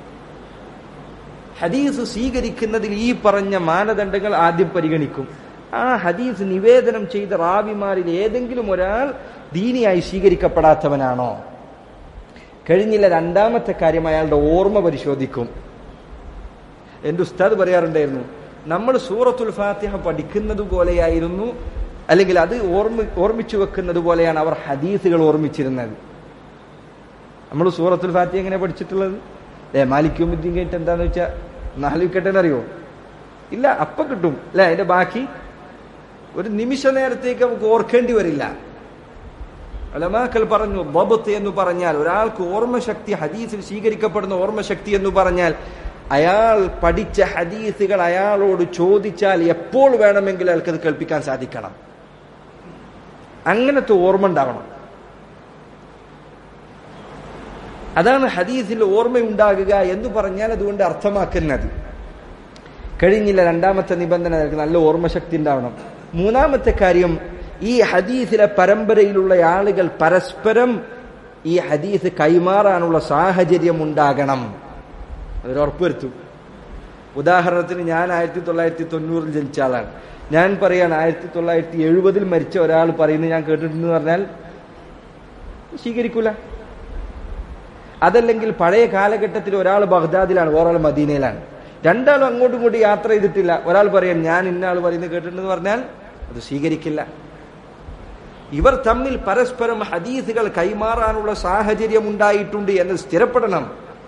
ഹദീസ് സ്വീകരിക്കുന്നതിൽ ഈ പറഞ്ഞ മാനദണ്ഡങ്ങൾ ആദ്യം പരിഗണിക്കും ആ ഹദീസ് നിവേദനം ചെയ്ത റാവിമാരിൽ ഏതെങ്കിലും ഒരാൾ ദീനിയായി സ്വീകരിക്കപ്പെടാത്തവനാണോ കഴിഞ്ഞില്ല രണ്ടാമത്തെ കാര്യം അയാളുടെ ഓർമ്മ പരിശോധിക്കും എന്റെ ഉസ്താദ് പറയാറുണ്ടായിരുന്നു നമ്മൾ സൂറത്തുൽ ഫാത്തിഹ പഠിക്കുന്നത് പോലെയായിരുന്നു അല്ലെങ്കിൽ അത് ഓർമ്മ ഓർമ്മിച്ചു വെക്കുന്നത് പോലെയാണ് അവർ ഹദീസുകൾ ഓർമ്മിച്ചിരുന്നത് നമ്മൾ സൂറത്തുൽ ഫാത്തിഹ എങ്ങനെ പഠിച്ചിട്ടുള്ളത് ഏ മാലിക്കുമുദ്ദീൻ കേട്ട് എന്താന്ന് വെച്ചാൽ നാലിക്കട്ടെന്ന് അറിയോ ഇല്ല അപ്പൊ കിട്ടും അല്ലെ അതിന്റെ ബാക്കി ഒരു നിമിഷ നേരത്തേക്ക് നമുക്ക് ഓർക്കേണ്ടി വരില്ല അലമാക്കൾ പറഞ്ഞു ബബത്ത് എന്ന് പറഞ്ഞാൽ ഒരാൾക്ക് ഓർമ്മശക്തി ഹദീസിൽ സ്വീകരിക്കപ്പെടുന്ന ഓർമ്മശക്തി എന്ന് പറഞ്ഞാൽ അയാൾ പഠിച്ച ഹദീസുകൾ അയാളോട് ചോദിച്ചാൽ എപ്പോൾ വേണമെങ്കിലും അയാൾക്ക് അത് കേൾപ്പിക്കാൻ സാധിക്കണം അങ്ങനത്തെ ഓർമ്മ ഉണ്ടാവണം അതാണ് ഹദീസിൽ ഓർമ്മയുണ്ടാകുക എന്ന് പറഞ്ഞാൽ അതുകൊണ്ട് അർത്ഥമാക്കുന്നത് കഴിഞ്ഞില്ല രണ്ടാമത്തെ നിബന്ധന നിനക്ക് നല്ല ഓർമ്മശക്തി ഉണ്ടാവണം മൂന്നാമത്തെ കാര്യം ഈ ഹദീസിലെ പരമ്പരയിലുള്ള ആളുകൾ പരസ്പരം ഈ ഹദീസ് കൈമാറാനുള്ള സാഹചര്യം ഉണ്ടാകണം അതൊരു ഉറപ്പുവരുത്തും ഉദാഹരണത്തിന് ഞാൻ ആയിരത്തി തൊള്ളായിരത്തി തൊണ്ണൂറിൽ ജനിച്ച ആളാണ് ഞാൻ പറയാണ് ആയിരത്തി തൊള്ളായിരത്തി എഴുപതിൽ മരിച്ച ഒരാൾ പറയുന്നത് ഞാൻ കേട്ടിട്ടുണ്ടെന്ന് പറഞ്ഞാൽ സ്വീകരിക്കൂല അതല്ലെങ്കിൽ പഴയ കാലഘട്ടത്തിൽ ഒരാൾ ബഗ്ദാദിലാണ് ഒരാൾ മദീനയിലാണ് രണ്ടാളും അങ്ങോട്ടും ഇങ്ങോട്ടും യാത്ര ചെയ്തിട്ടില്ല ഒരാൾ പറയാൻ ഞാൻ ഇന്ന ആൾ പറയുന്നത് കേട്ടിട്ടുണ്ടെന്ന് പറഞ്ഞാൽ അത് സ്വീകരിക്കില്ല ഇവർ തമ്മിൽ പരസ്പരം ഹദീസുകൾ കൈമാറാനുള്ള സാഹചര്യം ഉണ്ടായിട്ടുണ്ട് എന്ന് സ്ഥിരപ്പെടണം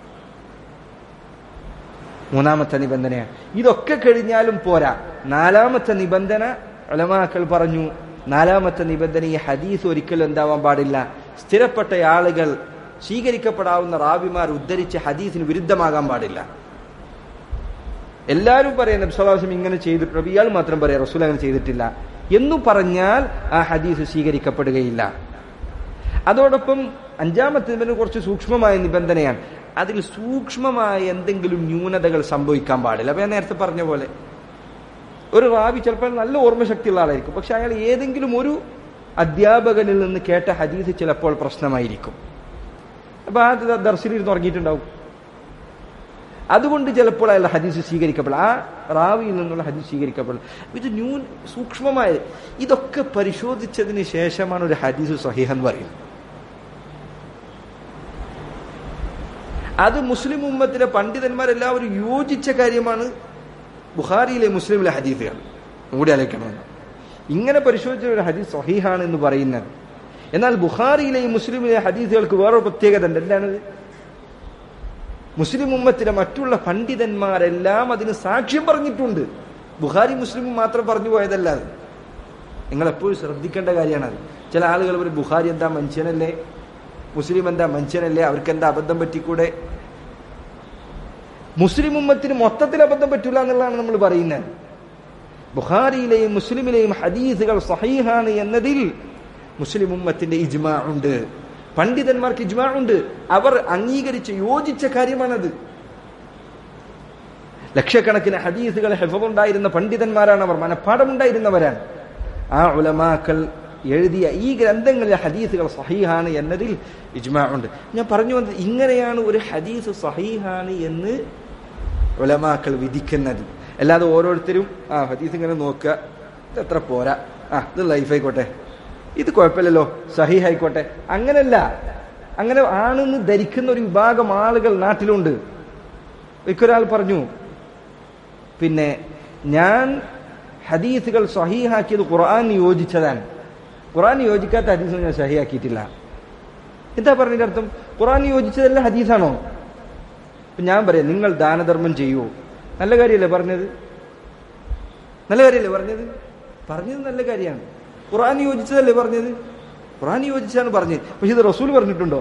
മൂന്നാമത്തെ നിബന്ധനയാണ് ഇതൊക്കെ കഴിഞ്ഞാലും പോരാ നാലാമത്തെ നിബന്ധന അലമാക്കൾ പറഞ്ഞു നാലാമത്തെ നിബന്ധന ഈ ഹദീസ് ഒരിക്കലും എന്താവാൻ പാടില്ല സ്ഥിരപ്പെട്ട ആളുകൾ സ്വീകരിക്കപ്പെടാവുന്ന റാബിമാർ ഉദ്ധരിച്ച ഹദീസിന് വിരുദ്ധമാകാൻ പാടില്ല എല്ലാവരും പറയാം നബ്സലാസം ഇങ്ങനെ ചെയ്തിട്ടുണ്ട് ഇയാൾ മാത്രം പറയാം റസൂൽ അങ്ങനെ ചെയ്തിട്ടില്ല എന്നു പറഞ്ഞാൽ ആ ഹദീസ് സ്വീകരിക്കപ്പെടുകയില്ല അതോടൊപ്പം അഞ്ചാമത്തെ നിബന്ധന കുറച്ച് സൂക്ഷ്മമായ നിബന്ധനയാണ് അതിൽ സൂക്ഷ്മമായ എന്തെങ്കിലും ന്യൂനതകൾ സംഭവിക്കാൻ പാടില്ല അപ്പൊ ഞാൻ നേരത്തെ പറഞ്ഞ പോലെ ഒരു റാവി ചിലപ്പോൾ നല്ല ഓർമ്മശക്തിയുള്ള ആളായിരിക്കും പക്ഷെ അയാൾ ഏതെങ്കിലും ഒരു അധ്യാപകനിൽ നിന്ന് കേട്ട ഹദീസ് ചിലപ്പോൾ പ്രശ്നമായിരിക്കും അപ്പൊ ആ ദർശനിരുന്ന് ഉറങ്ങിയിട്ടുണ്ടാവും അതുകൊണ്ട് ചിലപ്പോൾ അയാൾ ഹദീസ് സ്വീകരിക്കപ്പെടും ആ റാവിയിൽ നിന്നുള്ള ഹദീസ് സ്വീകരിക്കപ്പെടും ഇത് ന്യൂൻ സൂക്ഷ്മമായ ഇതൊക്കെ പരിശോധിച്ചതിന് ശേഷമാണ് ഒരു ഹദീസ് സഹീഹ് എന്ന് പറയുന്നത് അത് മുസ്ലിം ഉമ്മത്തിലെ പണ്ഡിതന്മാരെല്ലാവരും യോജിച്ച കാര്യമാണ് ബുഖാരിയിലെ മുസ്ലിമിലെ ഹദീസുകൾ കൂടി അലക്കണമെന്ന് ഇങ്ങനെ പരിശോധിച്ച ഒരു ഹദീസ് സഹീഹാണ് എന്ന് പറയുന്നത് എന്നാൽ ബുഖാരിയിലെയും മുസ്ലിമിലെ ഹദീസുകൾക്ക് വേറൊരു പ്രത്യേകത ഉണ്ട് എന്താണത് മുസ്ലിം ഉമ്മത്തിലെ മറ്റുള്ള പണ്ഡിതന്മാരെല്ലാം അതിന് സാക്ഷ്യം പറഞ്ഞിട്ടുണ്ട് ബുഖാരി മുസ്ലിമും മാത്രം പറഞ്ഞു പോയതല്ല അത് നിങ്ങൾ എപ്പോഴും ശ്രദ്ധിക്കേണ്ട കാര്യമാണ് അത് ചില ആളുകൾ പറയും ബുഖാരി എന്താ മനുഷ്യനല്ലേ മുസ്ലിം എന്താ മനുഷ്യനല്ലേ അവർക്ക് എന്താ അബദ്ധം പറ്റിക്കൂടെ മുസ്ലിം ഉമ്മത്തിന് മൊത്തത്തിൽ അബദ്ധം പറ്റില്ല എന്നുള്ളതാണ് നമ്മൾ പറയുന്നത് ബുഖാരിയിലെയും മുസ്ലിമിലെയും ഹദീസുകൾ സഹീഹാണ് എന്നതിൽ മുസ്ലിം ഉമ്മത്തിന്റെ ഇജ്മാ ഉണ്ട് പണ്ഡിതന്മാർക്ക് ഇജ്മാ ഉണ്ട് അവർ അംഗീകരിച്ച് യോജിച്ച കാര്യമാണത് ലക്ഷക്കണക്കിന് ഹദീസുകൾ ഹെഫുണ്ടായിരുന്ന പണ്ഡിതന്മാരാണ് അവർ മനഃപ്പാടമുണ്ടായിരുന്നവരാണ് ആ ഉലമാക്കൾ എഴുതിയ ഈ ഗ്രന്ഥങ്ങളിലെ ഹദീസുകൾ സഹീഹാണ് എന്നതിൽ ഇജ്മാ ഉണ്ട് ഞാൻ പറഞ്ഞു വന്നത് ഇങ്ങനെയാണ് ഒരു ഹദീസ് സഹീഹാണ് എന്ന് ഉലമാക്കൾ വിധിക്കുന്നത് അല്ലാതെ ഓരോരുത്തരും ആ ഹദീസ് ഇങ്ങനെ നോക്കുക ഇത് എത്ര പോരാ ആ ഇത് ലൈഫ് ആയിക്കോട്ടെ ഇത് കുഴപ്പമില്ലല്ലോ സഹീഹ് ആയിക്കോട്ടെ അങ്ങനല്ല അങ്ങനെ ആണെന്ന് ധരിക്കുന്ന ഒരു വിഭാഗം ആളുകൾ നാട്ടിലുണ്ട് ഒരിക്കൊരാൾ പറഞ്ഞു പിന്നെ ഞാൻ ഹദീസുകൾ സഹീഹാക്കിയത് ഖുർആൻ യോജിച്ചതാണ് ഖുർആൻ യോജിക്കാത്ത ഹദീസ് ഞാൻ സഹിയാക്കിയിട്ടില്ല എന്താ പറഞ്ഞതിന്റെ അർത്ഥം ഖുർആൻ യോജിച്ചതല്ല ഹദീസാണോ അപ്പൊ ഞാൻ പറയാം നിങ്ങൾ ദാനധർമ്മം ചെയ്യൂ നല്ല കാര്യമല്ലേ പറഞ്ഞത് നല്ല കാര്യമല്ലേ പറഞ്ഞത് പറഞ്ഞത് നല്ല കാര്യമാണ് ഖുർആൻ യോജിച്ചതല്ലേ പറഞ്ഞത് ഖുർആൻ യോജിച്ചാണ് പറഞ്ഞത് പക്ഷെ ഇത് റസൂൽ പറഞ്ഞിട്ടുണ്ടോ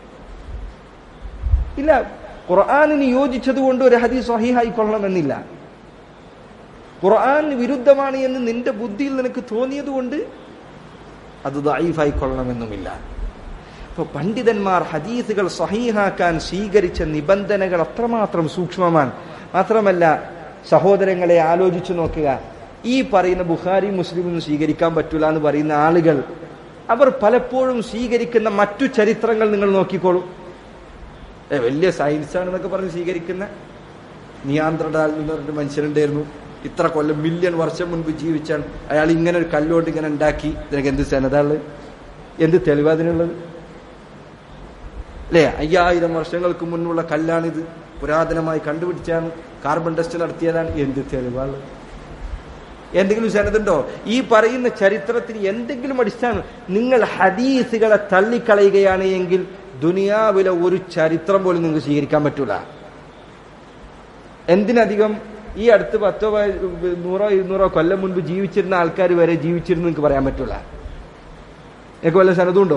ഇല്ല ഖുർആാനിന് യോജിച്ചത് കൊണ്ട് ഒരു ഹദീസ് സഹീഹായിക്കൊള്ളണമെന്നില്ല ഖുർആൻ വിരുദ്ധമാണ് എന്ന് നിന്റെ ബുദ്ധിയിൽ നിനക്ക് തോന്നിയത് കൊണ്ട് അത് ദായിഫായിക്കൊള്ളണമെന്നുമില്ല അപ്പോൾ പണ്ഡിതന്മാർ ഹദീസുകൾ സഹീഹാക്കാൻ സ്വീകരിച്ച നിബന്ധനകൾ അത്രമാത്രം സൂക്ഷ്മമാണ് മാത്രമല്ല സഹോദരങ്ങളെ ആലോചിച്ചു നോക്കുക ഈ പറയുന്ന ബുഖാരി മുസ്ലിം സ്വീകരിക്കാൻ പറ്റൂല എന്ന് പറയുന്ന ആളുകൾ അവർ പലപ്പോഴും സ്വീകരിക്കുന്ന മറ്റു ചരിത്രങ്ങൾ നിങ്ങൾ നോക്കിക്കോളൂ ഏ, വലിയ സയൻസ് ആണെന്നൊക്കെ പറഞ്ഞ് സ്വീകരിക്കുന്ന നിയാന്ത്രടാൽ എന്ന് പറഞ്ഞിട്ട് മനുഷ്യനുണ്ടായിരുന്നു ഇത്ര കൊല്ലം മില്യൺ വർഷം മുൻപ് ജീവിച്ചാണ് അയാൾ ഇങ്ങനെ ഒരു കല്ലോട്ട് ഇങ്ങനെ ഉണ്ടാക്കി ഇതിനൊക്കെ എന്ത് സന്നദ്ധാള് എന്ത് തെളിവ് അതിനുള്ളത് അല്ലേ അയ്യായിരം വർഷങ്ങൾക്ക് മുന്നുള്ള കല്ലാണിത് പുരാതനമായി കണ്ടുപിടിച്ചാണ് കാർബൺ ടെസ്റ്റ് നടത്തിയതാണ് എന്ത് തെളിവാണ് എന്തെങ്കിലും സനതുണ്ടോ ഈ പറയുന്ന ചരിത്രത്തിന് എന്തെങ്കിലും അടിസ്ഥാനം നിങ്ങൾ ഹദീസുകളെ തള്ളിക്കളയുകയാണ് എങ്കിൽ ദുനിയാവിലെ ഒരു ചരിത്രം പോലും നിങ്ങൾക്ക് സ്വീകരിക്കാൻ പറ്റൂല എന്തിനധികം ഈ അടുത്ത് പത്തോ പ- നൂറോ ഇരുന്നൂറോ കൊല്ലം മുൻപ് ജീവിച്ചിരുന്ന ആൾക്കാർ വരെ ജീവിച്ചിരുന്നു നിങ്ങൾക്ക് പറയാൻ പറ്റൂല നിങ്ങൾക്ക് വല്ല സനതുണ്ടോ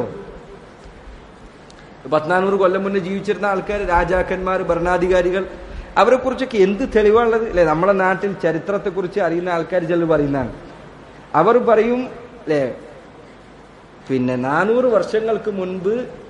പത്നാനൂറ് കൊല്ലം മുന്നേ ജീവിച്ചിരുന്ന ആൾക്കാർ രാജാക്കന്മാർ ഭരണാധികാരികൾ അവരെ കുറിച്ചൊക്കെ എന്ത് തെളിവാണുള്ളത് അല്ലെ നമ്മളെ നാട്ടിൽ ചരിത്രത്തെക്കുറിച്ച് അറിയുന്ന ആൾക്കാർ ചിലർ പറയുന്നതാണ് അവർ പറയും അല്ലെ പിന്നെ നാനൂറ് വർഷങ്ങൾക്ക് മുൻപ്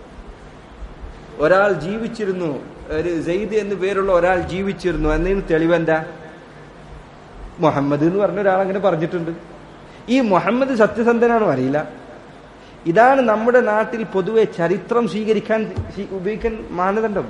ഒരാൾ ജീവിച്ചിരുന്നു ഒരു സെയ്ദ് എന്ന് പേരുള്ള ഒരാൾ ജീവിച്ചിരുന്നു എന്നതിന് തെളിവെന്താ മുഹമ്മദ് എന്ന് പറഞ്ഞ ഒരാൾ അങ്ങനെ പറഞ്ഞിട്ടുണ്ട് ഈ മുഹമ്മദ് സത്യസന്ധനാണോ അറിയില്ല ഇതാണ് നമ്മുടെ നാട്ടിൽ പൊതുവെ ചരിത്രം സ്വീകരിക്കാൻ സ്വീ- ഉപയോഗിക്കാൻ മാനദണ്ഡം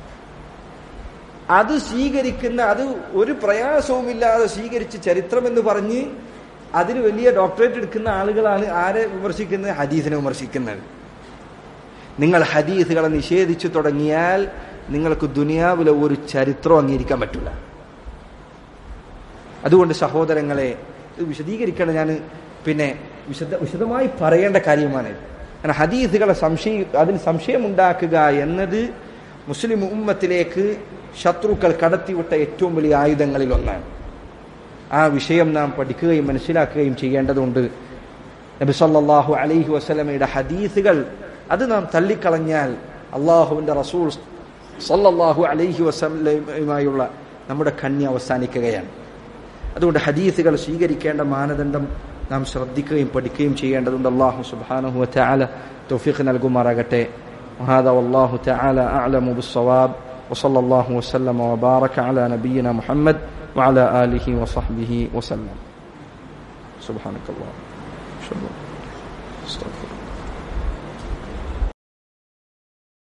അത് സ്വീകരിക്കുന്ന അത് ഒരു പ്രയാസവുമില്ലാതെ സ്വീകരിച്ച് ചരിത്രം എന്ന് പറഞ്ഞ് അതിന് വലിയ ഡോക്ടറേറ്റ് എടുക്കുന്ന ആളുകളാണ് ആരെ വിമർശിക്കുന്നത് ഹദീസിനെ വിമർശിക്കുന്നത് നിങ്ങൾ ഹദീസുകളെ നിഷേധിച്ചു തുടങ്ങിയാൽ നിങ്ങൾക്ക് ദുനിയാവിലെ ഒരു ചരിത്രം അംഗീകരിക്കാൻ പറ്റില്ല അതുകൊണ്ട് സഹോദരങ്ങളെ ഇത് വിശദീകരിക്കണം ഞാൻ പിന്നെ വിശദ വിശദമായി പറയേണ്ട കാര്യമാണ് കാരണം ഹദീസുകളെ സംശയ അതിൽ സംശയമുണ്ടാക്കുക എന്നത് മുസ്ലിം ഉമ്മത്തിലേക്ക് ശത്രുക്കൾ കടത്തിവിട്ട ഏറ്റവും വലിയ ആയുധങ്ങളിൽ ഒന്നാണ് ആ വിഷയം നാം പഠിക്കുകയും മനസ്സിലാക്കുകയും ചെയ്യേണ്ടതുണ്ട് നബി സല്ലല്ലാഹു അലൈഹി വസല്ലമയുടെ ഹദീസുകൾ അത് നാം തള്ളിക്കളഞ്ഞാൽ അള്ളാഹുവിന്റെ റസൂൽ സല്ലല്ലാഹു അലൈഹി വസല്ലമയുമായുള്ള നമ്മുടെ കന്യ അവസാനിക്കുകയാണ് അതുകൊണ്ട് ഹദീസുകൾ സ്വീകരിക്കേണ്ട മാനദണ്ഡം നാം ശ്രദ്ധിക്കുകയും പഠിക്കുകയും ചെയ്യേണ്ടതുണ്ട് അള്ളാഹു സുബ്ഹാനഹു വതആല തൗഫീഖ് നൽകുമാറാകട്ടെ وهذا والله تعالى أعلم بالصواب وصلى الله وسلم وبارك على نبينا محمد وعلى آله وصحبه وسلم سبحانك اللهم أشهد أن لا إله إلا أنت أستغفرك